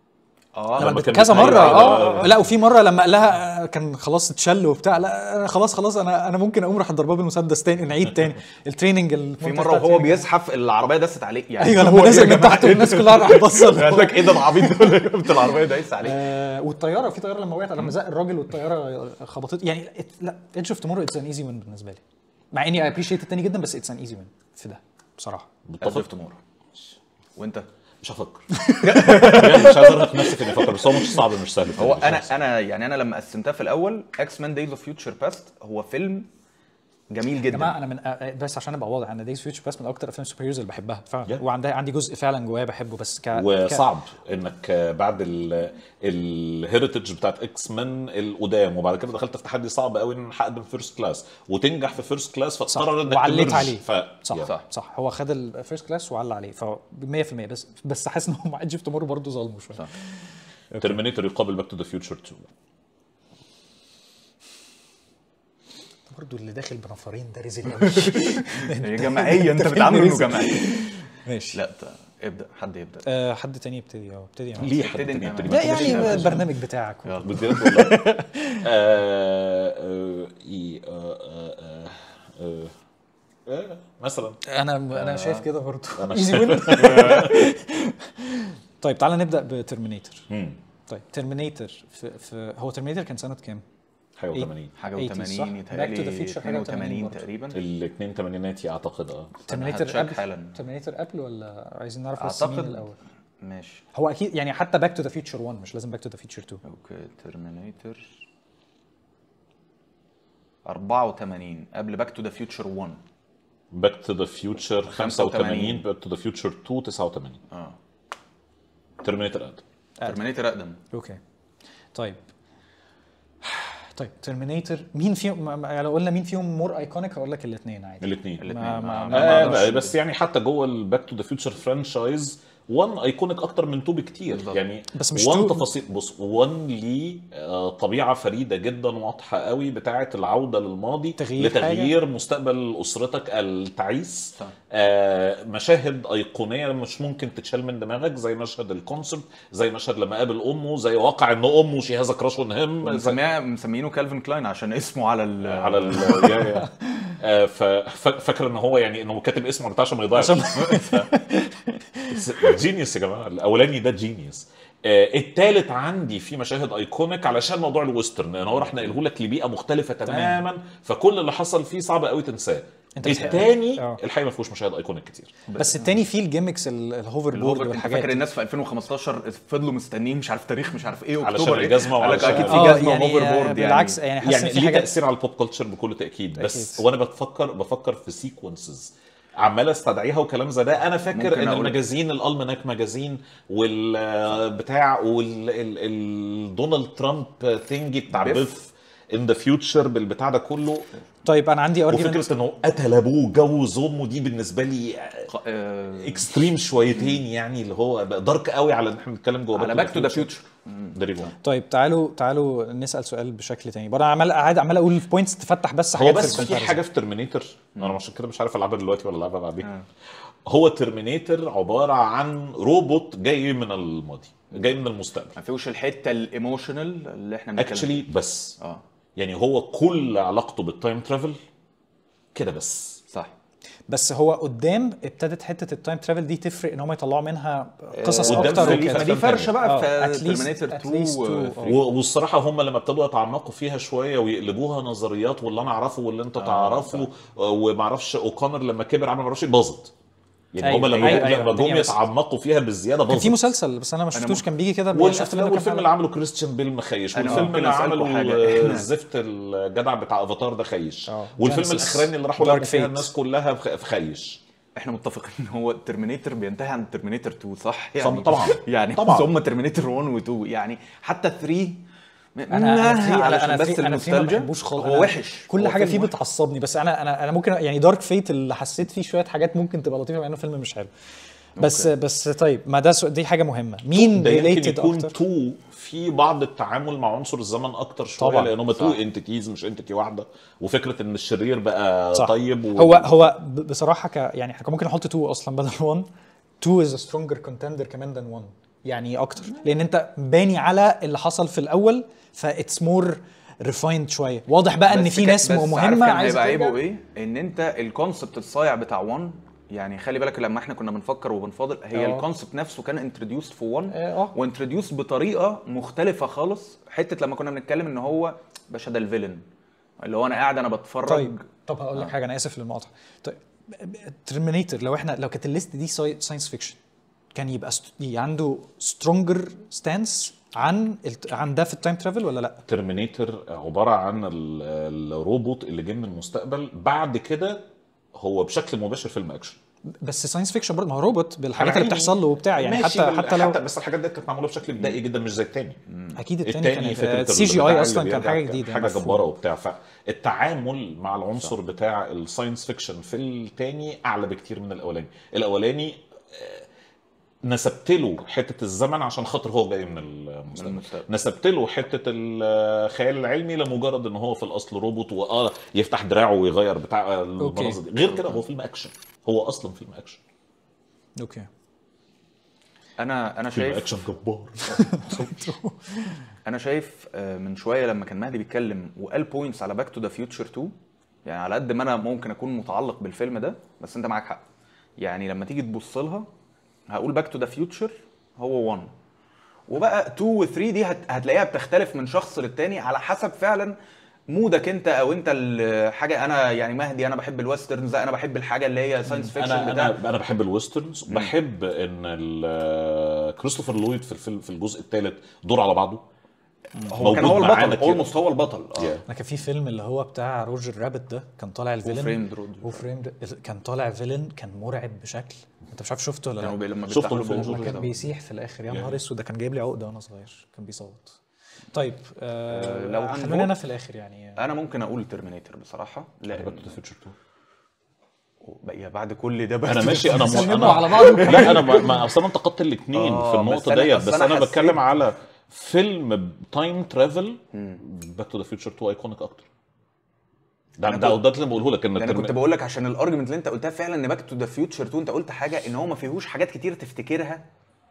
اه لما لما كان كذا بيتهيأ- مره أيوة. اه لا وفي مره لما قال لها آه، كان خلاص اتشل وبتاع لا أنا خلاص خلاص انا انا ممكن اقوم راح ضربها بالمسدس تاني نعيد تاني التريننج في مره وهو بيزحف العربيه دست عليه يعني ايوه هو لما نزل يا من جماعة تحت والناس كلها راح بصل قال لك ايه ده العبيط ده اللي جابت العربيه دايس عليه آه والطياره في طياره لما وقعت لما زق الراجل والطياره خبطت يعني it- لا ايدج اوف تومورو اتس ان ايزي وين بالنسبه لي مع اني ابريشيت التاني جدا بس اتس ان ايزي وين في ده بصراحه متفق شفت مره وانت مش هفكر يعني مش عايز ارهق نفسي في اني افكر بس هو مش صعب مش سهل هو مش انا سهل. انا يعني انا لما قسمتها في الاول اكس مان دايز اوف فيوتشر باست هو فيلم جميل يا جماعه جدا انا من آه، آه، بس عشان ابقى واضح انا دايز فيوتشر باس من اكتر افلام السوبر هيروز اللي بحبها فعلا Yeah. وعندي عندي جزء فعلا جوايا بحبه بس ك ك- وصعب انك بعد الهيريتج بتاعت اكس مان القدام وبعد كده دخلت في تحدي صعب قوي ان احقق فيرست كلاس وتنجح في فيرست كلاس صح فتقرر انك وعليت تمرج. عليه ف... صح Yeah. صح صح هو خد الفيرست كلاس وعلى عليه ف 100% بس بس حاسس ان هم ايدج اوف تومورو برضه ظلموا شويه صح. ترمينيتور يقابل باك تو ذا فيوتشر 2 برضه اللي داخل بنفرين ده رزق قوي هي جماعيه انت فيلم بتعامل انه رزق. جماعيه ماشي لا ت- ابدا حد يبدا آه حد تاني يبتدي اه ابتدي أنا. ليه حد ابتدي تاني انت. يبتدي؟ لا ما تبتديش يعني أنا. البرنامج بتاعك يلا. بجد والله آه، آه، إيه، آه، آه، آه، آه، مثلا انا انا شايف كده برضه أنا ايزي وين طيب تعالى نبدا بترمينيتور مم. طيب ترمينيتور في, في هو ترمينيتور كان سنه كام؟ حاجه إيه؟ و80 حاجه 80 صح؟ و80 Back to the يتهيألي Future حاجة 82 برضه. تقريبا الاثنين تمانيناتي اعتقد اه ترمينيتور هتشيك قبل حالا. ترمينيتور قبل ولا عايزين نعرف بس مين اعتقد الاول ماشي هو اكيد يعني حتى باك تو ذا فيوتشر 1 مش لازم باك تو ذا فيوتشر 2 اوكي ترمينيتور 84 قبل باك تو ذا فيوتشر 1 باك تو ذا فيوتشر 85 85. باك تو ذا فيوتشر 2 89 اه ترمينيتور اد ترمينيتور اقدم اوكي طيب طيب ترمينيتور مين فيهم ما- ما- لو قلنا مين فيهم مور ايكونيك هقول لك الاثنين عادي الاثنين الاثنين ما- ما- ما- ما- ما آه أقدرش. بس يعني حتى جوه الباك تو ذا فيوتشر فرانشايز 1 ايكونيك اكتر من 2 بكتير بالظبط. يعني بس مش 1 2 تفاصيل بص 1 ليه آه، طبيعه فريده جدا واضحه قوي بتاعه العوده للماضي تغيير لتغيير مستقبل اسرتك التعيس صح. آه، مشاهد ايقونيه مش ممكن تتشال من دماغك زي مشهد الكونسبت زي مشهد لما قابل امه زي واقع ان امه شي هاز كراش اون هيم مسميها مسمينه كالفن كلاين عشان اسمه على ال على ال يا يا آه، ف- ف- فاكر ان هو يعني انه كاتب اسمه بتاع عشان ما يضيعش جينيوس يا جماعه الاولاني ده جينيوس الثالث عندي في مشاهد ايكونيك علشان موضوع الويسترن لان هو راح نقله لك لبيئه مختلفه تماما فكل اللي حصل فيه صعب قوي تنساه أنت بتحب- الثاني آه. الحقيقه ما فيهوش مشاهد ايكونيك كتير بس التاني فيه الجيمكس ال- الهوفر بورد الهوفر انت والحاجات فاكر دي. الناس في 2015 فضلوا مستنيين مش عارف تاريخ مش عارف ايه علشان اكتوبر ايه الجزمة قال لك وعلشان- اكيد في آه، جزمه يعني وهوفر بورد بالعكس يعني حاسس يعني ان في ليه حاجات تاثير على البوب كلتشر بكل تاكيد بس أكيد. وانا بفكر بفكر في سيكونسز عمال استدعيها وكلام زي ده انا فاكر ممكن ان أقول- المجازين الالمناك ماجازين والبتاع والدونالد ترامب ثينجي بتاع بيف. بيف ان ذا فيوتشر بالبتاع ده كله طيب انا عندي ارجيومنت وفكره انه قتل ابوه وجوز امه دي بالنسبه لي آه، اكستريم شويتين يعني اللي هو دارك قوي على ان احنا بنتكلم جوه على باك تو ذا فيوتشر طيب تعالوا تعالوا نسال سؤال بشكل تاني برضه أنا عمال قاعد عمال اقول البوينتس تفتح بس هو حاجات بس في الكومباريزن. حاجه في ترمينيتور انا عشان كده مش عارف العبها دلوقتي ولا العبها بعدين هو ترمينيتور عباره عن روبوت جاي من الماضي جاي من المستقبل ما فيهوش الحته الايموشنال اللي احنا بنتكلم اكشلي بس اه يعني هو كل علاقته بالتايم ترافل كده بس صح بس هو قدام ابتدت حته التايم ترافل دي تفرق ان هم يطلعوا منها قصص قدام اكتر في- وكده في- دي فرشه بقى آه، في at least- ترمينيتور at 2 least two. و آه. 3. و- والصراحه هم لما ابتدوا يتعمقوا فيها شويه ويقلبوها نظريات واللي انا اعرفه واللي انت تعرفه ومعرفش اوكونر لما كبر عمل معرفش إيه، باظت يعني أيوة، هم لما أيوة، جم- أيوة، لما جم الدنيا بس- يتعمقوا فيها بالزياده كان باظت في مسلسل بس انا ما شفتوش ممكن- كان بيجي كده شفت والافلام منه كام والفيلم حلقة. اللي عمله كريستيان بيل مخيش أنا والفيلم ممكن اللي أسألكوا عمله حاجة. آه، إحنا- الزفت الجدع بتاع افاتار ده خيش آه. والفيلم Genesis. الاخراني اللي راحوا Dark لعبوا فيها Fate. الناس كلها بخ- في خيش احنا متفقين ان هو ترمينيتور بينتهي عند ترمينيتور 2 صح؟ صم- طبعاً. يعني طبعاً. هم ترمينيتور 1 و 2 يعني حتى 3 انا انا في انا علشان انا بس في انا في ما النوستالجيا بحبوش خالص هو أنا وحش كل هو حاجه فيلم فيه وحش. بتعصبني بس انا انا انا ممكن يعني دارك فيت اللي حسيت فيه شويه حاجات ممكن تبقى لطيفه مع انه فيلم مش حلو بس بس طيب ما ده سو- دي حاجه مهمه مين ده يمكن ريليتد يكون اكتر تو في بعض التعامل مع عنصر الزمن اكتر شويه طبعاً. لان هم تو صح. انتيتيز مش انتيتي واحده وفكره ان الشرير بقى صح. طيب و... هو هو ب- بصراحه ك يعني احنا كان ممكن نحط 2 اصلا بدل 1 2 از سترونجر كونتندر كمان ذان 1 يعني اكتر لان انت باني على اللي حصل في الاول فاتس مور ريفايند شويه واضح بقى ان بس في كان- ناس بس عارف مهمه كان عايزه هيبقى عيبه ترجع. ايه؟ ان انت الكونسبت الصايع بتاع 1 يعني خلي بالك لما احنا كنا بنفكر وبنفاضل هي آه. الكونسبت نفسه كان انتروديوس في 1 آه، آه. وانتروديوس بطريقه مختلفه خالص حته لما كنا بنتكلم ان هو باشا ده الفيلن اللي هو انا قاعد انا بتفرج طيب طب هقول لك حاجه انا اسف للمقاطعه طيب ترمينيتور لو احنا لو كانت الليست دي ساينس فيكشن كان يبقى ست... عنده سترونجر ستانس عن الت... عن ده في التايم ترافل ولا لا؟ ترمينيتور عباره عن ال- الروبوت اللي جه من المستقبل بعد كده هو بشكل مباشر فيلم اكشن بس ساينس فيكشن برضه ما هو روبوت بالحاجات اللي يعني بتحصل له وبتاع يعني ماشي حتى بال- حتى لو حتى بس الحاجات دي كانت معموله بشكل بدائي جدا مش زي التاني اكيد التاني, التاني كان فكره السي جي البتاع اي اللي اصلا كان بيرجع حاجه جديده حاجه مفهوم. جباره وبتاع فالتعامل مع العنصر بتاع الساينس فيكشن في التاني اعلى بكتير من الاولاني الاولاني آه، نسبت له حته الزمن عشان خاطر هو جاي من المستقبل المستقبل. نسبت له حته الخيال العلمي لمجرد ان هو في الاصل روبوت واه يفتح دراعه ويغير بتاع المناظر دي غير كده هو فيلم اكشن هو اصلا فيلم اكشن اوكي انا انا فيلم شايف اكشن جبار انا شايف آه، من شويه لما كان مهدي بيتكلم وقال بوينتس على باك تو ذا فيوتشر 2 يعني على قد ما انا ممكن اكون متعلق بالفيلم ده بس انت معاك حق يعني لما تيجي تبص لها هقول باك تو ذا فيوتشر هو 1 وبقى 2 و 3 دي هت- هتلاقيها بتختلف من شخص للتاني على حسب فعلا مودك انت او انت الحاجه انا يعني مهدي انا بحب الويسترنز انا بحب الحاجه اللي هي ساينس فيكشن انا بتاع انا انا بحب الويسترنز بحب ان ال- كريستوفر لويد في الفيلم في الجزء الثالث دور على بعضه هو كان هو موجود معانا البطل كده. اولموست هو البطل اه Yeah. انا كان في فيلم اللي هو بتاع روجر رابت ده كان طالع الفيلن وفريمد روجر. وفريمد كان طالع فيلن كان مرعب بشكل انت مش عارف شفته ولا كانوا لا بي- لما شفته بيفتحوا الفيلم البوم لما كده. كان بيسيح في الاخر يا Yeah. نهار اسود ده كان جايب لي عقده وانا صغير كان بيصوت طيب آه لو لو هنفوت- خلوني انا في الاخر يعني انا ممكن اقول ترمينيتور بصراحه باك لان تو ذا فيوتشر 2 يا بعد كل ده بقى انا ماشي انا م... سلموا انا على بعض لا انا ما- ما اصل انا انتقدت الاثنين آه، في بس النقطه أنا- ديت بس بس أنا انا حسيت- بتكلم على فيلم تايم ترافل باك تو ذا فيوتشر 2 ايكونيك اكتر ده أنا ده كنت- ده اللي بقوله لك ان ده انا الترم- كنت بقول لك عشان الارجيومنت اللي انت قلتها فعلا ان باك تو ذا فيوتشر 2 انت قلت حاجه ان هو ما فيهوش حاجات كتير تفتكرها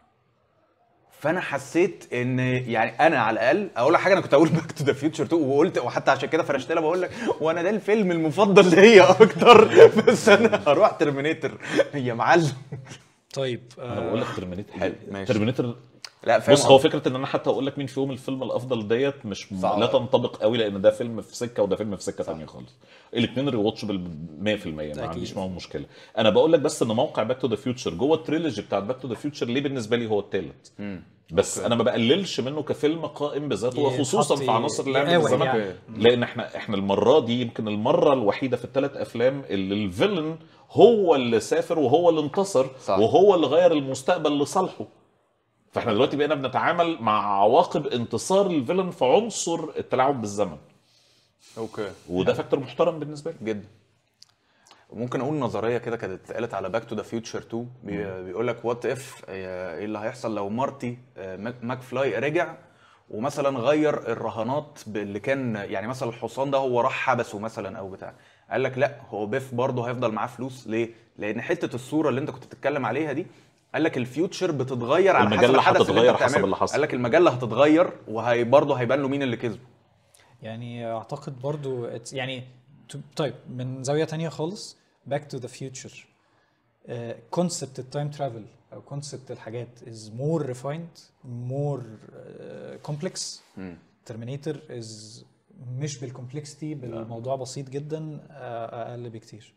فانا حسيت ان يعني انا على الاقل اقول لك حاجه انا كنت اقول باك تو ذا فيوتشر 2 وقلت وحتى عشان كده فرشت لها بقول لك وانا ده الفيلم المفضل ليا اكتر بس انا هروح ترمينيتر يا معلم طيب انا بقول لك ترمينيتر حلو، ماشي. ترمينيتر لا فاهم بص هو قصدك. فكره ان انا حتى اقول لك مين فيهم الفيلم الافضل ديت مش صعب. لا تنطبق قوي لان ده فيلم في سكه وده فيلم في سكه ثانيه خالص الاثنين ريواتشبل 100% ما أكيد. عنديش معاهم مشكله انا بقول لك بس ان موقع باك تو ذا فيوتشر جوه التريلوجي بتاعت باك تو ذا فيوتشر ليه بالنسبه لي هو الثالث بس انا ما بقللش منه كفيلم قائم بذاته يتحط- وخصوصا في عناصر اللعب يقاوح بالزمن يعني. لان احنا احنا المره دي يمكن المره الوحيده في الثلاث افلام اللي الفيلن هو اللي سافر وهو اللي انتصر صح. وهو اللي غير المستقبل لصالحه فاحنا دلوقتي بقينا بنتعامل مع عواقب انتصار الفيلن في عنصر التلاعب بالزمن اوكي وده فاكتور محترم بالنسبه لي جدا ممكن اقول نظريه كده كانت اتقالت على باك تو ذا فيوتشر 2 بي- بيقول لك وات اف ايه اللي هيحصل لو مارتي آه، ماك ماك فلاي رجع ومثلا غير الرهانات اللي كان يعني مثلا الحصان ده هو راح حبسه مثلا او بتاع قال لك لا هو بيف برضه هيفضل معاه فلوس ليه؟ لان حته الصوره اللي انت كنت بتتكلم عليها دي قال لك الفيوتشر بتتغير على حسب المجلة الحدث اللي هتتغير انت حسب بتعمله اللي حصل. قال لك المجله هتتغير وهي برضه هيبان له مين اللي كسبه يعني اعتقد برضو it's- يعني to- طيب من زاويه تانية خالص باك تو ذا فيوتشر كونسبت التايم ترافل او كونسبت الحاجات از مور ريفايند مور كومبلكس ترمينيتور از مش بالكومبلكسيتي بالموضوع بسيط جدا آه، اقل بكتير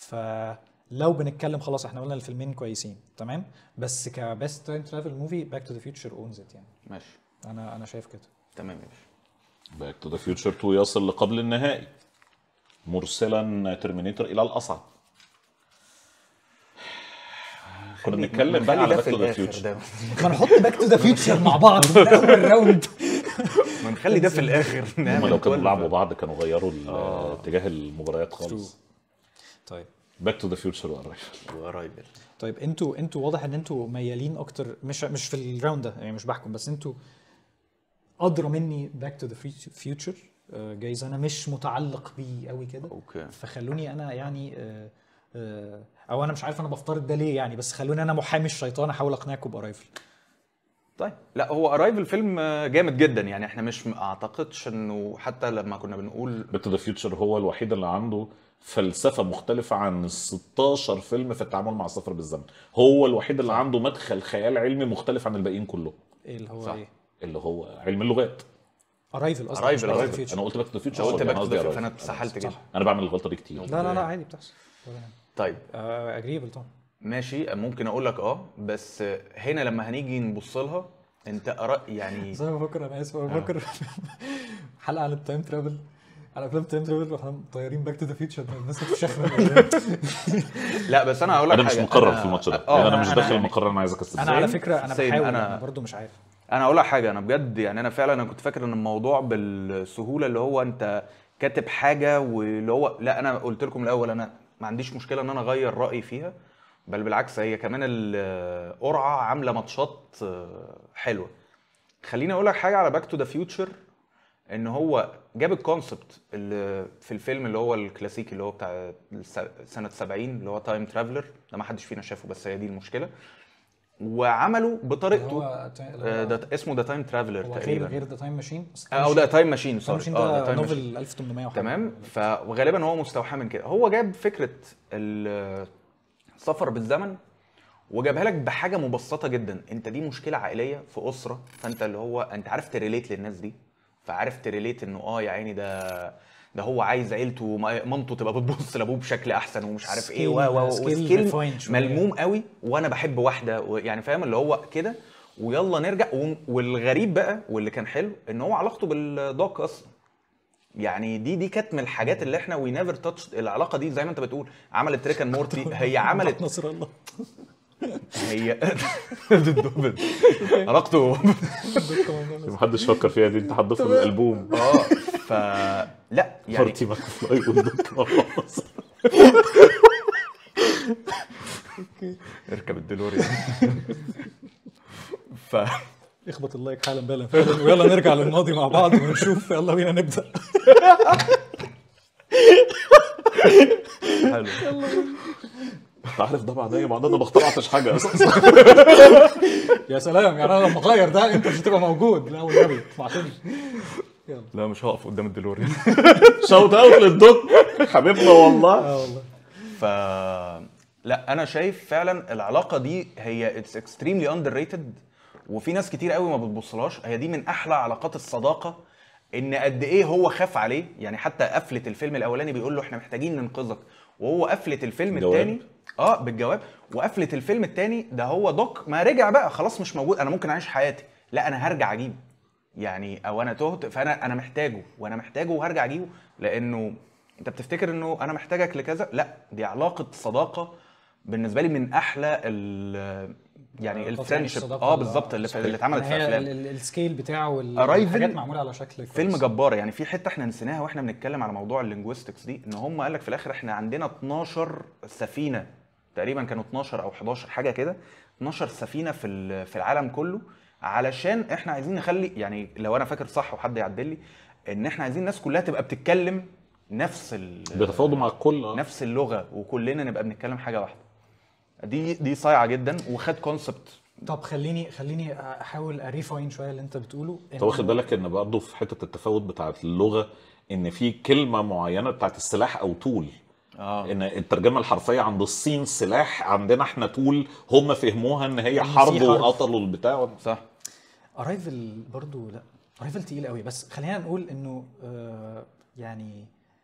فلو بنتكلم خلاص احنا قلنا الفيلمين كويسين تمام بس كبست تايم ترافل موفي باك تو ذا فيوتشر اونز ات يعني ماشي انا انا شايف كده تمام يا باشا باك تو ذا فيوتشر 2 يصل لقبل النهائي مرسلا ترمينيتور الى الاصعد كنا بنتكلم بقى خلي على ده باك في تو ذا الاخر فيوتشر ده ما نحط باك تو ذا فيوتشر مع بعض في اول راوند ما نخلي ده في الاخر هم نعمل لو كانوا 12. لعبوا بعض كانوا غيروا ال- اتجاه المباريات خالص طيب باك تو ذا فيوتشر وقريب ورايفل طيب انتوا انتوا واضح ان انتوا ميالين اكتر مش مش في الراوند ده يعني مش بحكم بس انتوا ادرى مني باك تو ذا فيوتشر جايز انا مش متعلق بيه قوي كده اوكي فخلوني انا يعني آه، آه، او انا مش عارف انا بفترض ده ليه يعني بس خلوني انا محامي الشيطان احاول اقنعكم بارايفل طيب لا هو ارايفل فيلم جامد جدا يعني احنا مش ما اعتقدش انه حتى لما كنا بنقول باك تو ذا فيوتشر هو الوحيد اللي عنده فلسفه مختلفه عن ال 16 فيلم في التعامل مع السفر بالزمن هو الوحيد اللي عنده مدخل خيال علمي مختلف عن الباقيين كلهم ايه اللي هو صح. ايه اللي هو علم اللغات ارايفل قصدي Arrival، مش Back to the Arrival. Future. انا قلت باك تو ذا فيوتشر لو قلت باك تو قصدي ذا Arrival. فانا اتسحلت جدا انا بعمل الغلطه دي كتير لا لا لا عادي بتحصل طيب اجريبل طبعا ماشي ممكن اقول لك اه بس هنا لما هنيجي نبص لها انت أرا يعني بس انا بفكر انا اسف انا بفكر حلقه عن التايم ترافل على افلام التايم ترافل واحنا طيارين باك تو ذا فيوتشر الناس هتشخر لا بس انا هقول لك انا مش حاجة. مقرر أنا- في الماتش ده اه يعني انا أنا- مش أنا داخل يعني- المقرر انا عايز اكسب انا على فكره انا same. بحاول أنا- انا برضو مش عارف انا هقول لك حاجه انا بجد يعني انا فعلا انا كنت فاكر ان الموضوع بالسهوله اللي هو انت كاتب حاجه واللي هو لا انا قلت لكم الاول انا ما عنديش مشكله ان انا اغير رايي فيها بل بالعكس هي كمان القرعه عامله ماتشات آه، حلوه خليني اقول لك حاجه على باك تو ذا فيوتشر ان هو جاب الكونسبت اللي في الفيلم اللي هو الكلاسيكي اللي هو بتاع الس- سنه 70 اللي هو تايم ترافلر ده ما حدش فينا شافه بس هي دي المشكله وعمله بطريقته هو آه، ده اسمه ذا تايم ترافلر هو غير تقريبا غير ذا تايم ماشين او ده تايم ماشين تايم سوري ماشين اه ده ده تايم ماشين نوفل 1800 وحاجه تمام ف وغالبا هو مستوحى من كده هو جاب فكره ال- السفر بالزمن وجابها لك بحاجه مبسطه جدا انت دي مشكله عائليه في اسره فانت اللي هو انت عارف تريليت للناس دي فعارف تريليت انه اه يا عيني ده ده هو عايز عيلته ما- مامته تبقى بتبص لابوه بشكل احسن ومش عارف ايه و و Skill- skill وسكيل refined شوية. ملموم قوي وانا بحب واحده و- يعني فاهم اللي هو كده ويلا نرجع و- والغريب بقى واللي كان حلو ان هو علاقته بالدوك اصلا يعني دي دي كانت من الحاجات اللي احنا وي نيفر تاتش العلاقه دي زي ما انت بتقول عملت تريك اند مورتي هي عملت نصر الله هي الدوبل علاقته محدش فكر فيها دي انت هتضيفها للالبوم اه ف لا يعني مارتي ماك فلاي والدكتور لايك حالا بالا فعلا ويلا نرجع للماضي مع بعض ونشوف يلا بينا نبدا حلو انت عارف ده معناه ايه؟ معناه انا ما اخترعتش حاجه اساسا يا سلام يعني انا لما اغير ده انت مش هتبقى موجود لا والنبي ما تسمعتنيش يلا لا مش هقف قدام الدلوريان شوت اوت للدوك حبيبنا والله اه والله ف لا انا شايف فعلا العلاقه دي هي اتس اكستريملي اندر ريتد وفي ناس كتير قوي ما بتبصلهاش هي دي من احلى علاقات الصداقه ان قد ايه هو خاف عليه يعني حتى قفله الفيلم الاولاني بيقول له احنا محتاجين ننقذك وهو قفله الفيلم جواب. الثاني اه بالجواب وقفله الفيلم الثاني ده هو دوك ما رجع بقى خلاص مش موجود انا ممكن اعيش حياتي لا انا هرجع اجيبه يعني او انا تهت فانا انا محتاجه وانا محتاجه وهرجع اجيبه لانه انت بتفتكر انه انا محتاجك لكذا لا دي علاقه صداقه بالنسبه لي من احلى ال يعني قطع الفريندشيب الصداقة اه ال- بالظبط اللي, صحيح. اللي اتعملت في هي افلام ال- ال- السكيل بتاعه وال- Arrival والحاجات معموله على شكل كويس. فيلم جبار يعني في حته احنا نسيناها واحنا بنتكلم على موضوع اللينجويستكس دي ان هم قال لك في الاخر احنا عندنا 12 سفينه تقريبا كانوا 12 او 11 حاجه كده 12 سفينه في ال- في العالم كله علشان احنا عايزين نخلي يعني لو انا فاكر صح وحد يعدل لي ان احنا عايزين الناس كلها تبقى بتتكلم نفس ال بيتفاوضوا مع الكل آه. نفس اللغه وكلنا نبقى بنتكلم حاجه واحده دي دي صايعه جدا وخد كونسبت طب خليني خليني احاول اريفاين شويه اللي انت بتقوله انت واخد بالك ان برضه في حته التفاوت بتاعت اللغه ان في كلمه معينه بتاعت السلاح او طول اه ان الترجمه الحرفيه عند الصين سلاح عندنا احنا طول هم فهموها ان هي إن في حرب حرب. وقتلوا البتاع صح ارايفل برضو لا ارايفل تقيل قوي بس خلينا نقول انه آه يعني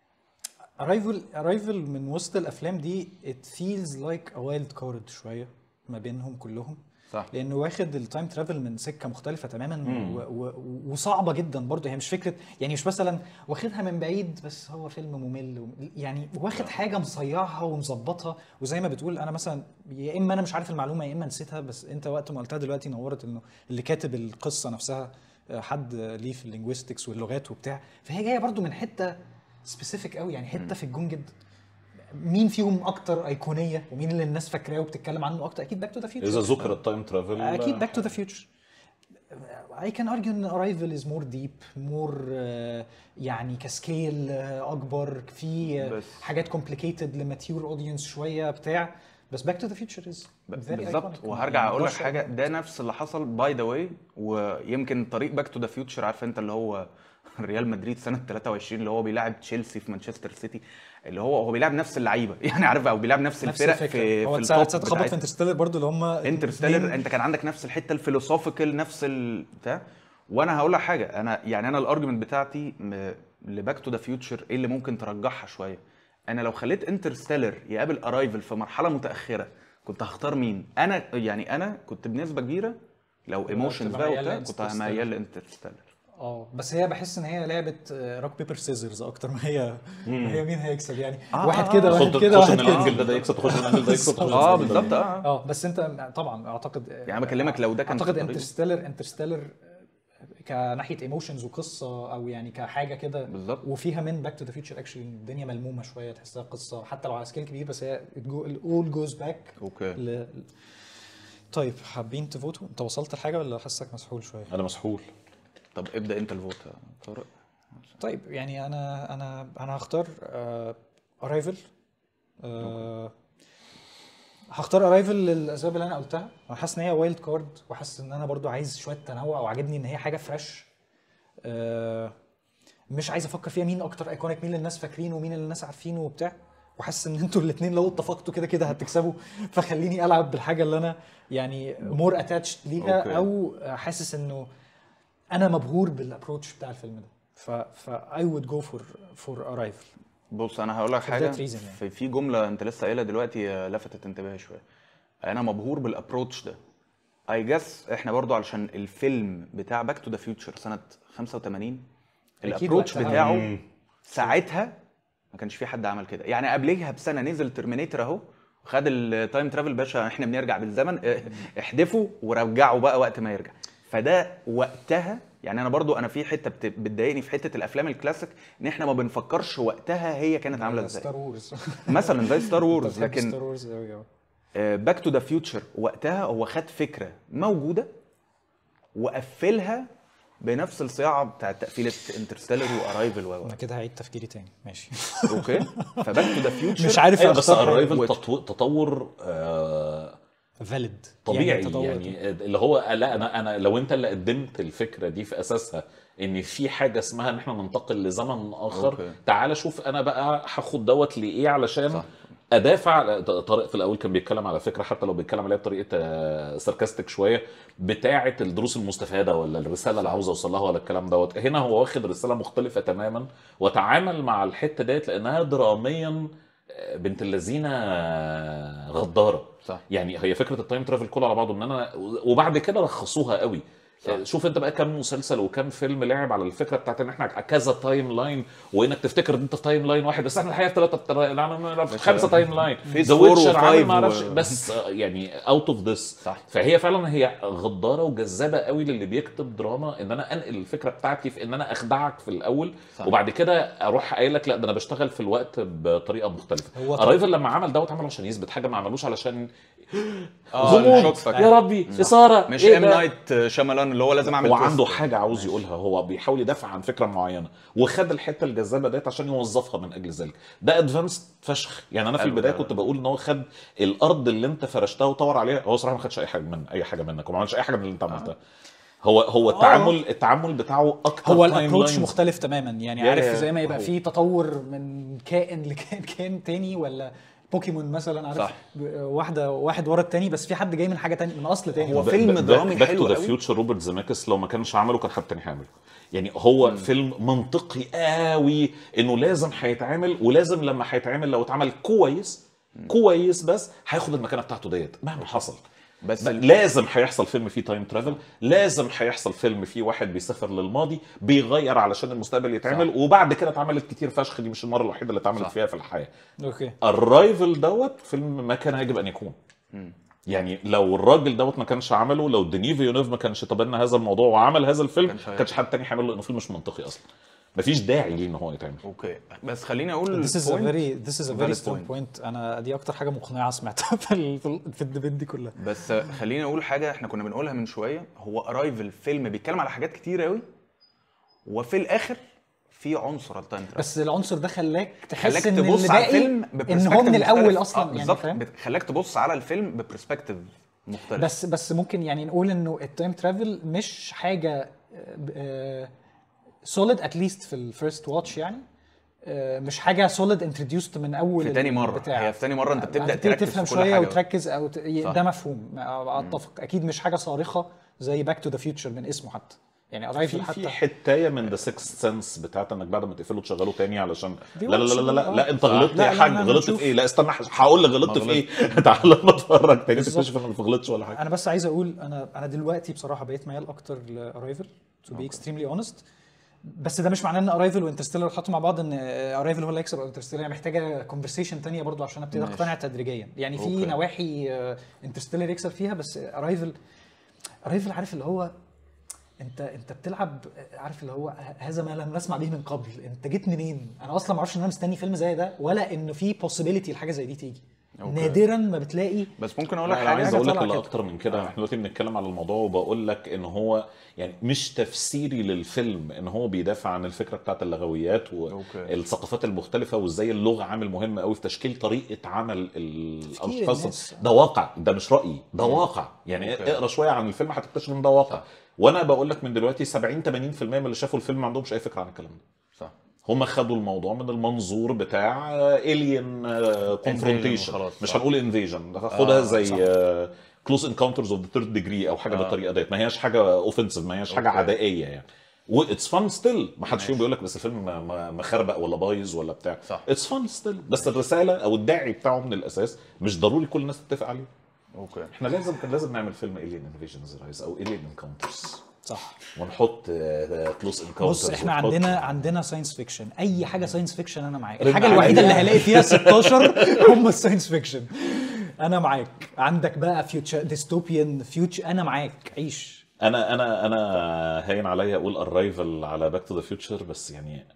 ارايفل ارايفل من وسط الافلام دي it feels like a wild card شويه ما بينهم كلهم صح لانه واخد التايم ترافل من سكه مختلفه تماما و و وصعبه جدا برضه هي مش فكره يعني مش مثلا واخدها من بعيد بس هو فيلم ممل و- يعني واخد حاجه مصيعها ومظبطها وزي ما بتقول انا مثلا يا اما انا مش عارف المعلومه يا اما نسيتها بس انت وقت ما قلتها دلوقتي نورت انه اللي كاتب القصه نفسها آه، حد ليه في اللينجويستكس واللغات وبتاع فهي جايه برضه من حته سبيسيفيك قوي يعني حته في الجون جدا مين فيهم اكتر ايقونيه ومين اللي الناس فاكراه وبتتكلم عنه اكتر اكيد باك تو ذا فيوتشر اذا ذكر التايم ترافل اكيد باك تو ذا فيوتشر I can argue ان Arrival is more deep more uh, يعني كسكيل uh, اكبر في uh, بس- حاجات complicated لماتيور اودينس شويه بتاع بس باك تو ذا فيوتشر از بالظبط وهرجع اقول لك حاجه ده نفس اللي حصل باي ذا واي ويمكن طريق باك تو ذا فيوتشر عارف انت اللي هو ريال مدريد سنه 23 اللي هو بيلاعب تشيلسي في مانشستر سيتي اللي هو هو بيلاعب نفس اللعيبه يعني عارف او بيلاعب نفس, نفس الفرق الفكره في هو في ساعات التوب ساعات خبط في بتاعتها. انترستيلر برضو اللي هم انترستيلر انت كان عندك نفس الحته الفيلوسوفيكال نفس ال بتاع وانا هقول لك حاجه انا يعني انا الارجيومنت بتاعتي م- لباك تو ذا فيوتشر ايه اللي ممكن ترجحها شويه انا لو خليت انترستيلر يقابل ارايفل في مرحله متاخره كنت هختار مين انا يعني انا كنت بنسبه كبيره لو ايموشنز تبقى بقى ميال وبتاع كنت لإنترستيلر. ميال لانترستيلر اه بس هي بحس ان هي لعبه روك بيبر سيزرز اكتر ما هي ما هي مين هيكسب يعني آه، واحد آه، كده آه. واحد تخش كده تخش واحد من كده الانجل ده ده يكسب تخش من الانجل ده يكسب تخش من اه الانجل ده. بالظبط اه اه بس انت طبعا اعتقد يعني أنا بكلمك لو ده كان اعتقد في الطريق. انترستيلر انترستيلر كناحيه ايموشنز وقصه او يعني كحاجه كده بالظبط. وفيها من باك تو ذا فيوتشر اكشلي الدنيا ملمومه شويه تحسها قصه حتى لو على سكيل كبير بس هي اول جوز باك اوكي طيب حابين تفوتوا انت وصلت لحاجه ولا حاسك مسحول شويه انا مسحول طب ابدا انت الفوت يا طارق طيب يعني انا انا انا هختار ارايفل هختار ارايفل للاسباب اللي انا قلتها انا حاسس ان هي وايلد كارد وحاسس ان انا برضو عايز شويه تنوع وعاجبني ان هي حاجه فريش مش عايز افكر فيها مين اكتر ايكونيك مين اللي الناس فاكرينه ومين اللي الناس عارفينه وبتاع وحاسس ان انتوا الاثنين لو اتفقتوا كده كده هتكسبوا فخليني العب بالحاجه اللي انا يعني مور اتاتشد ليها أوكي. او حاسس انه انا مبهور بالابروتش بتاع الفيلم ده ف ف I would go for for Arrival بص انا هقول لك For حاجه that reason يعني. في, في جمله انت لسه قايلها دلوقتي آه، لفتت انتباهي شويه انا مبهور بالابروتش ده اي جس احنا برضو علشان الفيلم بتاع باك تو ذا فيوتشر سنه 85 أكيد الابروتش وقتها. بتاعه ساعتها ما كانش في حد عمل كده يعني قبليها بسنه نزل ترمينيتور اهو خد التايم ترافل باشا احنا بنرجع بالزمن اه، احدفه ورجعه بقى وقت ما يرجع فده وقتها يعني انا برضو انا في حته بت- بتضايقني في حته الافلام الكلاسيك ان احنا ما بنفكرش وقتها هي كانت عامله ازاي ستار وورز مثلا زي ستار وورز لكن ستار وورز قوي اه باك تو ذا فيوتشر وقتها هو خد فكره موجوده وقفلها بنفس الصياعه بتاعت تقفيله انترستيلر وارايفل و انا كده هعيد تفكيري تاني ماشي اوكي فباك تو ذا فيوتشر مش عارف ايوه بس أختار حاجة. الرايفل وت- تطور آه فاليد طبيعي تطور. يعني, اللي هو لا انا انا لو انت اللي قدمت الفكره دي في اساسها ان في حاجه اسمها ان احنا ننتقل لزمن اخر أوكي. تعال شوف انا بقى هاخد دوت لايه علشان صح. ادافع طارق في الاول كان بيتكلم على فكره حتى لو بيتكلم عليها بطريقه ساركاستيك شويه بتاعه الدروس المستفاده ولا الرساله اللي عاوز اوصلها ولا الكلام دوت هنا هو واخد رساله مختلفه تماما وتعامل مع الحته ديت لانها دراميا آه، بنت اللذينه آه، غداره صح يعني هي فكره التايم ترافل كله على بعضه ان انا وبعد كده لخصوها قوي صح. شوف انت بقى كم مسلسل وكم فيلم لعب على الفكره بتاعت ان احنا كذا تايم لاين وانك تفتكر ان انت في تايم لاين واحد بس احنا الحقيقه في ثلاثه في خمسه تايم لاين Phase ذا four ويتشر عامل وfive ما اعرفش و- بس آه، يعني اوت اوف ذس صح فهي فعلا هي غداره وجذابه قوي للي بيكتب دراما ان انا انقل الفكره بتاعتي في ان انا اخدعك في الاول صح. وبعد كده اروح قايل لك لا ده انا بشتغل في الوقت بطريقه مختلفه هو ارايفل لما عمل دوت عمله عشان يثبت حاجه ما عملوش علشان اه غموض الشوك فاكتور. يا ربي اثاره مش إيه ام ده؟ نايت شامالان اللي هو لازم اعمل هو عنده twist. حاجه عاوز يقولها هو بيحاول يدافع عن فكره معينه وخد الحته الجذابه ديت عشان يوظفها من اجل ذلك ده ادفانس فشخ يعني انا في حلو البدايه ده. كنت بقول ان هو خد الارض اللي انت فرشتها وطور عليها هو صراحه ما خدش اي حاجه من اي حاجه منك وما عملش اي حاجه من اللي انت عملتها هو هو التعامل التعامل بتاعه اكتر هو time الابروتش lines. مختلف تماما يعني يا- عارف يا- زي ما يبقى هو- في تطور من كائن لكائن كائن تاني ولا بوكيمون مثلا عارف صح. ب- واحده واحد ورا التاني بس في حد جاي من حاجه تاني من اصل تاني هو فيلم درامي باك حلو تو ذا قوي. فيوتشر روبرت زيماكس لو ما كانش عمله كان حد تاني هيعمله يعني هو م. فيلم منطقي قوي انه لازم هيتعمل ولازم لما هيتعمل لو اتعمل كويس كويس بس هياخد المكانه بتاعته ديت مهما حصل بس ب- لازم هيحصل فيلم فيه تايم ترافل لازم هيحصل فيلم فيه واحد بيسافر للماضي بيغير علشان المستقبل يتعمل صح. وبعد كده اتعملت كتير فشخ دي مش المره الوحيده اللي اتعملت صح. فيها في الحياه اوكي الرايفل دوت فيلم ما كان يجب ان يكون يعني لو الراجل دوت ما كانش عمله لو ديني فيونيف ما كانش تبنى هذا الموضوع وعمل هذا الفيلم كانش ما كانش حد تاني هيعمله لانه فيلم مش منطقي اصلا مفيش داعي ليه ان هو يتعمل اوكي بس خليني اقول This is a point. very this is a very valid strong point. point انا دي اكتر حاجه مقنعه سمعتها في ال- في, ال- في الديبيت دي كلها بس خليني اقول حاجه احنا كنا بنقولها من شويه هو ارايفل فيلم بيتكلم على حاجات كتير قوي وفي الاخر في عنصر التايم ترافل بس العنصر ده خلاك تحس خلاك ان تبص اللي على باقي الفيلم ان هو من بperspective الاول مختلف. اصلا آه يعني بالظبط فاهم بت- خلاك تبص على الفيلم ببرسبكتيف مختلف بس بس ممكن يعني نقول انه التايم ترافل مش حاجه سوليد اتليست في الفيرست واتش يعني آه، مش حاجه سوليد انتروديوست من اول في تاني مرة. البتاع. هي في تاني مرة أنت بتبدأ هتبتدي تركز تفهم في كل شويه حاجة. وتركز او ت... صح. ده مفهوم اتفق اكيد مش حاجه صارخه زي باك تو ذا فيوتشر من اسمه حتى يعني ارايفل في في حتى حتايه من ذا سكس سنس بتاعت انك بعد ما تقفله تشغله تاني علشان دي لا لا لا لا لا, watchable، لا آه. انت غلطت لا، يا لا، حاج لا، غلطت نشوف. في ايه لا استنى هقول لك غلطت في ايه تعال لما اتفرج تاني بالظبط. تكتشف انك ما غلطتش ولا حاجه انا بس عايز اقول انا انا دلوقتي بصراحه بقيت ميال اكتر لارايفل تو بي اكستريملي اونست بس ده مش معناه ان ارايفل وانترستيلر اتحطوا مع بعض ان ارايفل هو اللي هيكسب او انترستيلر يعني محتاجه كونفرسيشن تانية برضو عشان ابتدي ماشي. اقتنع تدريجيا يعني في أوكي. نواحي انترستيلر يكسب فيها بس ارايفل ارايفل عارف اللي هو انت انت بتلعب عارف اللي هو هذا ما لم نسمع به من قبل انت جيت منين انا اصلا ما اعرفش ان انا مستني فيلم زي ده ولا انه في possibility لحاجه زي دي تيجي أوكي. نادرا ما بتلاقي بس ممكن اقول لك انا عايز حاجه اقول لك طالعة اللي كده. اكتر من كده احنا دلوقتي بنتكلم على الموضوع وبقول لك ان هو يعني مش تفسيري للفيلم ان هو بيدافع عن الفكره بتاعت اللغويات أوكي. والثقافات المختلفه وازاي اللغه عامل مهم قوي في تشكيل طريقه عمل الاشخاص الناس. ده واقع ده مش راي ده واقع يعني أوكي. اقرا شويه عن الفيلم هتكتشف ان ده واقع وانا بقول لك من دلوقتي 70 80% من اللي شافوا الفيلم ما عندهمش اي فكره عن الكلام ده صح هم خدوا الموضوع من المنظور بتاع الين كونفرونتيشن وخلاص. مش صح. هنقول انفيجن خدها آه، زي صح. كلوز انكاونترز اوف ذا ثيرد ديجري او حاجه آه. بالطريقه ديت ما هياش حاجه اوفنسيف ما هياش حاجه أوكي. عدائيه يعني واتس فان ستيل ما حدش فيهم ماشي. بيقول لك بس الفيلم ما- ما- مخربق ولا بايظ ولا بتاع صح. اتس فان ستيل بس الرساله او الداعي بتاعه من الاساس مش ضروري كل الناس تتفق عليه اوكي احنا لازم كان لازم نعمل فيلم الين انفيجنز رايز او الين انكاونترز صح ونحط كلوز انكاونترز بص احنا عندنا عندنا ساينس فيكشن اي حاجه ساينس فيكشن انا معاك رن الحاجه عليا. الوحيده اللي هلاقي فيها 16 هم الساينس فيكشن انا معاك عندك بقى فيوتشر ديستوبيان فيوتشر انا معاك عيش انا انا انا هين عليا اقول ارايفل على باك تو ذا فيوتشر بس يعني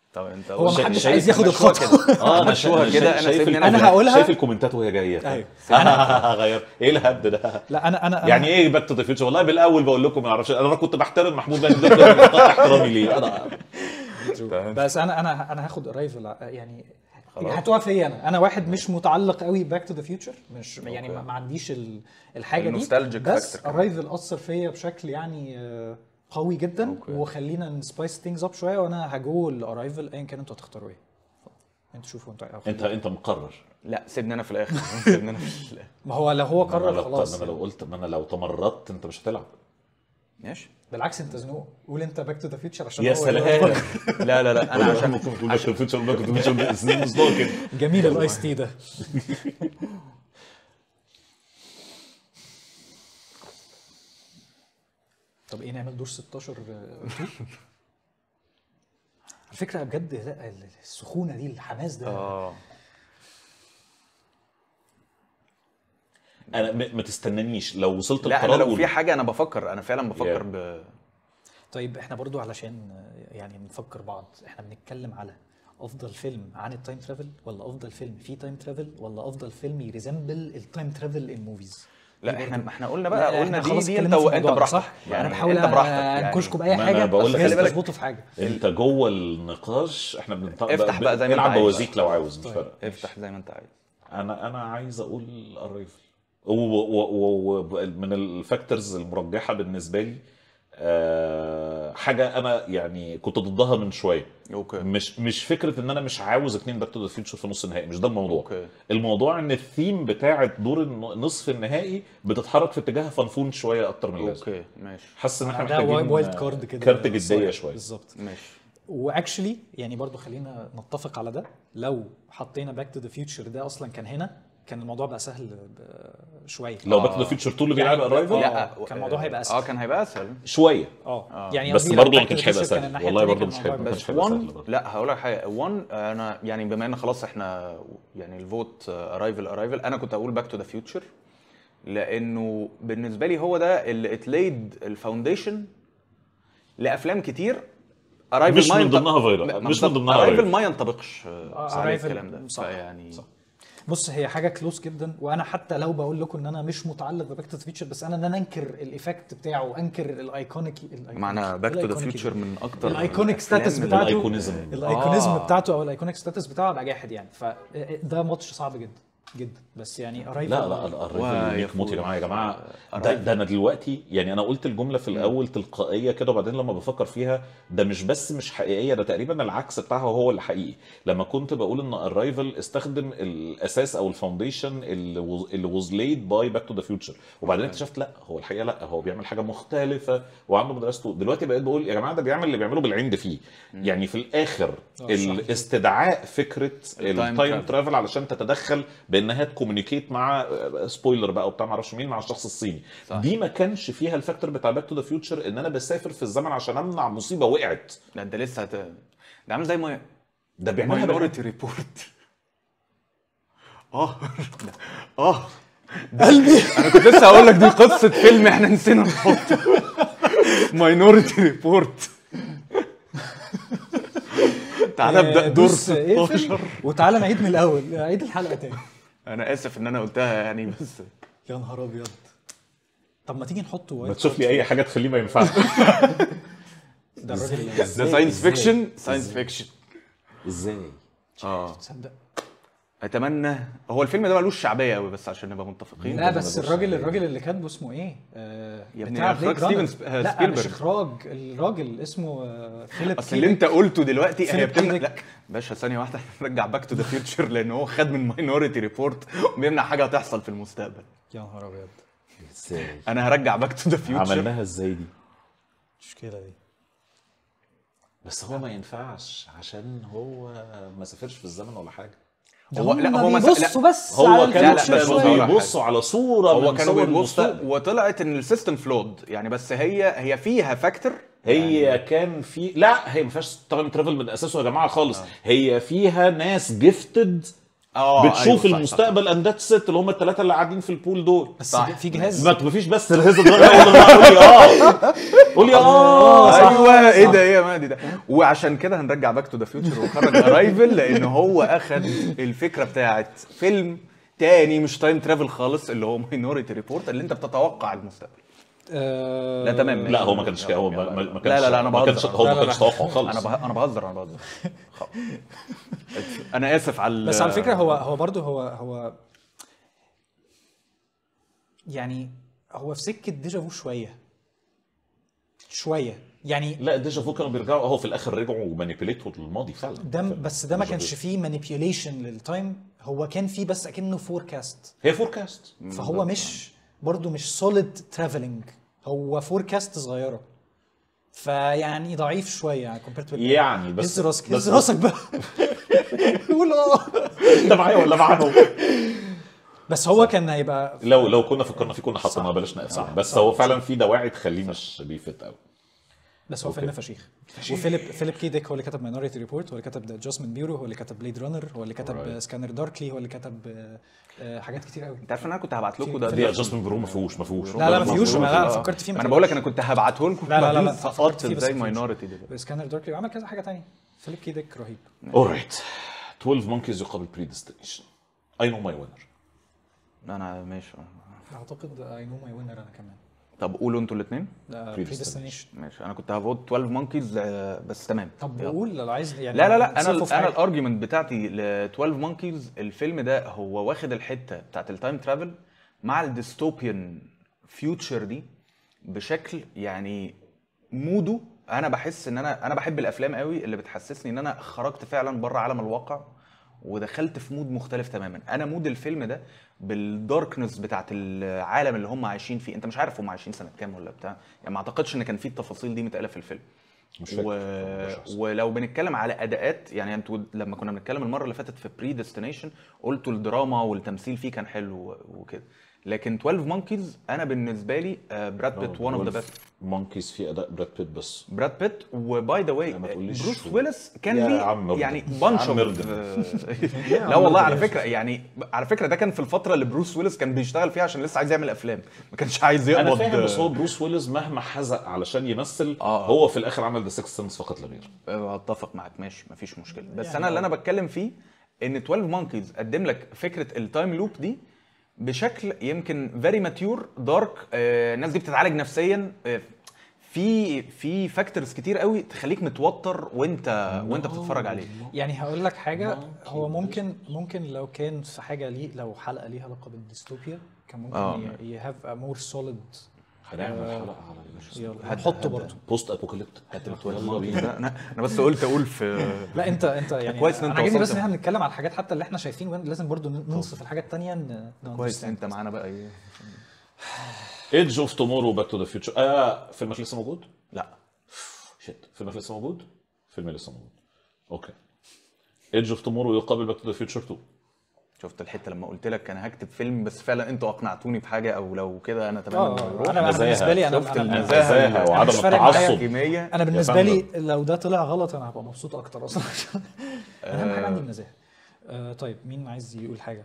طب انت هو قول- محدش شايف- عايز ياخد مشوها الخطوه كده. اه انا مشوها شايف- كده، أنا شايف سيبني الكومنت- أنا هقولها. شايف الكومنتات وهي جايه أيوة. غير ايه الهبد ده لا انا انا يعني ايه باك تو ذا فيوتشر والله بالاول بقول لكم ما اعرفش انا كنت بحترم محمود بن ده قطع احترامي ليه انا بس انا انا انا هاخد ارايفل يعني خلاص. هتقع فيا انا انا واحد مش متعلق قوي باك تو ذا فيوتشر مش يعني أوكي. ما ما عنديش ال- الحاجه دي النوستالجيك بس factor كمان. ارايفل اثر فيا بشكل يعني آه، قوي جدا أوكي. وخلينا نسبايس ثينجز اب شويه وانا هجو الارايفل ايا كان انتوا هتختاروا ايه انتوا شوفوا انتوا انت انت مقرر لا سيبني انا في الاخر سيبني انا في الاخر ما هو لو هو ما انا قرر لو خلاص ما انا لو قلت ما انا لو تمردت انت مش هتلعب ماشي بالعكس انت زنوق قول انت باك تو ذا فيوتشر عشان يا هو اللي سلام يفكر. لا لا لا انا عشان باك تو فيوتشر باك تو فيوتشر سنين مصدوق كده جميل الايس تي ده طب ايه نعمل دور 16 آه، تو؟ على فكره بجد لا السخونه دي الحماس ده اه انا م- ما تستنانيش لو وصلت لا انا القرار لو قول. في حاجه انا بفكر انا فعلا بفكر Yeah. ب طيب احنا برضو علشان آه، يعني نفكر بعض احنا بنتكلم على افضل فيلم عن التايم ترافل ولا افضل فيلم فيه تايم ترافل ولا افضل فيلم يريزمبل التايم ترافل ان موفيز لا احنا ما احنا قلنا لا، بقى احنا قلنا دي خلاص دي انت اتكلمنا في وانت الموضوع ده، براحتك صح؟ يعني انا بحاول انت براحتك انكشكم يعني باي ما حاجه أنا بقول بس لك لازم خلي بالك. تظبطوا في حاجه انت جوه النقاش احنا بنط... افتح بقى زي ما انت نلعب عايز. بوازيك لو عاوز مش طيب. فارقه افتح زي ما انت عايز انا انا عايز اقول الرايفل ومن الفاكتورز المرجحه بالنسبه لي آه، حاجه انا يعني كنت ضدها من شويه اوكي مش مش فكره ان انا مش عاوز اتنين باك تو ذا فيوتشر في نص النهائي مش ده الموضوع اوكي الموضوع ان الثيم بتاعه دور الن- نصف النهائي بتتحرك في اتجاه فنفون شويه اكتر من اللازم اوكي ماشي حاسس ان احنا ده محتاجين وايلد كارد كده كارت جديه صغير. شويه بالظبط ماشي واكشلي يعني برضو خلينا نتفق على ده لو حطينا باك تو ذا فيوتشر ده اصلا كان هنا كان الموضوع بقى سهل ب- شويه لو باك آه. تو ذا فيوتشر 2 اللي يعني بيلعب ارايفل آه. لا كان الموضوع هيبقى أسهل. اه كان هيبقى اسهل شويه اه يعني بس قصدي برضه لو ما Back to كانش the هيبقى Future كان سهل. الناحية والله التانية برضه كان مش هيبقى- الموضوع ما بس كانش هيبقى 1 سهل برضه. لا هقول لك حاجه 1 انا يعني بما ان خلاص احنا يعني الفوت ارايفل ارايفل انا كنت اقول باك تو ذا فيوتشر لانه بالنسبه لي هو ده اللي اتليد الفاونديشن لافلام كتير ارايفل مش من ضمنها فايرال. مش من ضمنها ارايفل Arrival. ما ينطبقش آه، عليه Arrival الكلام ده صح، يعني صح. بص هي حاجه كلوز جدا وانا حتى لو بقول لكم ان انا مش متعلق بباك تو ذا فيوتشر بس انا ان انا انكر الايفكت بتاعه انكر الايكونيك معنى باك تو ذا فيوتشر من اكتر الايكونيك الأفلام ستاتس اللي- بتاعته الأيكونيزم. الايكونيزم آه. بتاعته او الايكونيك ستاتس بتاعه ابقى جاحد يعني فده ماتش صعب جدا جدا بس يعني قريب لا لا الرايفل ويا يونيك موت يا أخوي. جماعه يا جماعه ده, Arrival. ده انا دلوقتي يعني انا قلت الجمله في الاول تلقائيه كده وبعدين لما بفكر فيها ده مش بس مش حقيقيه ده تقريبا العكس بتاعها هو اللي حقيقي لما كنت بقول ان الرايفل استخدم الاساس او الفاونديشن اللي was- اللي واز ليد باي باك تو ذا فيوتشر وبعدين اكتشفت لا هو الحقيقه لا هو بيعمل حاجه مختلفه وعنده مدرسته دلوقتي بقيت بقول يا جماعه ده بيعمل اللي بيعمله بالعند فيه يعني في الاخر صح. الاستدعاء فكره التايم التايم travel. ترافل علشان تتدخل بانها تكومينيكيت مع سبويلر بقى وبتاع ما اعرفش مين مع الشخص الصيني صح. دي ما كانش فيها الفاكتور بتاع باك تو ذا فيوتشر ان انا بسافر في الزمن عشان امنع مصيبه وقعت لا ده لسه هت... ده عامل زي ما ده بيعملها بالعند. ماينورتي ريبورت اه اه قلبي انا كنت لسه هقول لك دي قصه فيلم احنا نسينا نحطه ماينورتي ريبورت تعالى ابدا دور بص، اقفل 16 وتعالى نعيد من الاول عيد الحلقه تاني انا اسف ان انا قلتها يعني بس يا نهار ابيض طب ما تيجي نحط ما وايد تشوف لي اي حاجه تخليه ما ينفعش ده الراجل ده ساينس إزاي؟ فيكشن ساينس فيكشن ازاي اه تصدق اتمنى هو الفيلم ده ملوش شعبيه قوي بس عشان نبقى متفقين لا ده بس ملوش الراجل شعبية. الراجل اللي كاتبه اسمه ايه؟ آه يا ابني بتاع إخراج Blade Runner. ستيفن سب- آه، لا سبيلبرج. مش اخراج الراجل اسمه آه فيليب اصل اللي انت قلته دلوقتي هي فيليب بتمنع كيديك. لا باشا ثانيه واحده نرجع باك تو ذا فيوتشر لان هو خد من ماينورتي ريبورت وبيمنع حاجه هتحصل في المستقبل يا نهار ابيض ازاي انا هرجع باك تو ذا فيوتشر عملناها ازاي دي المشكله دي بس هو ما ينفعش عشان هو ما سافرش في الزمن ولا حاجه هو لا هو ما بيبصوا بس هو على كانوا لا، الفيوتشر بس هو- شوية. بيبصوا على صوره هو من كانوا صور بيبصوا المستقبل وطلعت ان السيستم فلود يعني بس هي هي فيها فاكتور هي كان في لا هي ما فيهاش تايم ترافل من اساسه يا جماعه خالص هي فيها ناس جيفتد اه بتشوف أيوة، صح، صح. المستقبل اند ذاتس ات اللي هم الثلاثه اللي قاعدين في البول دول بس صح. في جهاز ما مفيش بس الهيز الدرجه قول لي اه قول لي اه صح. ايوه ايه ده ايه يا مهدي ده وعشان كده هنرجع باك تو ذا فيوتشر ونخرج ارايفل لان هو اخد الفكره بتاعت فيلم تاني مش تايم ترافل خالص اللي هو ماينوريتي ريبورت اللي انت بتتوقع المستقبل آه، لا تمام لا هو ما كانش كده هو ما ما- ما كانش لا لا لا انا ما كانش بهزر هو لا، ما لا، كانش لا. توقع خالص انا به... انا بهزر انا بهزر خلاص. انا اسف على ال- بس على فكره هو هو برضه هو هو يعني هو في سكه ديجافو شويه شويه يعني لا ديجا فو كانوا بيرجعوا اهو في الاخر رجعوا مانيبيليتوا الماضي فعلا ده بس ده ما كانش فيه مانيبيوليشن للتايم هو كان فيه بس اكنه فوركاست هي فوركاست فهو مش برضه مش سوليد ترافلنج هو فوركاست صغيره فيعني ضعيف شويه يعني كومبيرت يعني بس- هز راسك بس- هز راسك بقى قول اه انت معايا ولا معاهم بس هو كان هيبقى لو لو كنا فكرنا فيه كنا حطيناه صح. بلاش نقفل صح. بس صح. هو فعلا في دواعي تخليه مش بيفت قوي بس هو فيلم فشيخ وفيليب فيليب كيديك هو اللي كتب ماينوريتي ريبورت هو اللي كتب ذا ادجستمنت بيورو هو اللي كتب بليد رانر هو اللي كتب Alright. سكانر داركلي هو اللي كتب آه، آه، حاجات كتير قوي انت عارف ان انا كنت هبعت لكم في- ده في- دي ادجستمنت برو ما فيهوش ما فيهوش لا، لا، ما فيهوش، ما- لا، آه. فكرت فيه، ما ما انا بقول لك تقلقش. انا كنت هبعته لكم لا، لا، لا، لا، وبعدين فكرت سقطت فيه بس ازاي ما فيهوش. ماينورتي ده سكانر داركلي وعمل كذا حاجه تانية فيليب كيديك رهيب اورايت 12 مونكيز يقابل بريديستنيشن اي نو ماي وينر انا ماشي اعتقد اي نو ماي وينر انا كمان طب قولوا انتوا الاثنين بريديستنيشن ماشي انا كنت هفوت 12 مونكيز بس تمام طب يلا. قول لو عايز يعني لا لا لا انا نصرفه في انا حاجة. الارجيومنت بتاعتي ل 12 مونكيز الفيلم ده هو واخد الحته بتاعت التايم ترافل مع الديستوبيان فيوتشر دي بشكل يعني موده انا بحس ان انا انا بحب الافلام قوي اللي بتحسسني ان انا خرجت فعلا بره عالم الواقع ودخلت في مود مختلف تماما انا مود الفيلم ده بالداركنس بتاعت العالم اللي هم عايشين فيه انت مش عارف هم عايشين سنه كام ولا بتاع يعني ما اعتقدش ان كان في التفاصيل دي متقاله في الفيلم مش فاكر و... بصراحة. ولو بنتكلم على اداءات يعني انتوا لما كنا بنتكلم المره اللي فاتت في بري ديستنيشن قلتوا الدراما والتمثيل فيه كان حلو وكده لكن 12 مونكيز انا بالنسبه لي آه، براد بيت وان اوف ذا بيست مونكيز في اداء براد بيت بس براد بيت وباي ذا واي لا، ما تقوليش بروس شو. ويلس كان يا ليه عم مردن. يعني يا بانش عم اوف مردن. لا والله على فكره يعني على فكره ده كان في الفتره اللي بروس ويلس كان بيشتغل فيها عشان لسه عايز يعمل افلام ما كانش عايز يقبض انا فاهم بس هو بروس ويلز مهما حزق علشان يمثل آه. هو في الاخر عمل ذا سكس سنس فقط لا غير أه، اتفق معاك ماشي مفيش مشكله بس يعني انا اللي هو- انا بتكلم فيه ان 12 مونكيز قدم لك فكره التايم لوب دي بشكل يمكن فيري ماتيور دارك الناس دي بتتعالج نفسيا آه، في في فاكتورز كتير قوي تخليك متوتر وانت وانت بتتفرج عليه يعني هقول لك حاجه هو ممكن ممكن لو كان في حاجه ليه لو حلقه ليها علاقه بالديستوبيا كان ممكن آه. يهاف ا مور سوليد هنعمل حلقه على يلا هات- نحطه برضه بوست ابوكاليبتيك هات ال 12 monkeys ده انا انا بس قلت اقول في لا انت انت يعني كويس إن انا أنت عاجبني بس وصلت ان احنا بنتكلم على الحاجات حتى اللي احنا شايفين وين- لازم برضه ننصف الحاجات التانيه ن- كويس understand. انت معانا بقى ايه ايدج اوف تومورو باك تو ذا فيوتشر اه فيلمك لسه موجود؟ لا شيت فيلمك لسه موجود؟ فيلمي لسه موجود اوكي ايدج اوف تومورو يقابل باك تو ذا فيوتشر 2 شفت الحته لما قلت لك انا هكتب فيلم بس فعلا انتوا اقنعتوني بحاجه او لو كده انا تمام اه انا انا نزاهة. بالنسبه لي انا شفت انا النزاهة. النزاهه وعدم مش فارق معايا التعصب كيمياء انا بالنسبه لي فندم. لو ده طلع غلط انا هبقى مبسوط اكتر اصلا عشان اهم حاجه عندي النزاهه آه طيب مين عايز يقول حاجه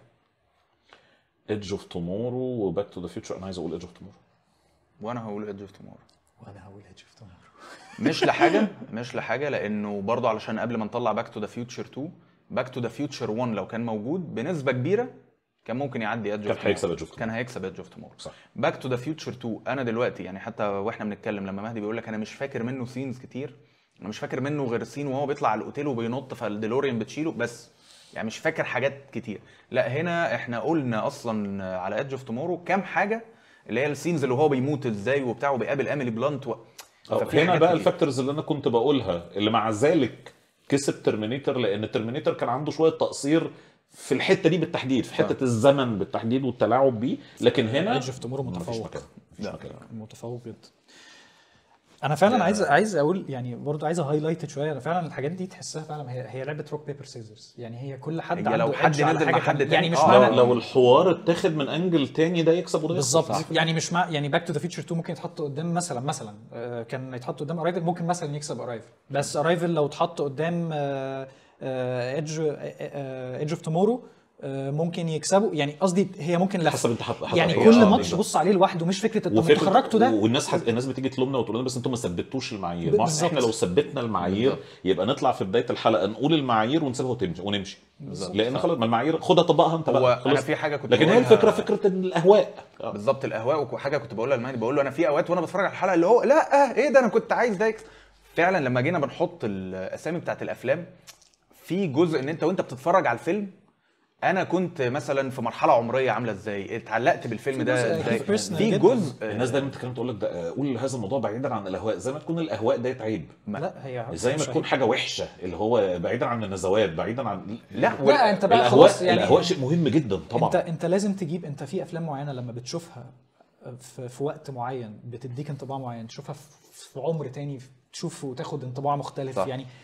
ايدج اوف تومورو وباك تو ذا فيوتشر انا عايز اقول ايدج اوف تومورو وانا هقول ايدج اوف تومورو وانا هقول هيدج اوف تومورو مش لحاجه مش لحاجه لانه برضه علشان قبل ما نطلع باك تو ذا فيوتشر 2 باك تو ذا فيوتشر 1 لو كان موجود بنسبه كبيره كان ممكن يعدي ايدج كان هيكسب Edge of Tomorrow. كان هيكسب ايدج اوف تومورو صح. باك تو ذا فيوتشر 2 انا دلوقتي يعني حتى واحنا بنتكلم لما مهدي بيقول لك انا مش فاكر منه سينز كتير انا مش فاكر منه غير سين وهو بيطلع على الاوتيل وبينط فالديلوريان بتشيله بس يعني مش فاكر حاجات كتير لا هنا احنا قلنا اصلا على ايدج اوف تومورو كام حاجه اللي هي السينز اللي هو بيموت ازاي وبتاع وبيقابل ايميلي بلانت و... أو ففي هنا حاجات بقى كتير. الفاكتورز اللي انا كنت بقولها اللي مع ذلك كسب ترمينيتور لان ترمينيتور كان عنده شويه تقصير في الحته دي بالتحديد في حته الزمن بالتحديد والتلاعب بيه لكن هنا Edge of Tomorrow مفيش متفوق. مكان. مفيش لا. مكان. متفوق جدا انا فعلا عايز عايز اقول يعني برضو عايز هايلايت شويه انا فعلا الحاجات دي تحسها فعلا هي هي لعبه روك بيبر سيزرز يعني هي كل حد هي عنده لو حد edge على نزل حاجة مع حد تانية. تاني، يعني مش آه، لو معنى لو الحوار اتاخد من انجل تاني ده يكسب وده يخسر. بالظبط صح. يعني مش مع يعني باك تو ذا فيوتشر 2 ممكن يتحط قدام مثلا مثلا آه، كان يتحط قدام ارايفل ممكن مثلا يكسب ارايفل بس ارايفل لو اتحط قدام ايدج ايدج اوف تومورو آه، ممكن يكسبوا يعني قصدي هي ممكن لفه حسب انت حط- حط- يعني هي- كل آه، ماتش بالظبط. بص عليه لوحده مش فكره انتوا وفكرة خرجتوا ده والناس حس... الناس بتيجي تلومنا وتقول لنا بس انتوا ما ثبتوش المعايير ب- ما بالظبط. احنا لو ثبتنا المعايير بالظبط. يبقى نطلع في بدايه الحلقه نقول المعايير ونسيبها وتمشي ونمشي بالظبط. لان خلاص ما المعايير خدها طبقها انت هو بقى انا خلاص في حاجه كنت لكن هي بقولها- الفكره فكره ان الاهواء آه. بالظبط الاهواء وحاجه كنت بقولها لمهدي بقول له انا في اوقات وانا بتفرج على الحلقه اللي هو لا ايه ده انا كنت عايز ده يكسب فعلا لما جينا بنحط الاسامي بتاعت الافلام في جزء ان انت وانت بتتفرج على الفيلم انا كنت مثلا في مرحله عمريه عامله ازاي اتعلقت بالفيلم في ده جزء ازاي أكيد personal في جداً. جزء الناس دايما تتكلم تقول لك ده آه، قول هذا الموضوع بعيدا عن الاهواء زي ما تكون الاهواء ديت عيب لا هي زي ما مش تكون عيب. حاجه وحشه اللي هو بعيدا عن النزوات بعيدا عن لا لا انت بقى الاهواء خلاص يعني الاهواء شيء مهم جدا طبعا انت انت لازم تجيب انت في افلام معينه لما بتشوفها في, في وقت معين بتديك انطباع معين تشوفها في, في عمر تاني تشوف وتاخد انطباع مختلف صح. يعني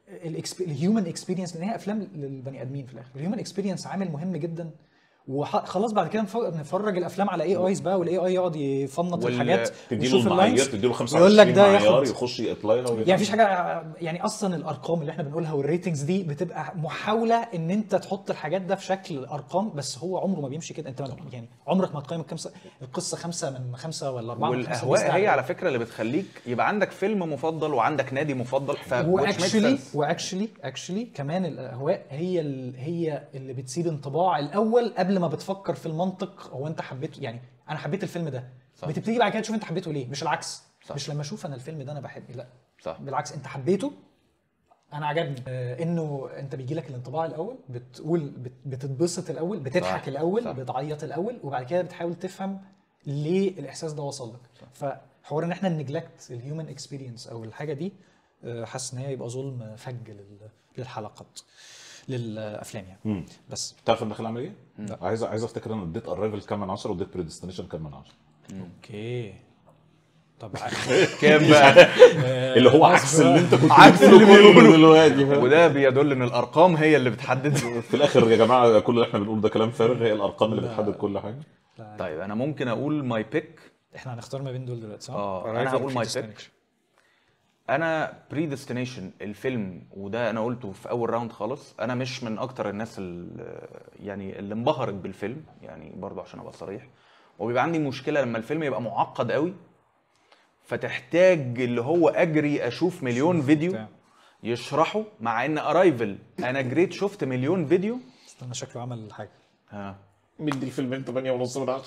الهيومن اكسبيرينس لان هي افلام للبني ادمين في الاخر الهيومن اكسبيرينس عامل مهم جدا وخلاص بعد كده نف- نفرج الافلام على اي ايز بقى والاي اي يقعد يفنط وال- الحاجات تديله ويشوف المعايير اللاينز تديله 25 ويقول لك ده معيار ياخد يخش يطلع له يعني مفيش حاجه يعني اصلا الارقام اللي احنا بنقولها والريتنجز دي بتبقى محاوله ان انت تحط الحاجات ده في شكل ارقام بس هو عمره ما بيمشي كده انت ما- يعني عمرك ما تقيم الكمسة القصه خمسه من خمسه ولا اربعه من خمسه والاهواء based هي على- على فكره اللي بتخليك يبقى عندك فيلم مفضل وعندك نادي مفضل ف which makes واكشلي sense. واكشلي اكشلي كمان الاهواء هي ال... هي اللي بتسيب انطباع الاول قبل ما بتفكر في المنطق هو انت حبيته يعني انا حبيت الفيلم ده صح. بتبتدي بعد كده تشوف انت حبيته ليه مش العكس صح. مش لما اشوف انا الفيلم ده انا بحبه لا صح بالعكس انت حبيته انا عجبني آه انه انت بيجي لك الانطباع الاول بتقول بت... بتتبسط الاول بتضحك صح. الاول صح. بتعيط الاول وبعد كده بتحاول تفهم ليه الاحساس ده وصل لك فحوار ان احنا نجلكت الهيومن اكسبيرينس او الحاجه دي آه، حاسس ان هي يبقى ظلم فج لل... للحلقات للافلام يعني مم. بس تعرف انا داخل اعمل ايه؟ عايز عايز افتكر انا اديت ارايفل كام من 10 واديت بريدستنيشن كام من 10 اوكي طب كام بقى اللي هو عكس اللي انت كنت عكس بتقوله اللي كله بيقوله. دلوقتي فاهم؟ وده بيدل ان الارقام هي اللي بتحدد في الاخر يا جماعه كل اللي احنا بنقوله ده كلام فارغ هي الارقام اللي بتحدد كل حاجه طيب انا ممكن اقول ماي بيك احنا هنختار ما بين دول دلوقتي صح؟ اه، انا هقول my pick. انا بريديستنيشن الفيلم وده انا قلته في اول راوند خالص انا مش من اكتر الناس اللي يعني اللي انبهرت بالفيلم يعني برضو عشان ابقى صريح وبيبقى عندي مشكله لما الفيلم يبقى معقد قوي فتحتاج اللي هو اجري اشوف مليون فيديو بتاع. يشرحوا مع ان ارايفل انا جريت شفت مليون فيديو استنى شكله عمل حاجه ها مدي الفيلمين 8 ونص من 10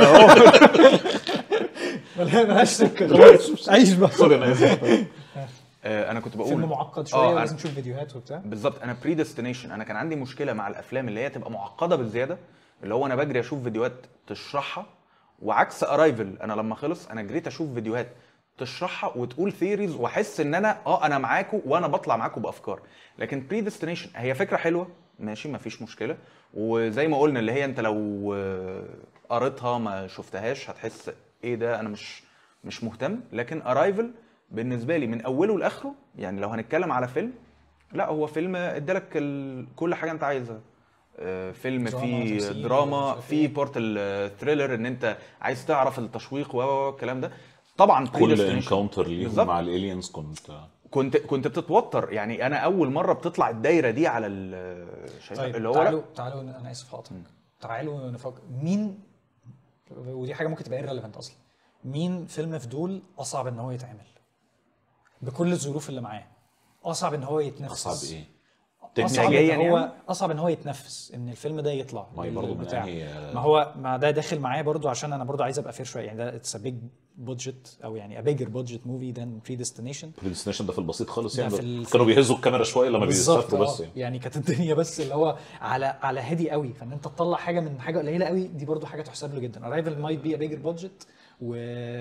ملهاش سكه خلاص عيش بقى سوري انا اسف آه، انا كنت بقول فيلم معقد شويه اه ولازم أنا- نشوف فيديوهات وبتاع بالظبط انا بريديستنيشن انا كان عندي مشكله مع الافلام اللي هي تبقى معقده بالزياده اللي هو انا بجري اشوف فيديوهات تشرحها وعكس ارايفل انا لما خلص انا جريت اشوف فيديوهات تشرحها وتقول ثيريز واحس ان انا اه انا معاكم وانا بطلع معاكم بافكار لكن بريديستنيشن هي فكره حلوه ماشي مفيش مشكله وزي ما قلنا اللي هي انت لو آه، قريتها ما شفتهاش هتحس ايه ده انا مش مش مهتم لكن ارايفل بالنسبه لي من اوله لاخره يعني لو هنتكلم على فيلم لا هو فيلم ادالك ال... كل حاجه انت عايزها آه، فيلم دراما، فيه تمثيل، مش دراما عارف فيه إيه. بارت الثريلر ان انت عايز تعرف التشويق و- و و الكلام ده طبعا كل Predestination. انكاونتر ليهم بالظبط. مع الالينز كنت كنت كنت بتتوتر يعني انا اول مره بتطلع الدايره دي على الشاشه طيب اللي هو تعالوا لا تعالوا انا اسف هقطعك تعالوا نفكر مين ودي حاجه ممكن تبقى irrelevant اصلا مين فيلم في دول اصعب ان هو يتعمل بكل الظروف اللي معاه اصعب ان هو يتنفس اصعب ايه؟ اصعب تكنيكياً ان هو يعني؟ اصعب ان هو يتنفس ان الفيلم ده يطلع ما هي برضه من بتاع. أنهي- ما هو ما ده داخل معايا برضو عشان انا برضو عايز ابقى فير شويه يعني ده اتس ا بيج بودجت او يعني ا بيجر بودجت موفي ذان بريديستنيشن بريدستنيشن ده في البسيط خالص ده يعني في ال- كانوا بيهزوا الكاميرا شويه لما بالظبط بيسافروا آه. بس يعني يعني كانت الدنيا بس اللي هو على على هادي قوي فان انت تطلع حاجه من حاجه قليله قوي دي برضو حاجه تحسب له جدا ارايفل مايت بي ا بيجر بودجت و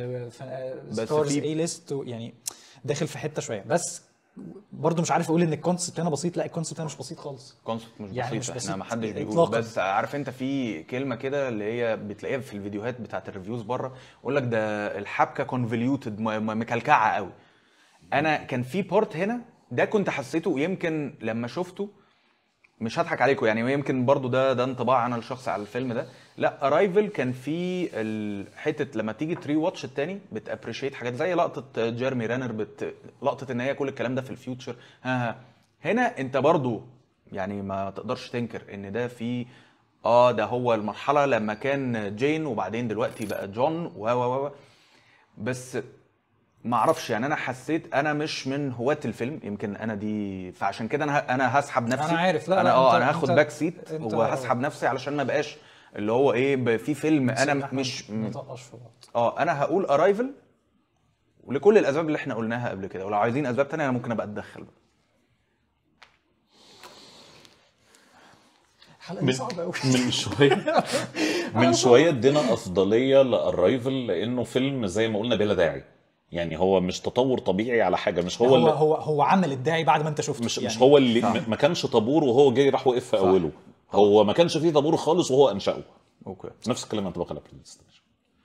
ستارز في- اي ليست يعني داخل في حته شويه بس برضو مش عارف اقول ان الكونسبت هنا بسيط لا الكونسبت هنا مش بسيط خالص كونسبت مش يعني بسيط مش احنا بسيط ما حدش بيقول إطلاقاً. بس عارف انت في كلمه كده اللي هي بتلاقيها في الفيديوهات بتاعت الريفيوز بره يقول لك ده الحبكه كونفوليوتد مكلكعه قوي انا كان في بارت هنا ده كنت حسيته يمكن لما شفته مش هضحك عليكم يعني يمكن برضو ده ده انطباع انا الشخصي على الفيلم ده لا ارايفل كان في ال- حته لما تيجي تري واتش التاني بتابريشيت حاجات زي لقطه جيرمي رانر بت... لقطه ان هي كل الكلام ده في الفيوتشر ها ها هنا انت برضو يعني ما تقدرش تنكر ان ده في اه ده هو المرحله لما كان جين وبعدين دلوقتي بقى جون و و و بس ما اعرفش يعني انا حسيت انا مش من هواة الفيلم يمكن انا دي فعشان كده انا ه- انا هسحب نفسي أنا عارف، لا، انا لا، اه أنت- انا هاخد أنت- باك سيت أنت- وهسحب نفسي علشان ما بقاش اللي هو ايه ب- في فيلم إن انا إحنا مش نطقش في بعض اه انا هقول ارايفل ولكل الاسباب اللي احنا قلناها قبل كده ولو عايزين اسباب تانية انا ممكن ابقى اتدخل بقى الحلقه دي صعبه قوي من شويه من شويه ادينا افضليه لارايفل لانه فيلم زي ما قلنا بلا داعي يعني هو مش تطور طبيعي على حاجه مش هو هو اللي هو هو عمل الداعي بعد ما انت شفته مش يعني مش هو اللي صح. ما- ما كانش طابور وهو جاي راح وقف في اوله هو ما كانش فيه طابور خالص وهو انشاه اوكي نفس الكلام ينطبق على بريدستينيشن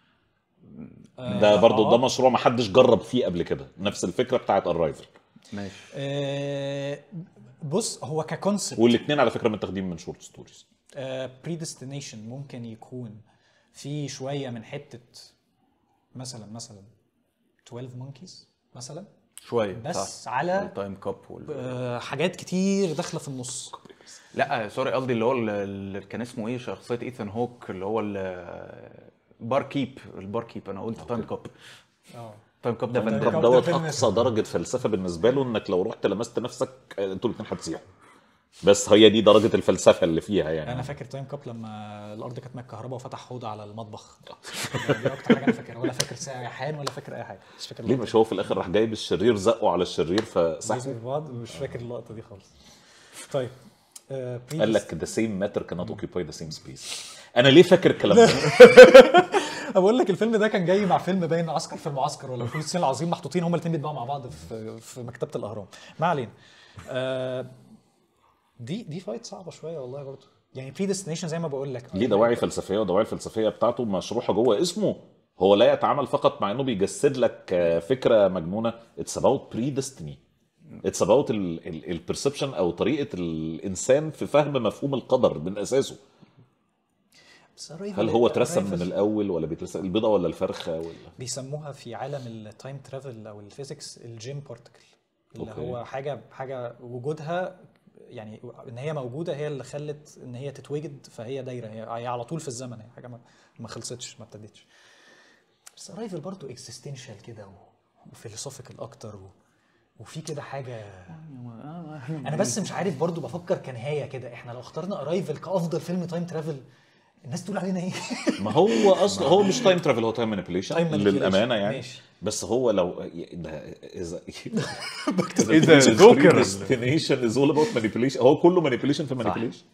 ده برضو ده مشروع ما حدش جرب فيه قبل كده نفس الفكره بتاعت ارايفل ماشي آه، بص هو ككونسبت والاثنين على فكره متاخدين من شورت ستوريز بريدستينيشن ممكن يكون في شويه من حته مثلا مثلا 12 مونكيز مثلا شويه بس صح. على التايم كاب وال... آه، حاجات كتير داخله في النص لا سوري قصدي اللي هو اللي كان اسمه ايه شخصيه ايثان هوك اللي هو البار كيب البار كيب انا قلت تايم كاب اه تايم كاب ده فان Time دام. Cop. طب دوت فيلم اقصى درجه فلسفه بالنسبه له انك لو رحت لمست نفسك آه، انتوا الاثنين هتسيحوا بس هي دي درجه الفلسفه اللي فيها يعني انا فاكر تايم كاب لما الارض كانت متكهرباء وفتح حوض على المطبخ دي اكتر حاجه انا فاكرها ولا فاكر سايحان ولا فاكر اي حاجه مش فاكر ليه اللقطة مش هو في الاخر راح جايب الشرير زقه على الشرير دي. فسحبه في بعض ومش فاكر اللقطه دي خالص طيب آه، قال Predest- لك the same matter cannot occupy the same space انا ليه فاكر الكلام ده بقول لك الفيلم ده كان جاي مع فيلم باين عسكر في المعسكر ولا فول الصين العظيم محطوطين هما الاثنين بيتباعوا مع بعض في في مكتبه الاهرام ما علينا آه، دي دي فايت صعبه شويه والله برضه يعني بري ديستنيشن زي ما بقول لك ليه دواعي فلسفيه والدواعي الفلسفيه بتاعته مشروحه جوه اسمه هو لا يتعامل فقط مع انه بيجسد لك آه، فكره مجنونه اتس اباوت بري ديستني اتس اباوت البرسبشن او طريقه الانسان في فهم مفهوم القدر من اساسه بس Arrival- هل هو اترسم Arrival من الاول ولا بيترسم البيضه ولا الفرخه ولا بيسموها في عالم التايم ترافل او الفيزيكس الجيم بارتكل اللي أوكي. هو حاجه حاجه وجودها يعني ان هي موجوده هي اللي خلت ان هي تتوجد فهي دايره هي, هي على طول في الزمن هي حاجه ما, ما خلصتش ما ابتدتش بس ارايفل برضه اكزيستنشال كده وفيلوسوفيكال اكتر و وفي كده حاجه انا بس مش عارف برضو بفكر كنهايه كده احنا لو اخترنا ارايفل كافضل فيلم تايم ترافل الناس تقول علينا ايه ما هو اصلا هو مش تايم ترافل هو تايم مانيبيوليشن Time manipulation. للامانه يعني ماشي. بس هو لو ده اذا إذا ذكر. ديستنيشن از اول اباوت مانيبيوليشن هو كله مانيبيوليشن في مانيبيوليشن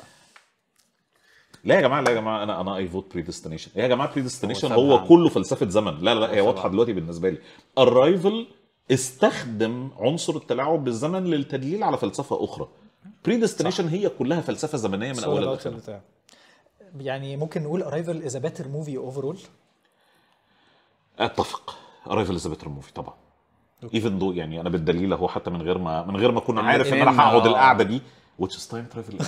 لا يا جماعه لا يا جماعه انا انا اي فوت بريديستنيشن يا جماعه بريديستنيشن هو هو, سابها كله فلسفه زمن لا لا لا هي هو واضحه سابها. دلوقتي بالنسبه لي الرايفل استخدم عنصر التلاعب بالزمن للتدليل على فلسفه اخرى بريديستنيشن هي كلها فلسفه زمنيه من اولها لاخرها بتاع يعني ممكن نقول ارايفل از بيتر موفي اوفرول اتفق ارايفل از بيتر موفي طبعا ايفن دو يعني انا بالدليل اهو حتى من غير ما من غير ما اكون عارف ان انا الاتنين، هقعد آه. القعده دي which is time travel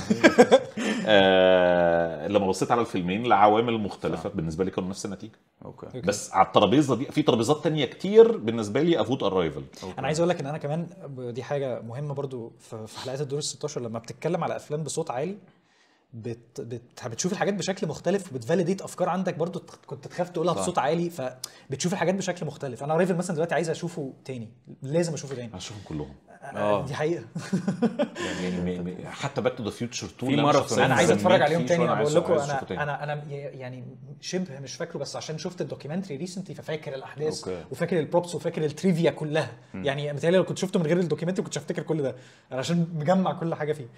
آه لما بصيت على الفيلمين لعوامل مختلفه بالنسبه لي كانوا نفس النتيجه اوكي بس على الترابيزه دي في ترابيزات تانية كتير بالنسبه لي افوت ارايفل انا عايز اقول لك ان انا كمان دي حاجه مهمه برضو في في حلقات الدور ال 16 لما بتتكلم على افلام بصوت عالي بت بت بتشوف الحاجات بشكل مختلف وبتفاليديت افكار عندك برضو تخ- كنت تخاف تقولها صح. بصوت عالي فبتشوف الحاجات بشكل مختلف انا رايفل مثلا دلوقتي عايز اشوفه تاني لازم اشوفه تاني هشوفهم كلهم آه. دي حقيقه يعني م- م- حتى باك تو ذا فيوتشر 2 في لا، ماراثون. شخصياً انا عايز سميت اتفرج عليهم فيه تاني شوية، انا بقول عايز- لكم عايز أشوفه انا تاني. انا انا يعني شبه مش فاكره بس عشان شفت الدوكيومنتري ريسنتلي ففاكر الاحداث أوكي. وفاكر البروبس وفاكر التريفيا كلها يعني متهيألي لو كنت شفته من غير الدوكيومنتري كنتش هفتكر كل ده انا عشان مجمع كل حاجه فيه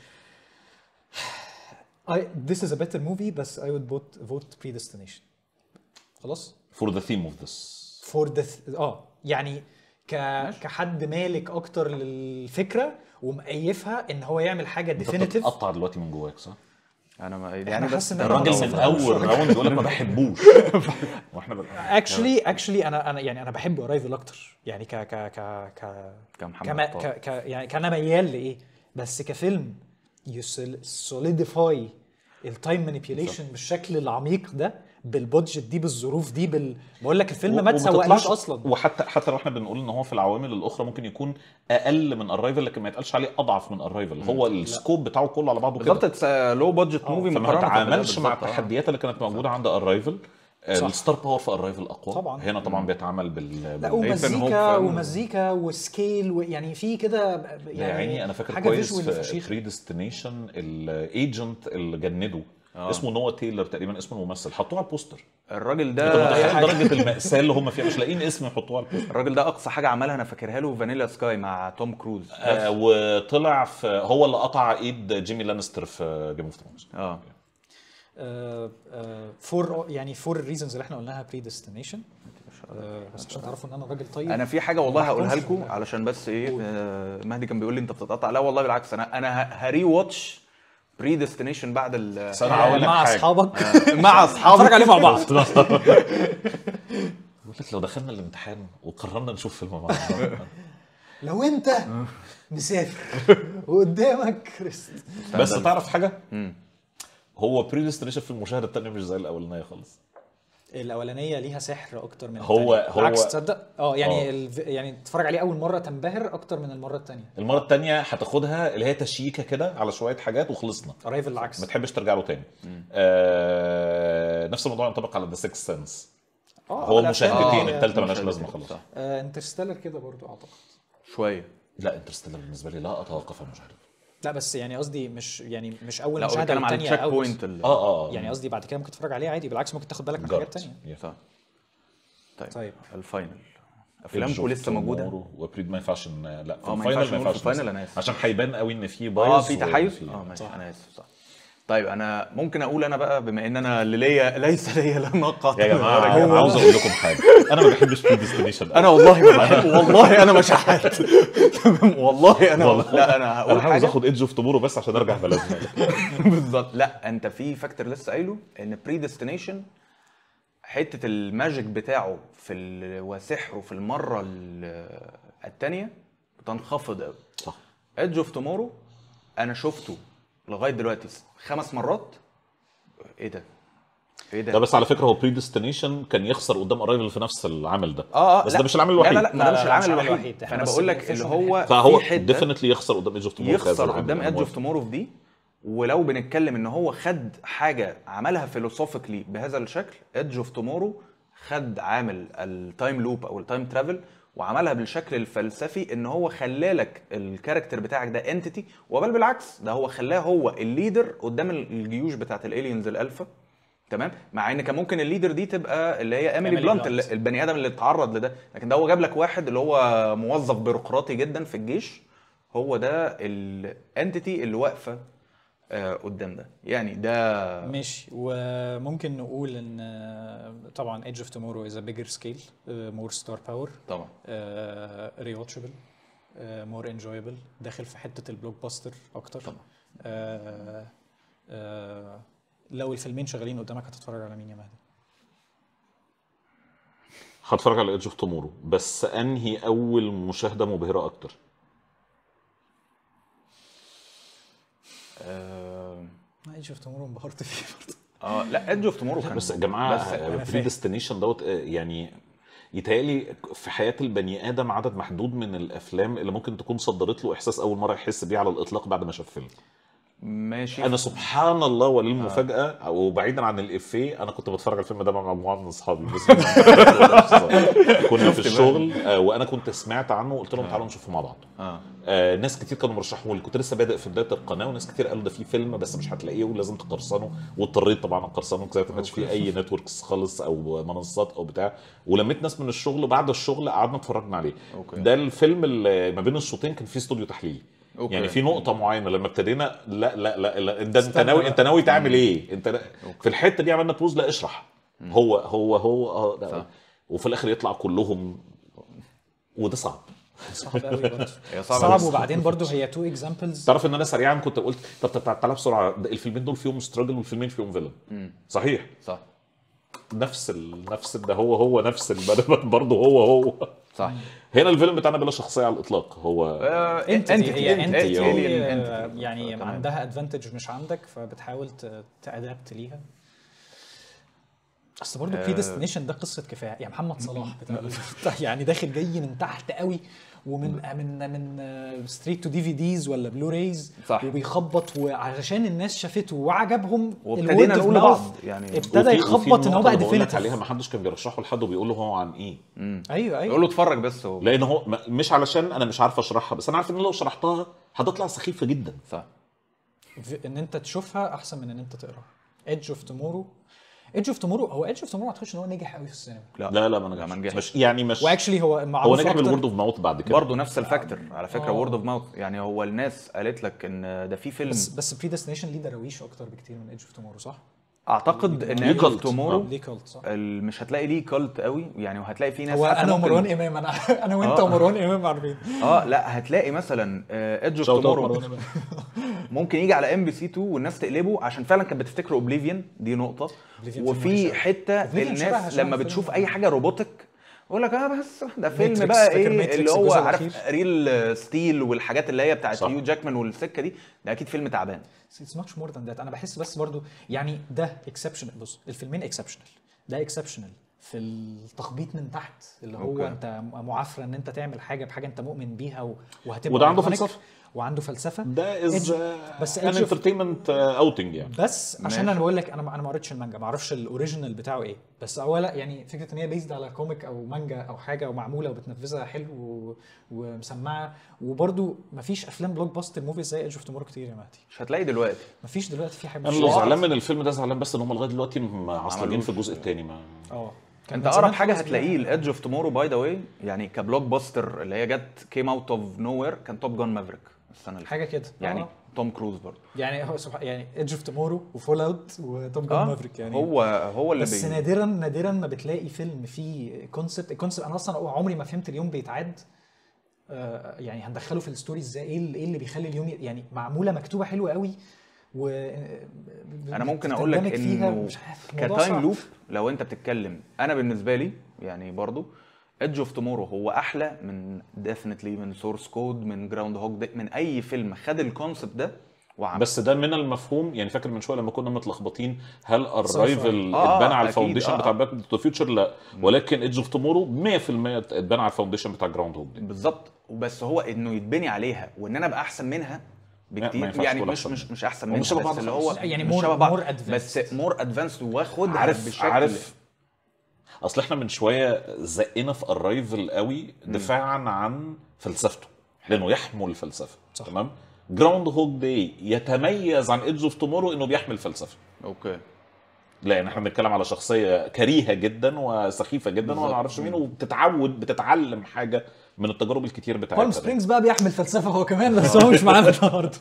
I, this is a better movie بس I would vote, vote predestination خلاص فور ذا ثيم اوف ذس for the th- اه يعني ك... كحد مالك اكتر للفكره ومقيفها ان هو يعمل حاجه انت ديفينيتيف بتتقطع دلوقتي من جواك صح؟ انا ما أنا يعني حاسس بس إن الراجل خلاص من بقى. اول راوند بيقول لك ما بحبوش واحنا بقى اكشلي اكشلي انا انا يعني انا بحب ارايفل اكتر يعني ك ك ك ك كمحمد كما طه. ك ك يعني كان ميال لايه بس كفيلم يسوليديفاي التايم مانيبيوليشن بالشكل العميق ده بالبودجت دي بالظروف دي بال... بقول لك الفيلم و- ما وما تسوقلوش تطلعش- اصلا وحتى حتى لو احنا بنقول ان هو في العوامل الاخرى ممكن يكون اقل من ارايفل لكن ما يتقالش عليه اضعف من ارايفل هو السكوب بتاعه كله على بعضه بالظبط كده اتس لو بادجت موفي فما تتعاملش مع التحديات اللي كانت موجوده عند ارايفل صح. الستار باور في ارايفل اقوى طبعاً. هنا طبعا بيتعامل بال, لا بال... إيثان هوك ومزيكا فاهم. ومزيكا وسكيل ويعني في كده يعني, يعني يعني انا فاكر حاجه كويس فيجوال في فشيخ بري ديستنيشن الايجنت اللي جنده اسمه نوا تايلر تقريبا اسم الممثل حطوه على البوستر الراجل انت ده متخيل درجه الماساه اللي هم فيها مش لاقيين اسم يحطوه على البوستر الراجل ده اقصى حاجه عملها انا فاكرها له فانيلا سكاي مع توم كروز آه وطلع في هو اللي قطع ايد جيمي لانستر في جيم اوف ثرونز اه فور يعني فور الريزونز اللي احنا قلناها بري ديستنيشن بس عشان تعرفوا ان انا راجل طيب انا في حاجه والله ما هقولها أحكمش لكم بالله. علشان بس ايه آه، مهدي كان بيقول لي انت بتتقطع لا والله بالعكس انا انا ه- هري واتش بري ديستنيشن بعد ال بس انا هقول لك مع حاجة. اصحابك مع اصحابي نتفرج عليه مع بعض بقول لك لو دخلنا الامتحان وقررنا نشوف فيلم مع بعض لو انت مسافر وقدامك كريست بس تعرف حاجه هو بري ديستنيشن في المشاهده الثانيه مش زي الاولانيه خالص الاولانيه ليها سحر اكتر من هو- التانية. هو- بالعكس تصدق اه يعني آه. الف... يعني تتفرج عليه اول مره تنبهر اكتر من المره الثانيه المره الثانيه هتاخدها اللي هي تشييكه كده على شويه حاجات وخلصنا ارايفل العكس ما تحبش ترجع له تاني آه نفس الموضوع ينطبق على ذا سيكس سنس اه هو لا، مشاهدتين آه، الثالثه ملهاش مشاهدتين، لازمه خلاص صح. آه انترستيلر كده برضو اعتقد شويه لا انترستيلر بالنسبه لي لا اتوقف عن مشاهدته لا بس يعني قصدي مش يعني مش اول لا هو مشاهده بيتكلم على الثانيه التشيك بوينت ال- اه اه يعني قصدي بعد كده ممكن تتفرج عليه عادي بالعكس ممكن تاخد بالك من حاجات تانية صح طيب طيب. الفاينل افلامكم لسه موجوده وبريد ما ينفعش إن- لا في آه، ما الفاينل ينفعش ما نقول في ينفعش الفاينل، نسأل. أنا آسف. عشان هيبان قوي ان في بايظ اه في تحيز وفي- اه ماشي انا اسف صح طيب انا ممكن اقول انا بقى بما ان انا اللي ليا ليس ليا لا نقاط يا جماعه ولا انا عاوز اقول لكم حاجه انا ما بحبش بري ديستنيشن انا والله ما بحب والله انا مش هحات تمام والله انا والله. لا انا هقول انا عاوز حاجه اخد ايدج اوف تومورو بس عشان ارجع بلدنا بالظبط لا انت في فاكتور لسه قايله ان بري ديستنيشن حته الماجيك بتاعه في ال... وسحره في المره ال- التانيه بتنخفض قوي صح ايدج اوف تومورو انا شفته لغايه دلوقتي خمس مرات ايه ده؟ ايه ده؟ لا بس على فكره هو بري ديستنيشن كان يخسر قدام ارايفل في نفس العمل ده اه اه بس لا. ده مش العامل الوحيد لا لا لا ما لا، ده لا، مش لا، العامل مش العامل الوحيد الوحيد. فانا بس بقول لك مفيش اللي واحد هو فهو في حته ديفنتلي يخسر قدام ايدج اوف تومورو يخسر قدام ايدج اوف تومورو في دي ولو بنتكلم ان هو خد حاجه عملها فيلوسوفيكلي بهذا الشكل ايدج اوف تومورو خد عامل التايم لوب او التايم ترافل وعملها بالشكل الفلسفي ان هو خلالك الكاركتر بتاعك ده انتيتي وبل بالعكس ده هو خلاه هو الليدر قدام الجيوش بتاعت الالينز الالفا تمام مع ان كان ممكن الليدر دي تبقى اللي هي ايميلي إيميلي بلانت بلانت. اللي- البني ادم اللي اتعرض لده لكن ده هو جاب لك واحد اللي هو موظف بيروقراطي جدا في الجيش هو ده الانتيتي اللي واقفه آه، قدام ده يعني ده ماشي وممكن نقول ان آه، طبعا ايدج اوف تومورو از ا بيجر سكيل مور ستار باور طبعا ريواتشبل مور انجويبل داخل في حته البلوك باستر اكتر طبعا آه آه لو الفيلمين شغالين قدامك هتتفرج على مين يا مهدي؟ هتفرج على ايدج اوف تومورو بس انهي اول مشاهده مبهره اكتر اه ايدج اوف تومورو انبهرت فيه برضه آه، لا ايدج اوف تومورو كان بس يا بس جماعه أنا بري فاهم. ديستنيشن دوت آه، يعني يتهيألي في حياة البني آدم عدد محدود من الأفلام اللي ممكن تكون صدرت له إحساس أول مرة يحس بيه على الإطلاق بعد ما شاف فيلم. ماشي أنا سبحان الله وللمفاجأة وبعيدا عن الإفيه أنا كنت بتفرج على الفيلم ده مع مجموعة من أصحابي بس كنا في الشغل آه، وأنا كنت سمعت عنه وقلت لهم تعالوا نشوفه مع بعض. اه آه ناس كتير كانوا مرشحوا لي كنت لسه بادئ في بدايه القناه وناس كتير قالوا ده في فيلم بس مش هتلاقيه ولازم تقرصنه واضطريت طبعا اقرصنه زي ما كانش في اي نتوركس خالص او منصات او بتاع ولميت ناس من الشغل وبعد الشغل قعدنا اتفرجنا عليه أوكي. ده الفيلم اللي ما بين الشوطين كان فيه استوديو تحليلي أوكي. يعني في نقطة معينة لما ابتدينا لا لا لا, لا انت انت استنى ناوي بقى. انت ناوي تعمل ايه؟ انت في الحتة دي عملنا بوز لا اشرح هو هو هو اه صح. لا. وفي الاخر يطلع كلهم وده صعب صعب قوي برضه هي صعبة صعب بس. وبعدين برضه هي تو اكزامبلز تعرف ان انا سريعا كنت قلت طب طب طب تعالى بسرعه ده الفيلمين دول فيهم ستراجل والفيلمين فيهم فيلن صحيح صح نفس ال... نفس ده هو هو نفس البني برضه هو هو صح هنا الفيلم بتاعنا بلا شخصيه على الاطلاق هو آه، انت entity، هي انت entity، alien آه، entity. يعني تمام. عندها ادفانتج مش عندك فبتحاول تادابت ليها اصل برضه بري ديستنيشن ده قصه كفايه يعني محمد صلاح بتاع بتاع- يعني داخل جاي من تحت قوي ومن من من ستريت تو دي في ديز ولا بلورايز صح. وبيخبط وعشان الناس شافته وعجبهم وابتدينا الword of نقول mouth لبعض يعني ابتدى وفي- يخبط وفي ان هو النقطة بقى اللي بقول لك عليها ديفينيتيف ما حدش كان بيرشحه لحد وبيقول له هو عن ايه ايوه يقول ايوه له اتفرج بس هو لان هو م- مش علشان انا مش عارف اشرحها بس انا عارف ان لو شرحتها هتطلع سخيفه جدا صح في- ان انت تشوفها احسن من ان انت تقراها ايدج اوف تومورو ايدج اوف تومورو هو ايدج اوف تومورو ما اعتقدش ان هو نجح قوي في السينما لا لا ما لا، نجحش ما نجحش. مش يعني مش واكشلي هو هو معروف نجح اكتر بالورد اوف ماوث بعد كده برضه نفس الفاكتور على فكره آه. وورد اوف ماوث يعني هو الناس قالت لك ان ده في فيلم بس بس بري ديستنيشن ليه درويش اكتر بكتير من ايدج اوف تومورو صح؟ اعتقد ان ليه ايدج اوف cult. تومورو ليه كولت صح؟ مش هتلاقي ليه كولت قوي يعني وهتلاقي في ناس هو حتى انا ممكن- ومروان امام انا انا وانت آه. ومروان امام عارفين اه لا هتلاقي مثلا ايدج اوف Shout out تومورو مروان إمام. ممكن يجي على ام بي سي 2 والناس تقلبه عشان فعلا كانت بتفتكره اوبليفيون دي نقطه Oblivion فيلم وفي وحش حته Oblivion شبه- الناس شبه لما فيلم- بتشوف اي حاجه روبوتك يقول لك اه بس ده فيلم Matrix، بقى فاكر ايه Matrix اللي هو الجزء عارف الأخير؟ ريل ستيل والحاجات اللي هي بتاعت صح. هيو جاكمان والسكه دي ده اكيد فيلم تعبان اتس ماتش مور ذان ذات انا بحس بس برضو يعني ده اكسبشنال بص الفيلمين اكسبشنال ده اكسبشنال في التخبيط من تحت اللي هو أوكي. انت معافره ان انت تعمل حاجه بحاجه انت مؤمن بيها و- وهتبقى وده عنده iconic فلسفة. وعنده فلسفه ده از Edge- بس ان Edge of- انترتينمنت اوتنج يعني بس عشان ماشي. انا بقول لك انا انا ما قريتش المانجا ما اعرفش الاوريجينال بتاعه ايه بس اولا يعني فكره ان هي بيزد على كوميك او مانجا او حاجه ومعموله وبتنفذها حلو و... ومسمعه وبرده ما فيش افلام بلوك باستر موفيز زي ايدج اوف تومورو كتير يا مهدي مش هتلاقي دلوقتي ما فيش دلوقتي في حاجه انا مش اللي واقعة. زعلان من الفيلم ده زعلان بس ان هم لغايه دلوقتي معصلجين عملوش. في الجزء الثاني ما اه كان انت من اقرب زمان حاجه خالص هتلاقيه بيعمل- الايدج اوف تومورو باي ذا واي يعني كبلوك باستر اللي هي جت كيم اوت اوف نو وير كان توب جان مافريك السنه اللي حاجه كده يعني آه. توم كروز برضه يعني هو سبحان يعني ايدج اوف تومورو وفول اوت وتوم جان مافريك يعني هو هو اللي بس بي... نادرا نادرا ما بتلاقي فيلم فيه كونسبت الكونسبت انا اصلا عمري ما فهمت اليوم بيتعاد آه، يعني هندخله في الستوري ازاي ايه اللي- ايه اللي بيخلي اليوم ي- يعني معموله مكتوبه حلوه قوي و انا ممكن اقول لك بتندمج فيها انه مش عارف الموضوع كتايم صعب. لوب لو انت بتتكلم انا بالنسبه لي يعني برضو ايدج اوف تومورو هو احلى من ديفنتلي من سورس كود من جراوند هوك من اي فيلم خد الكونسبت ده وعمل بس ده من المفهوم يعني فاكر من شويه لما كنا متلخبطين هل ارايفل آه، اتبنى على أكيد، الفاونديشن آه. بتاع باك تو فيوتشر لا ولكن ايدج اوف تومورو 100% اتبنى على الفاونديشن بتاع جراوند هوك بالظبط وبس هو انه يتبني عليها وان انا ابقى احسن منها ما بكتير ينفعش يعني تقول مش أحسن مش منها. مش احسن هم منها مش شبه بس بعض اللي خالص. هو لا، يعني مش more- شبه بعض more advanced. بس مور ادفانسد واخدها عارف بشكل عارف اصل احنا من شويه زقنا في ارايفل قوي دفاعا عن فلسفته لانه يحمل فلسفه صح. تمام جراوند هوك داي يتميز عن ايدج اوف تومورو انه بيحمل فلسفه اوكي لان احنا بنتكلم على شخصيه كريهه جدا وسخيفه جدا وما بالظبط. نعرفش مين وبتتعود بتتعلم حاجه من التجارب الكتير بالم بتاعتها سبرينجز بقى بيحمل فلسفه هو كمان بس هو مش معانا النهارده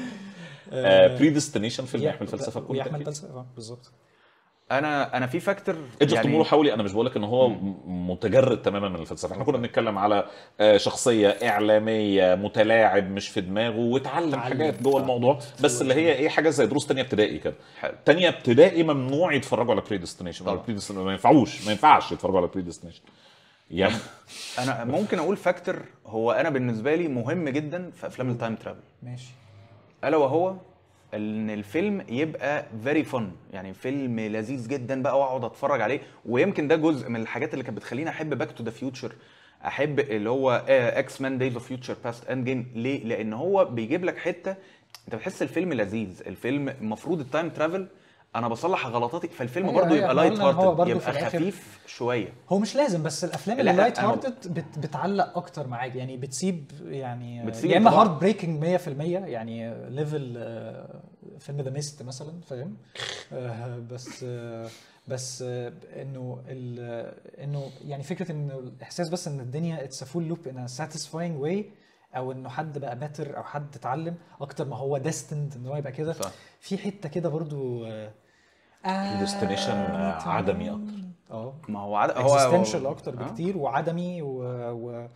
بريديستنيشن فيلم يحمل فلسفه بكل يحمل تأكيد. فلسفه آه، بالظبط انا انا في فاكتور ايدج اوف تومورو حاولي انا مش بقول لك ان هو م- متجرد تماما من الفلسفه احنا كنا بنتكلم على آه، شخصيه اعلاميه متلاعب مش في دماغه واتعلم اتعلم. حاجات جوه الموضوع بس اللي هي ايه حاجه زي دروس تانية ابتدائي كده حلو. تانية ابتدائي ممنوع يتفرجوا على بريديستنيشن ولا طبعا. predestination. ما ينفعوش ما ينفعش يتفرجوا على بريديستنيشن يعني انا ممكن اقول فاكتور هو انا بالنسبه لي مهم جدا في افلام التايم ترافل ماشي الا وهو ان الفيلم يبقى فيري فن يعني فيلم لذيذ جدا بقى واقعد اتفرج عليه ويمكن ده جزء من الحاجات اللي كانت بتخليني احب باك تو ذا فيوتشر احب اللي هو اكس مان دايز اوف فيوتشر باست اند جيم ليه لان هو بيجيب لك حته انت بتحس الفيلم لذيذ الفيلم المفروض التايم ترافل انا بصلح غلطاتي فالفيلم أيوة، برضه أيوة، يبقى إحنا لايت قلنا إن هو هارتد برضه يبقى في الآخر- خفيف شويه هو مش لازم بس الافلام لا، اللي لايت أنا- هارتد بت بتعلق اكتر معاك يعني بتسيب يعني بتسيب يا اما انطباع. هارد بريكنج 100% يعني ليفل فيلم ذا ميست مثلا فاهم آه، بس آه، بس آه، انه ال- انه يعني فكره انه الاحساس بس ان الدنيا اتس فول لوب ان ساتيسفاينج واي او انه حد بقى باتر او حد اتعلم اكتر ما هو ديستند ان هو يبقى كده صح. في حته كده برضو آه، Predestination، آه، عدمي أكتر. اه ما هو عد... هو اكزيستنشال اكتر آه. بكتير وعدمي و... و...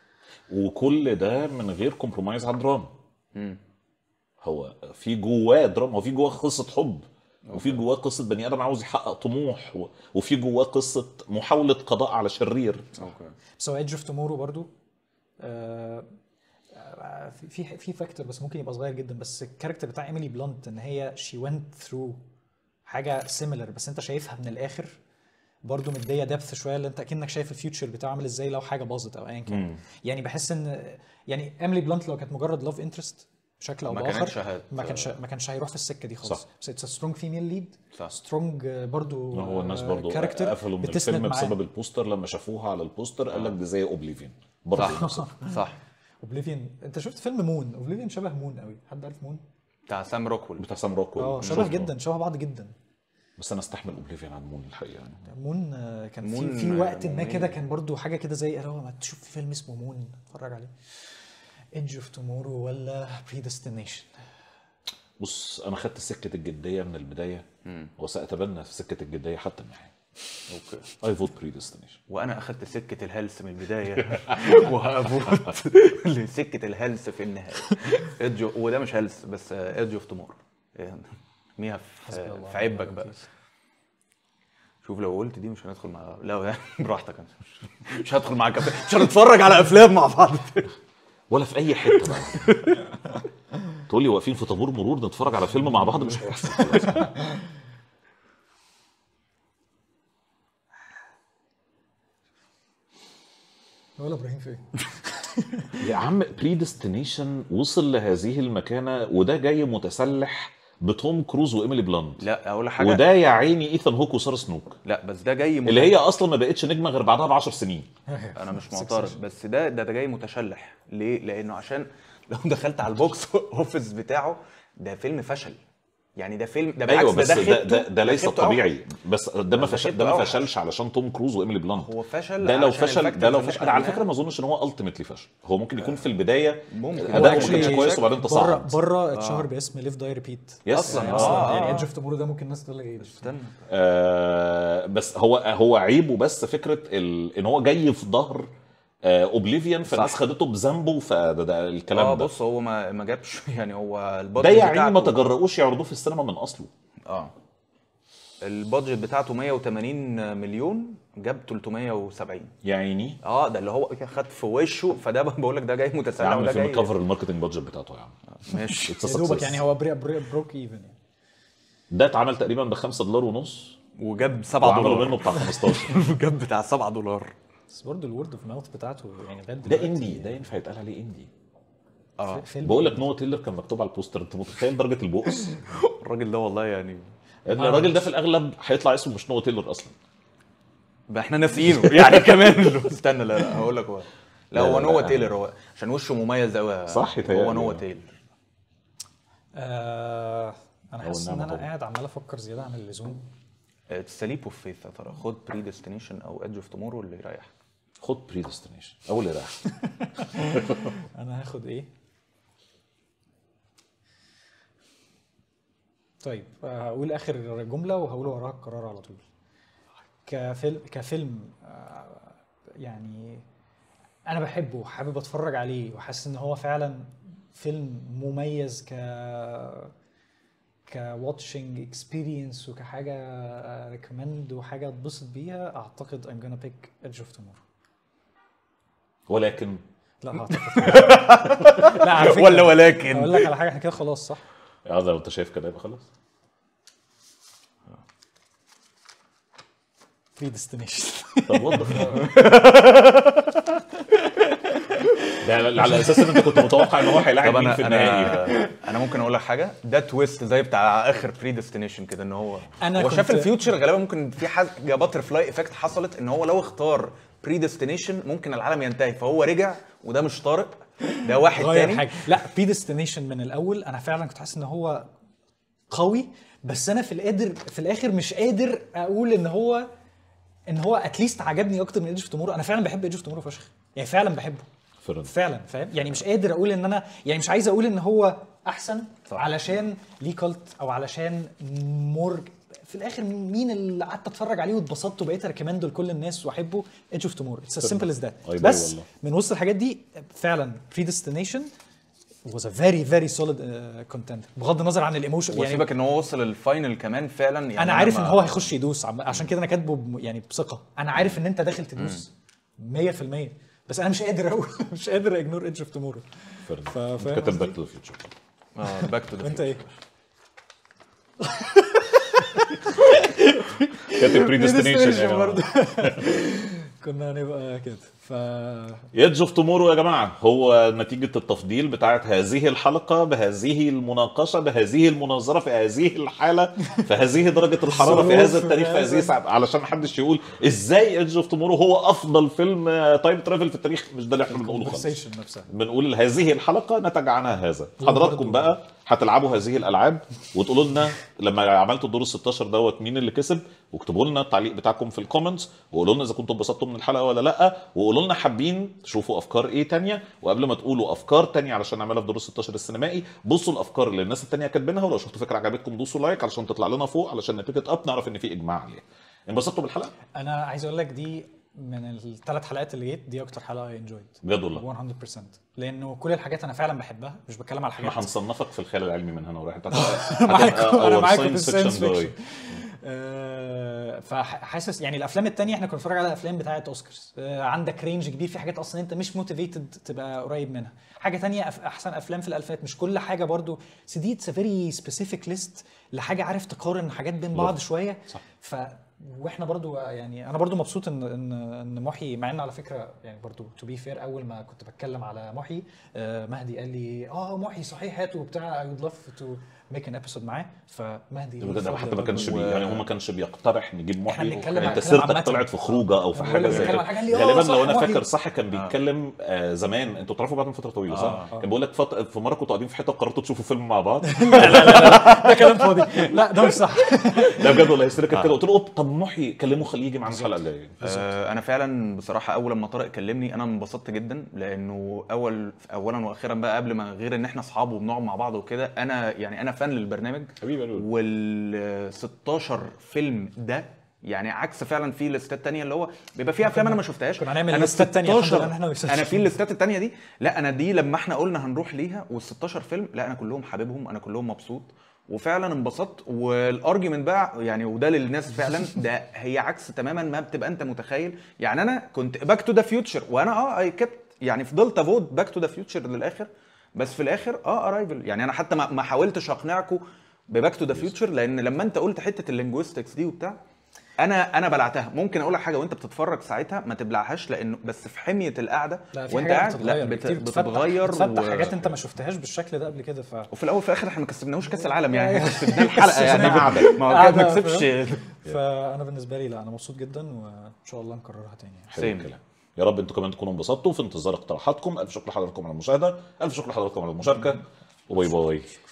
وكل ده من غير كومبرومايز على الدراما مم. هو في جواه دراما وفي جواه قصه حب وفي جواه قصه بني ادم عاوز يحقق طموح و- وفي جواه قصه محاوله قضاء على شرير اوكي بس هو ايدج اوف تومورو برضو آه، آه، في في في فاكتور بس ممكن يبقى صغير جدا بس الكاركتر بتاع ايميلي بلانت ان هي شي went ثرو حاجه سيميلر بس انت شايفها من الاخر برضه مديه دبث شويه اللي انت اكنك شايف الفيوتشر بتاعه عامل ازاي لو حاجه باظت او ايا كان يعني بحس ان يعني ايميلي بلانت لو كانت مجرد لاف انترست بشكل او ما باخر كانتش هت- ما كانش ما كانش هيروح في السكه دي خالص صح. بس اتس سترونج فيميل ليد صح. سترونج برضه هو الناس برضو كاركتر قفلوا من الفيلم بسبب البوستر لما شافوها على البوستر قال لك دي زي اوبليفيون برضه صح صح اوبليفيون انت شفت فيلم مون اوبليفيون شبه مون قوي حد عارف مون بتاع سام روكويل بتاع سام روكويل اه شبه شفته. جدا شبه بعض جدا بس انا استحمل اوبليفيون عن مون الحقيقه يعني مون آه، كان في مون، في آه، وقت ما مميز. كده كان برضو حاجه كده زي اللي هو ما تشوف في فيلم اسمه مون اتفرج عليه ايدج اوف تومورو ولا بريدستنيشن بص انا خدت سكه الجديه من البدايه وساتبنى في سكه الجديه حتى النهايه اوكي اي فوت بريدستنيشن وانا اخدت سكه الهلس من البدايه وهفوت لسكه الهلس في النهايه ايدج وده مش هلس بس ايدج اوف تومور ارميها حسبي في الله في عبك ونعم بقى الوكيل. شوف لو قلت دي مش هندخل مع لا براحتك أنا. مش هدخل معاك مش هنتفرج على افلام مع بعض ولا في اي حته بقى تقول لي واقفين في طابور مرور نتفرج على فيلم مع بعض مش هيحصل ولا ابراهيم فين يا عم بريدستنيشن وصل لهذه المكانه وده جاي متسلح بتوم كروز وايميلي بلاند لا اقول لك حاجه وده يا عيني ايثان هوك وساره سنوك لا بس ده جاي اللي هي اصلا ما بقتش نجمه غير بعدها ب 10 سنين انا مش معترض بس ده ده, ده جاي متشلح ليه لانه عشان لو دخلت على البوكس اوفيس بتاعه ده فيلم فشل يعني ده فيلم ده بالعكس ايوه بس ده, ده, ده, خيبته- ده ليس خيبته أوحش. طبيعي بس ده ما ده فشل خيبته ده ما أوحش. فشلش علشان توم كروز وايميلي بلاند هو فشل ده لو عشان فشل الفاكتورز ده لو اللي فشل انا على قلناها. فكره ما اظنش ان هو التيمتلي فشل هو ممكن يكون في البدايه ممكن. اداؤه ما هو كانش actually كويس وبعدين بره تصاعد بره اتشهر باسم ليف داي ريبيت يس أصلاً. يعني آه، اصلا آه، يعني آه. ايدج اوف تومورو ده ممكن الناس تقول لك ايه استنى آه بس هو هو عيبه بس فكره ال... ان هو جاي في ظهر اوبليفيون فالناس صح. خدته بذنبه فده ده الكلام اه ده بص هو ما ما جابش يعني هو البادجت ده يا عيني ما بتاعته- تجرؤوش يعرضوه في السينما من اصله اه البادجت بتاعته 180 مليون جاب 370 يا عيني اه ده اللي هو خد في وشه فده بقول لك ده جاي يا متسلح عم وده فيلم جاي كفر الماركتنج بادجت بتاعته يا عم ماشي It's a يا دوبك success. يعني هو بري بري بروك ايفن يعني ده اتعمل تقريبا ب 5 دولار ونص وجاب 7 وعملوا دولار منه بتاع 15 جاب بتاع 7 دولار بس برضه الورد اوف ماوث بتاعته يعني لغايه ده دلوقتي اندي ده ينفع يتقال عليه اندي اه فيلم بقول لك نو تيلر كان مكتوب على البوستر انت متخيل درجه البؤس الراجل ده والله يعني الراجل ده في الاغلب هيطلع اسمه مش نو تيلر اصلا بقى احنا ناسيينه يعني كمان استنى لا لا هقول لك هو لا لا، هو لا، نوا لا. تايلر هو عشان وشه مميز قوي صح، يتهيألي. هو نوا تايلر آه انا هو حاسس ان النعمة انا طبعا. قاعد عمال افكر زياده عن اللزوم تساليب اوف فيث يا ترى خد بري ديستنيشن او ايدج اوف تومورو اللي يريحك خد بريدستنيشن اول اللي راح انا هاخد ايه طيب آه، هقول اخر جمله وهقول وراها القرار على طول كفيلم كفيلم آه، يعني انا بحبه وحابب اتفرج عليه وحاسس ان هو فعلا فيلم مميز ك كواتشنج اكسبيرينس وكحاجه ريكومند وحاجه اتبسط بيها اعتقد I'm gonna pick Edge of Tomorrow ولكن لا اعتقد لا على فكره ولا ولكن اقول لك على حاجه احنا كده خلاص صح اه لو انت شايف كده يبقى خلاص predestination طب وضح ده على اساس ان انت كنت متوقع ان هو هيلاعب طب مين انا في النهائي انا انا ممكن اقول لك حاجه ده تويست زي بتاع اخر بري ديستنيشن كده ان هو أنا هو شاف كنت- الفيوتشر غالبا ممكن في حاجه باتر فلاي افكت حصلت ان هو لو اختار بري ديستنيشن ممكن العالم ينتهي فهو رجع وده مش طارق ده واحد غير تاني حاجه لا predestination من الاول انا فعلا كنت حاسس ان هو قوي بس انا في القادر في الاخر مش قادر اقول ان هو ان هو اتليست عجبني اكتر من ايدج اوف تومورو انا فعلا بحب ايدج اوف تومورو فشخ يعني فعلا بحبه فرن. فعلا فاهم يعني مش قادر اقول ان انا يعني مش عايز اقول ان هو احسن صح. علشان ليه كولت او علشان مور في الاخر مين اللي قعدت اتفرج عليه واتبسطت وبقيت ريكومنده لكل الناس واحبه ايدج اوف تومورو اتس as simple as that أي باي بس والله. من وسط الحاجات دي فعلا predestination was a very very solid uh, contender بغض النظر عن الايموشن يعني وسيبك ان هو وصل الفاينل كمان فعلا يعني انا عارف ما- ان هو هيخش يدوس عم- عشان كده انا كاتبه بم- يعني بثقه انا عارف ان انت داخل تدوس 100% بس انا مش قادر اقول مش قادر اجنور ايدج اوف تومورو فرن ف- انت فاهم كاتب قصدي؟ باك تو ذا فيوتشر اه باك تو ذا انت ايه كاتب بريديستنيشن برضه كنا هنبقى كده ف يدج اوف تومورو يا جماعه هو نتيجه التفضيل بتاعت هذه الحلقه بهذه المناقشه بهذه المناظره في هذه الحاله في هذه درجه الحراره في هذا التاريخ في هذه الساعه علشان محدش يقول ازاي ايدج اوف تومورو هو افضل فيلم تايم ترافل في التاريخ مش ده اللي احنا بنقوله خالص الكونفرسيشن نفسها بنقول هذه الحلقه نتج عنها هذا حضراتكم بقى هتلعبوا هذه الالعاب وتقولوا لنا لما عملتوا الدور ال 16 دوت مين اللي كسب واكتبوا لنا التعليق بتاعكم في الكومنتس وقولوا لنا اذا كنتوا اتبسطتوا من الحلقه ولا لا وقولوا لنا حابين تشوفوا افكار ايه تانية وقبل ما تقولوا افكار تانية علشان نعملها في دور ال 16 السينمائي بصوا الافكار اللي الناس التانية كاتبينها ولو شفتوا فكره عجبتكم دوسوا لايك علشان تطلع لنا فوق علشان نتيجه اب نعرف ان في اجماع عليها انبسطتوا بالحلقه انا عايز اقول لك دي من الثلاث حلقات اللي جيت دي اكتر حلقه اي انجويد بجد والله 100% لانه كل الحاجات انا فعلا بحبها مش بتكلم على احنا الحاجات هنصنفك في الخيال العلمي من هنا ورايح انت معاكم انا our معاكم في science الساينس fiction guy. فيكشن آه، فحاسس يعني الافلام التانية احنا كنا بنتفرج على افلام بتاعه اوسكارز آه، عندك رينج كبير في حاجات اصلا انت مش موتيفيتد تبقى قريب منها حاجه تانية أف- احسن افلام في الالفات مش كل حاجه برضو بس دي اتس فيري سبيسيفيك ليست لحاجه عارف تقارن حاجات بين بعض شويه صح. ف واحنا برضو يعني انا برضو مبسوط ان ان ان محي مع ان على فكره يعني برضو تو بي فير اول ما كنت بتكلم على محي آه، مهدي قال لي اه محي صحيح هاته وبتاع اي وود لاف تو ميك ان ابيسود معاه فمهدي ده بجد حتى ما برضو. كانش بي يعني هو ما كانش بيقترح نجيب إحنا محي بنتكلم يعني عن انت كلام سيرتك عامة. طلعت في خروجه او في أنا حاجه بقول لك زي بنتكلم كده عن حاجة قال لي آه غالبا صح، لو انا محي. فاكر صح كان بيتكلم آه زمان انتوا تعرفوا بعض من فتره طويله صح؟ كان بيقول لك فت... في مره كنتوا قاعدين في حته وقررتوا تشوفوا فيلم مع بعض ده كلام فاضي لا ده مش صح ده بجد والله يسترك كده قلت له أوب، طب محي كلمه خليه يجي معانا الحلقه الجايه آه، انا فعلا بصراحه اول لما طارق كلمني انا انبسطت جدا لانه اول اولا واخيرا بقى قبل ما غير ان احنا اصحاب وبنقعد مع بعض وكده انا يعني انا فان للبرنامج حبيبي يا لولو. وال 16 فيلم ده يعني عكس فعلا في ليستات تانية اللي هو بيبقى فيها افلام انا ما شفتهاش كنا هنعمل انا ليستات تانية، الحمد 16 لله إن إحنا ما شفتش. انا في الليستات التانية دي لا انا دي لما احنا قلنا هنروح ليها وال 16 فيلم لا انا كلهم حاببهم انا كلهم مبسوط وفعلا انبسطت والارجيومنت بقى يعني وده للناس فعلا ده هي عكس تماما ما بتبقى انت متخيل يعني انا كنت باك تو ذا فيوتشر وانا اه اي كبت يعني فضلت افوت باك تو ذا فيوتشر للاخر بس في الاخر اه ارايفل يعني انا حتى ما ما حاولتش اقنعكم بباك تو ذا فيوتشر لان لما انت قلت حته اللينجويستكس دي وبتاع انا انا بلعتها ممكن اقول لك حاجه وانت بتتفرج ساعتها ما تبلعهاش لانه بس في حميه القعده لا في وانت حاجات قاعد لا بتتغير بت- كتير بتفتح بتتغير بتفتح و- حاجات انت ما شفتهاش بالشكل ده قبل كده ف وفي الاول وفي الاخر احنا ما كسبناهوش كاس العالم يعني احنا كسبناه الحلقه كسبناه يعني قعدة. ما هو كده قعدة، ما كسبش فانا بالنسبه لي لا انا مبسوط جدا وان شاء الله نكررها تاني يعني. حلو سيم. الكلام يا رب انتوا كمان تكونوا انبسطتوا في انتظار اقتراحاتكم الف شكر لحضراتكم على المشاهده الف شكر لحضراتكم على المشاركه وباي باي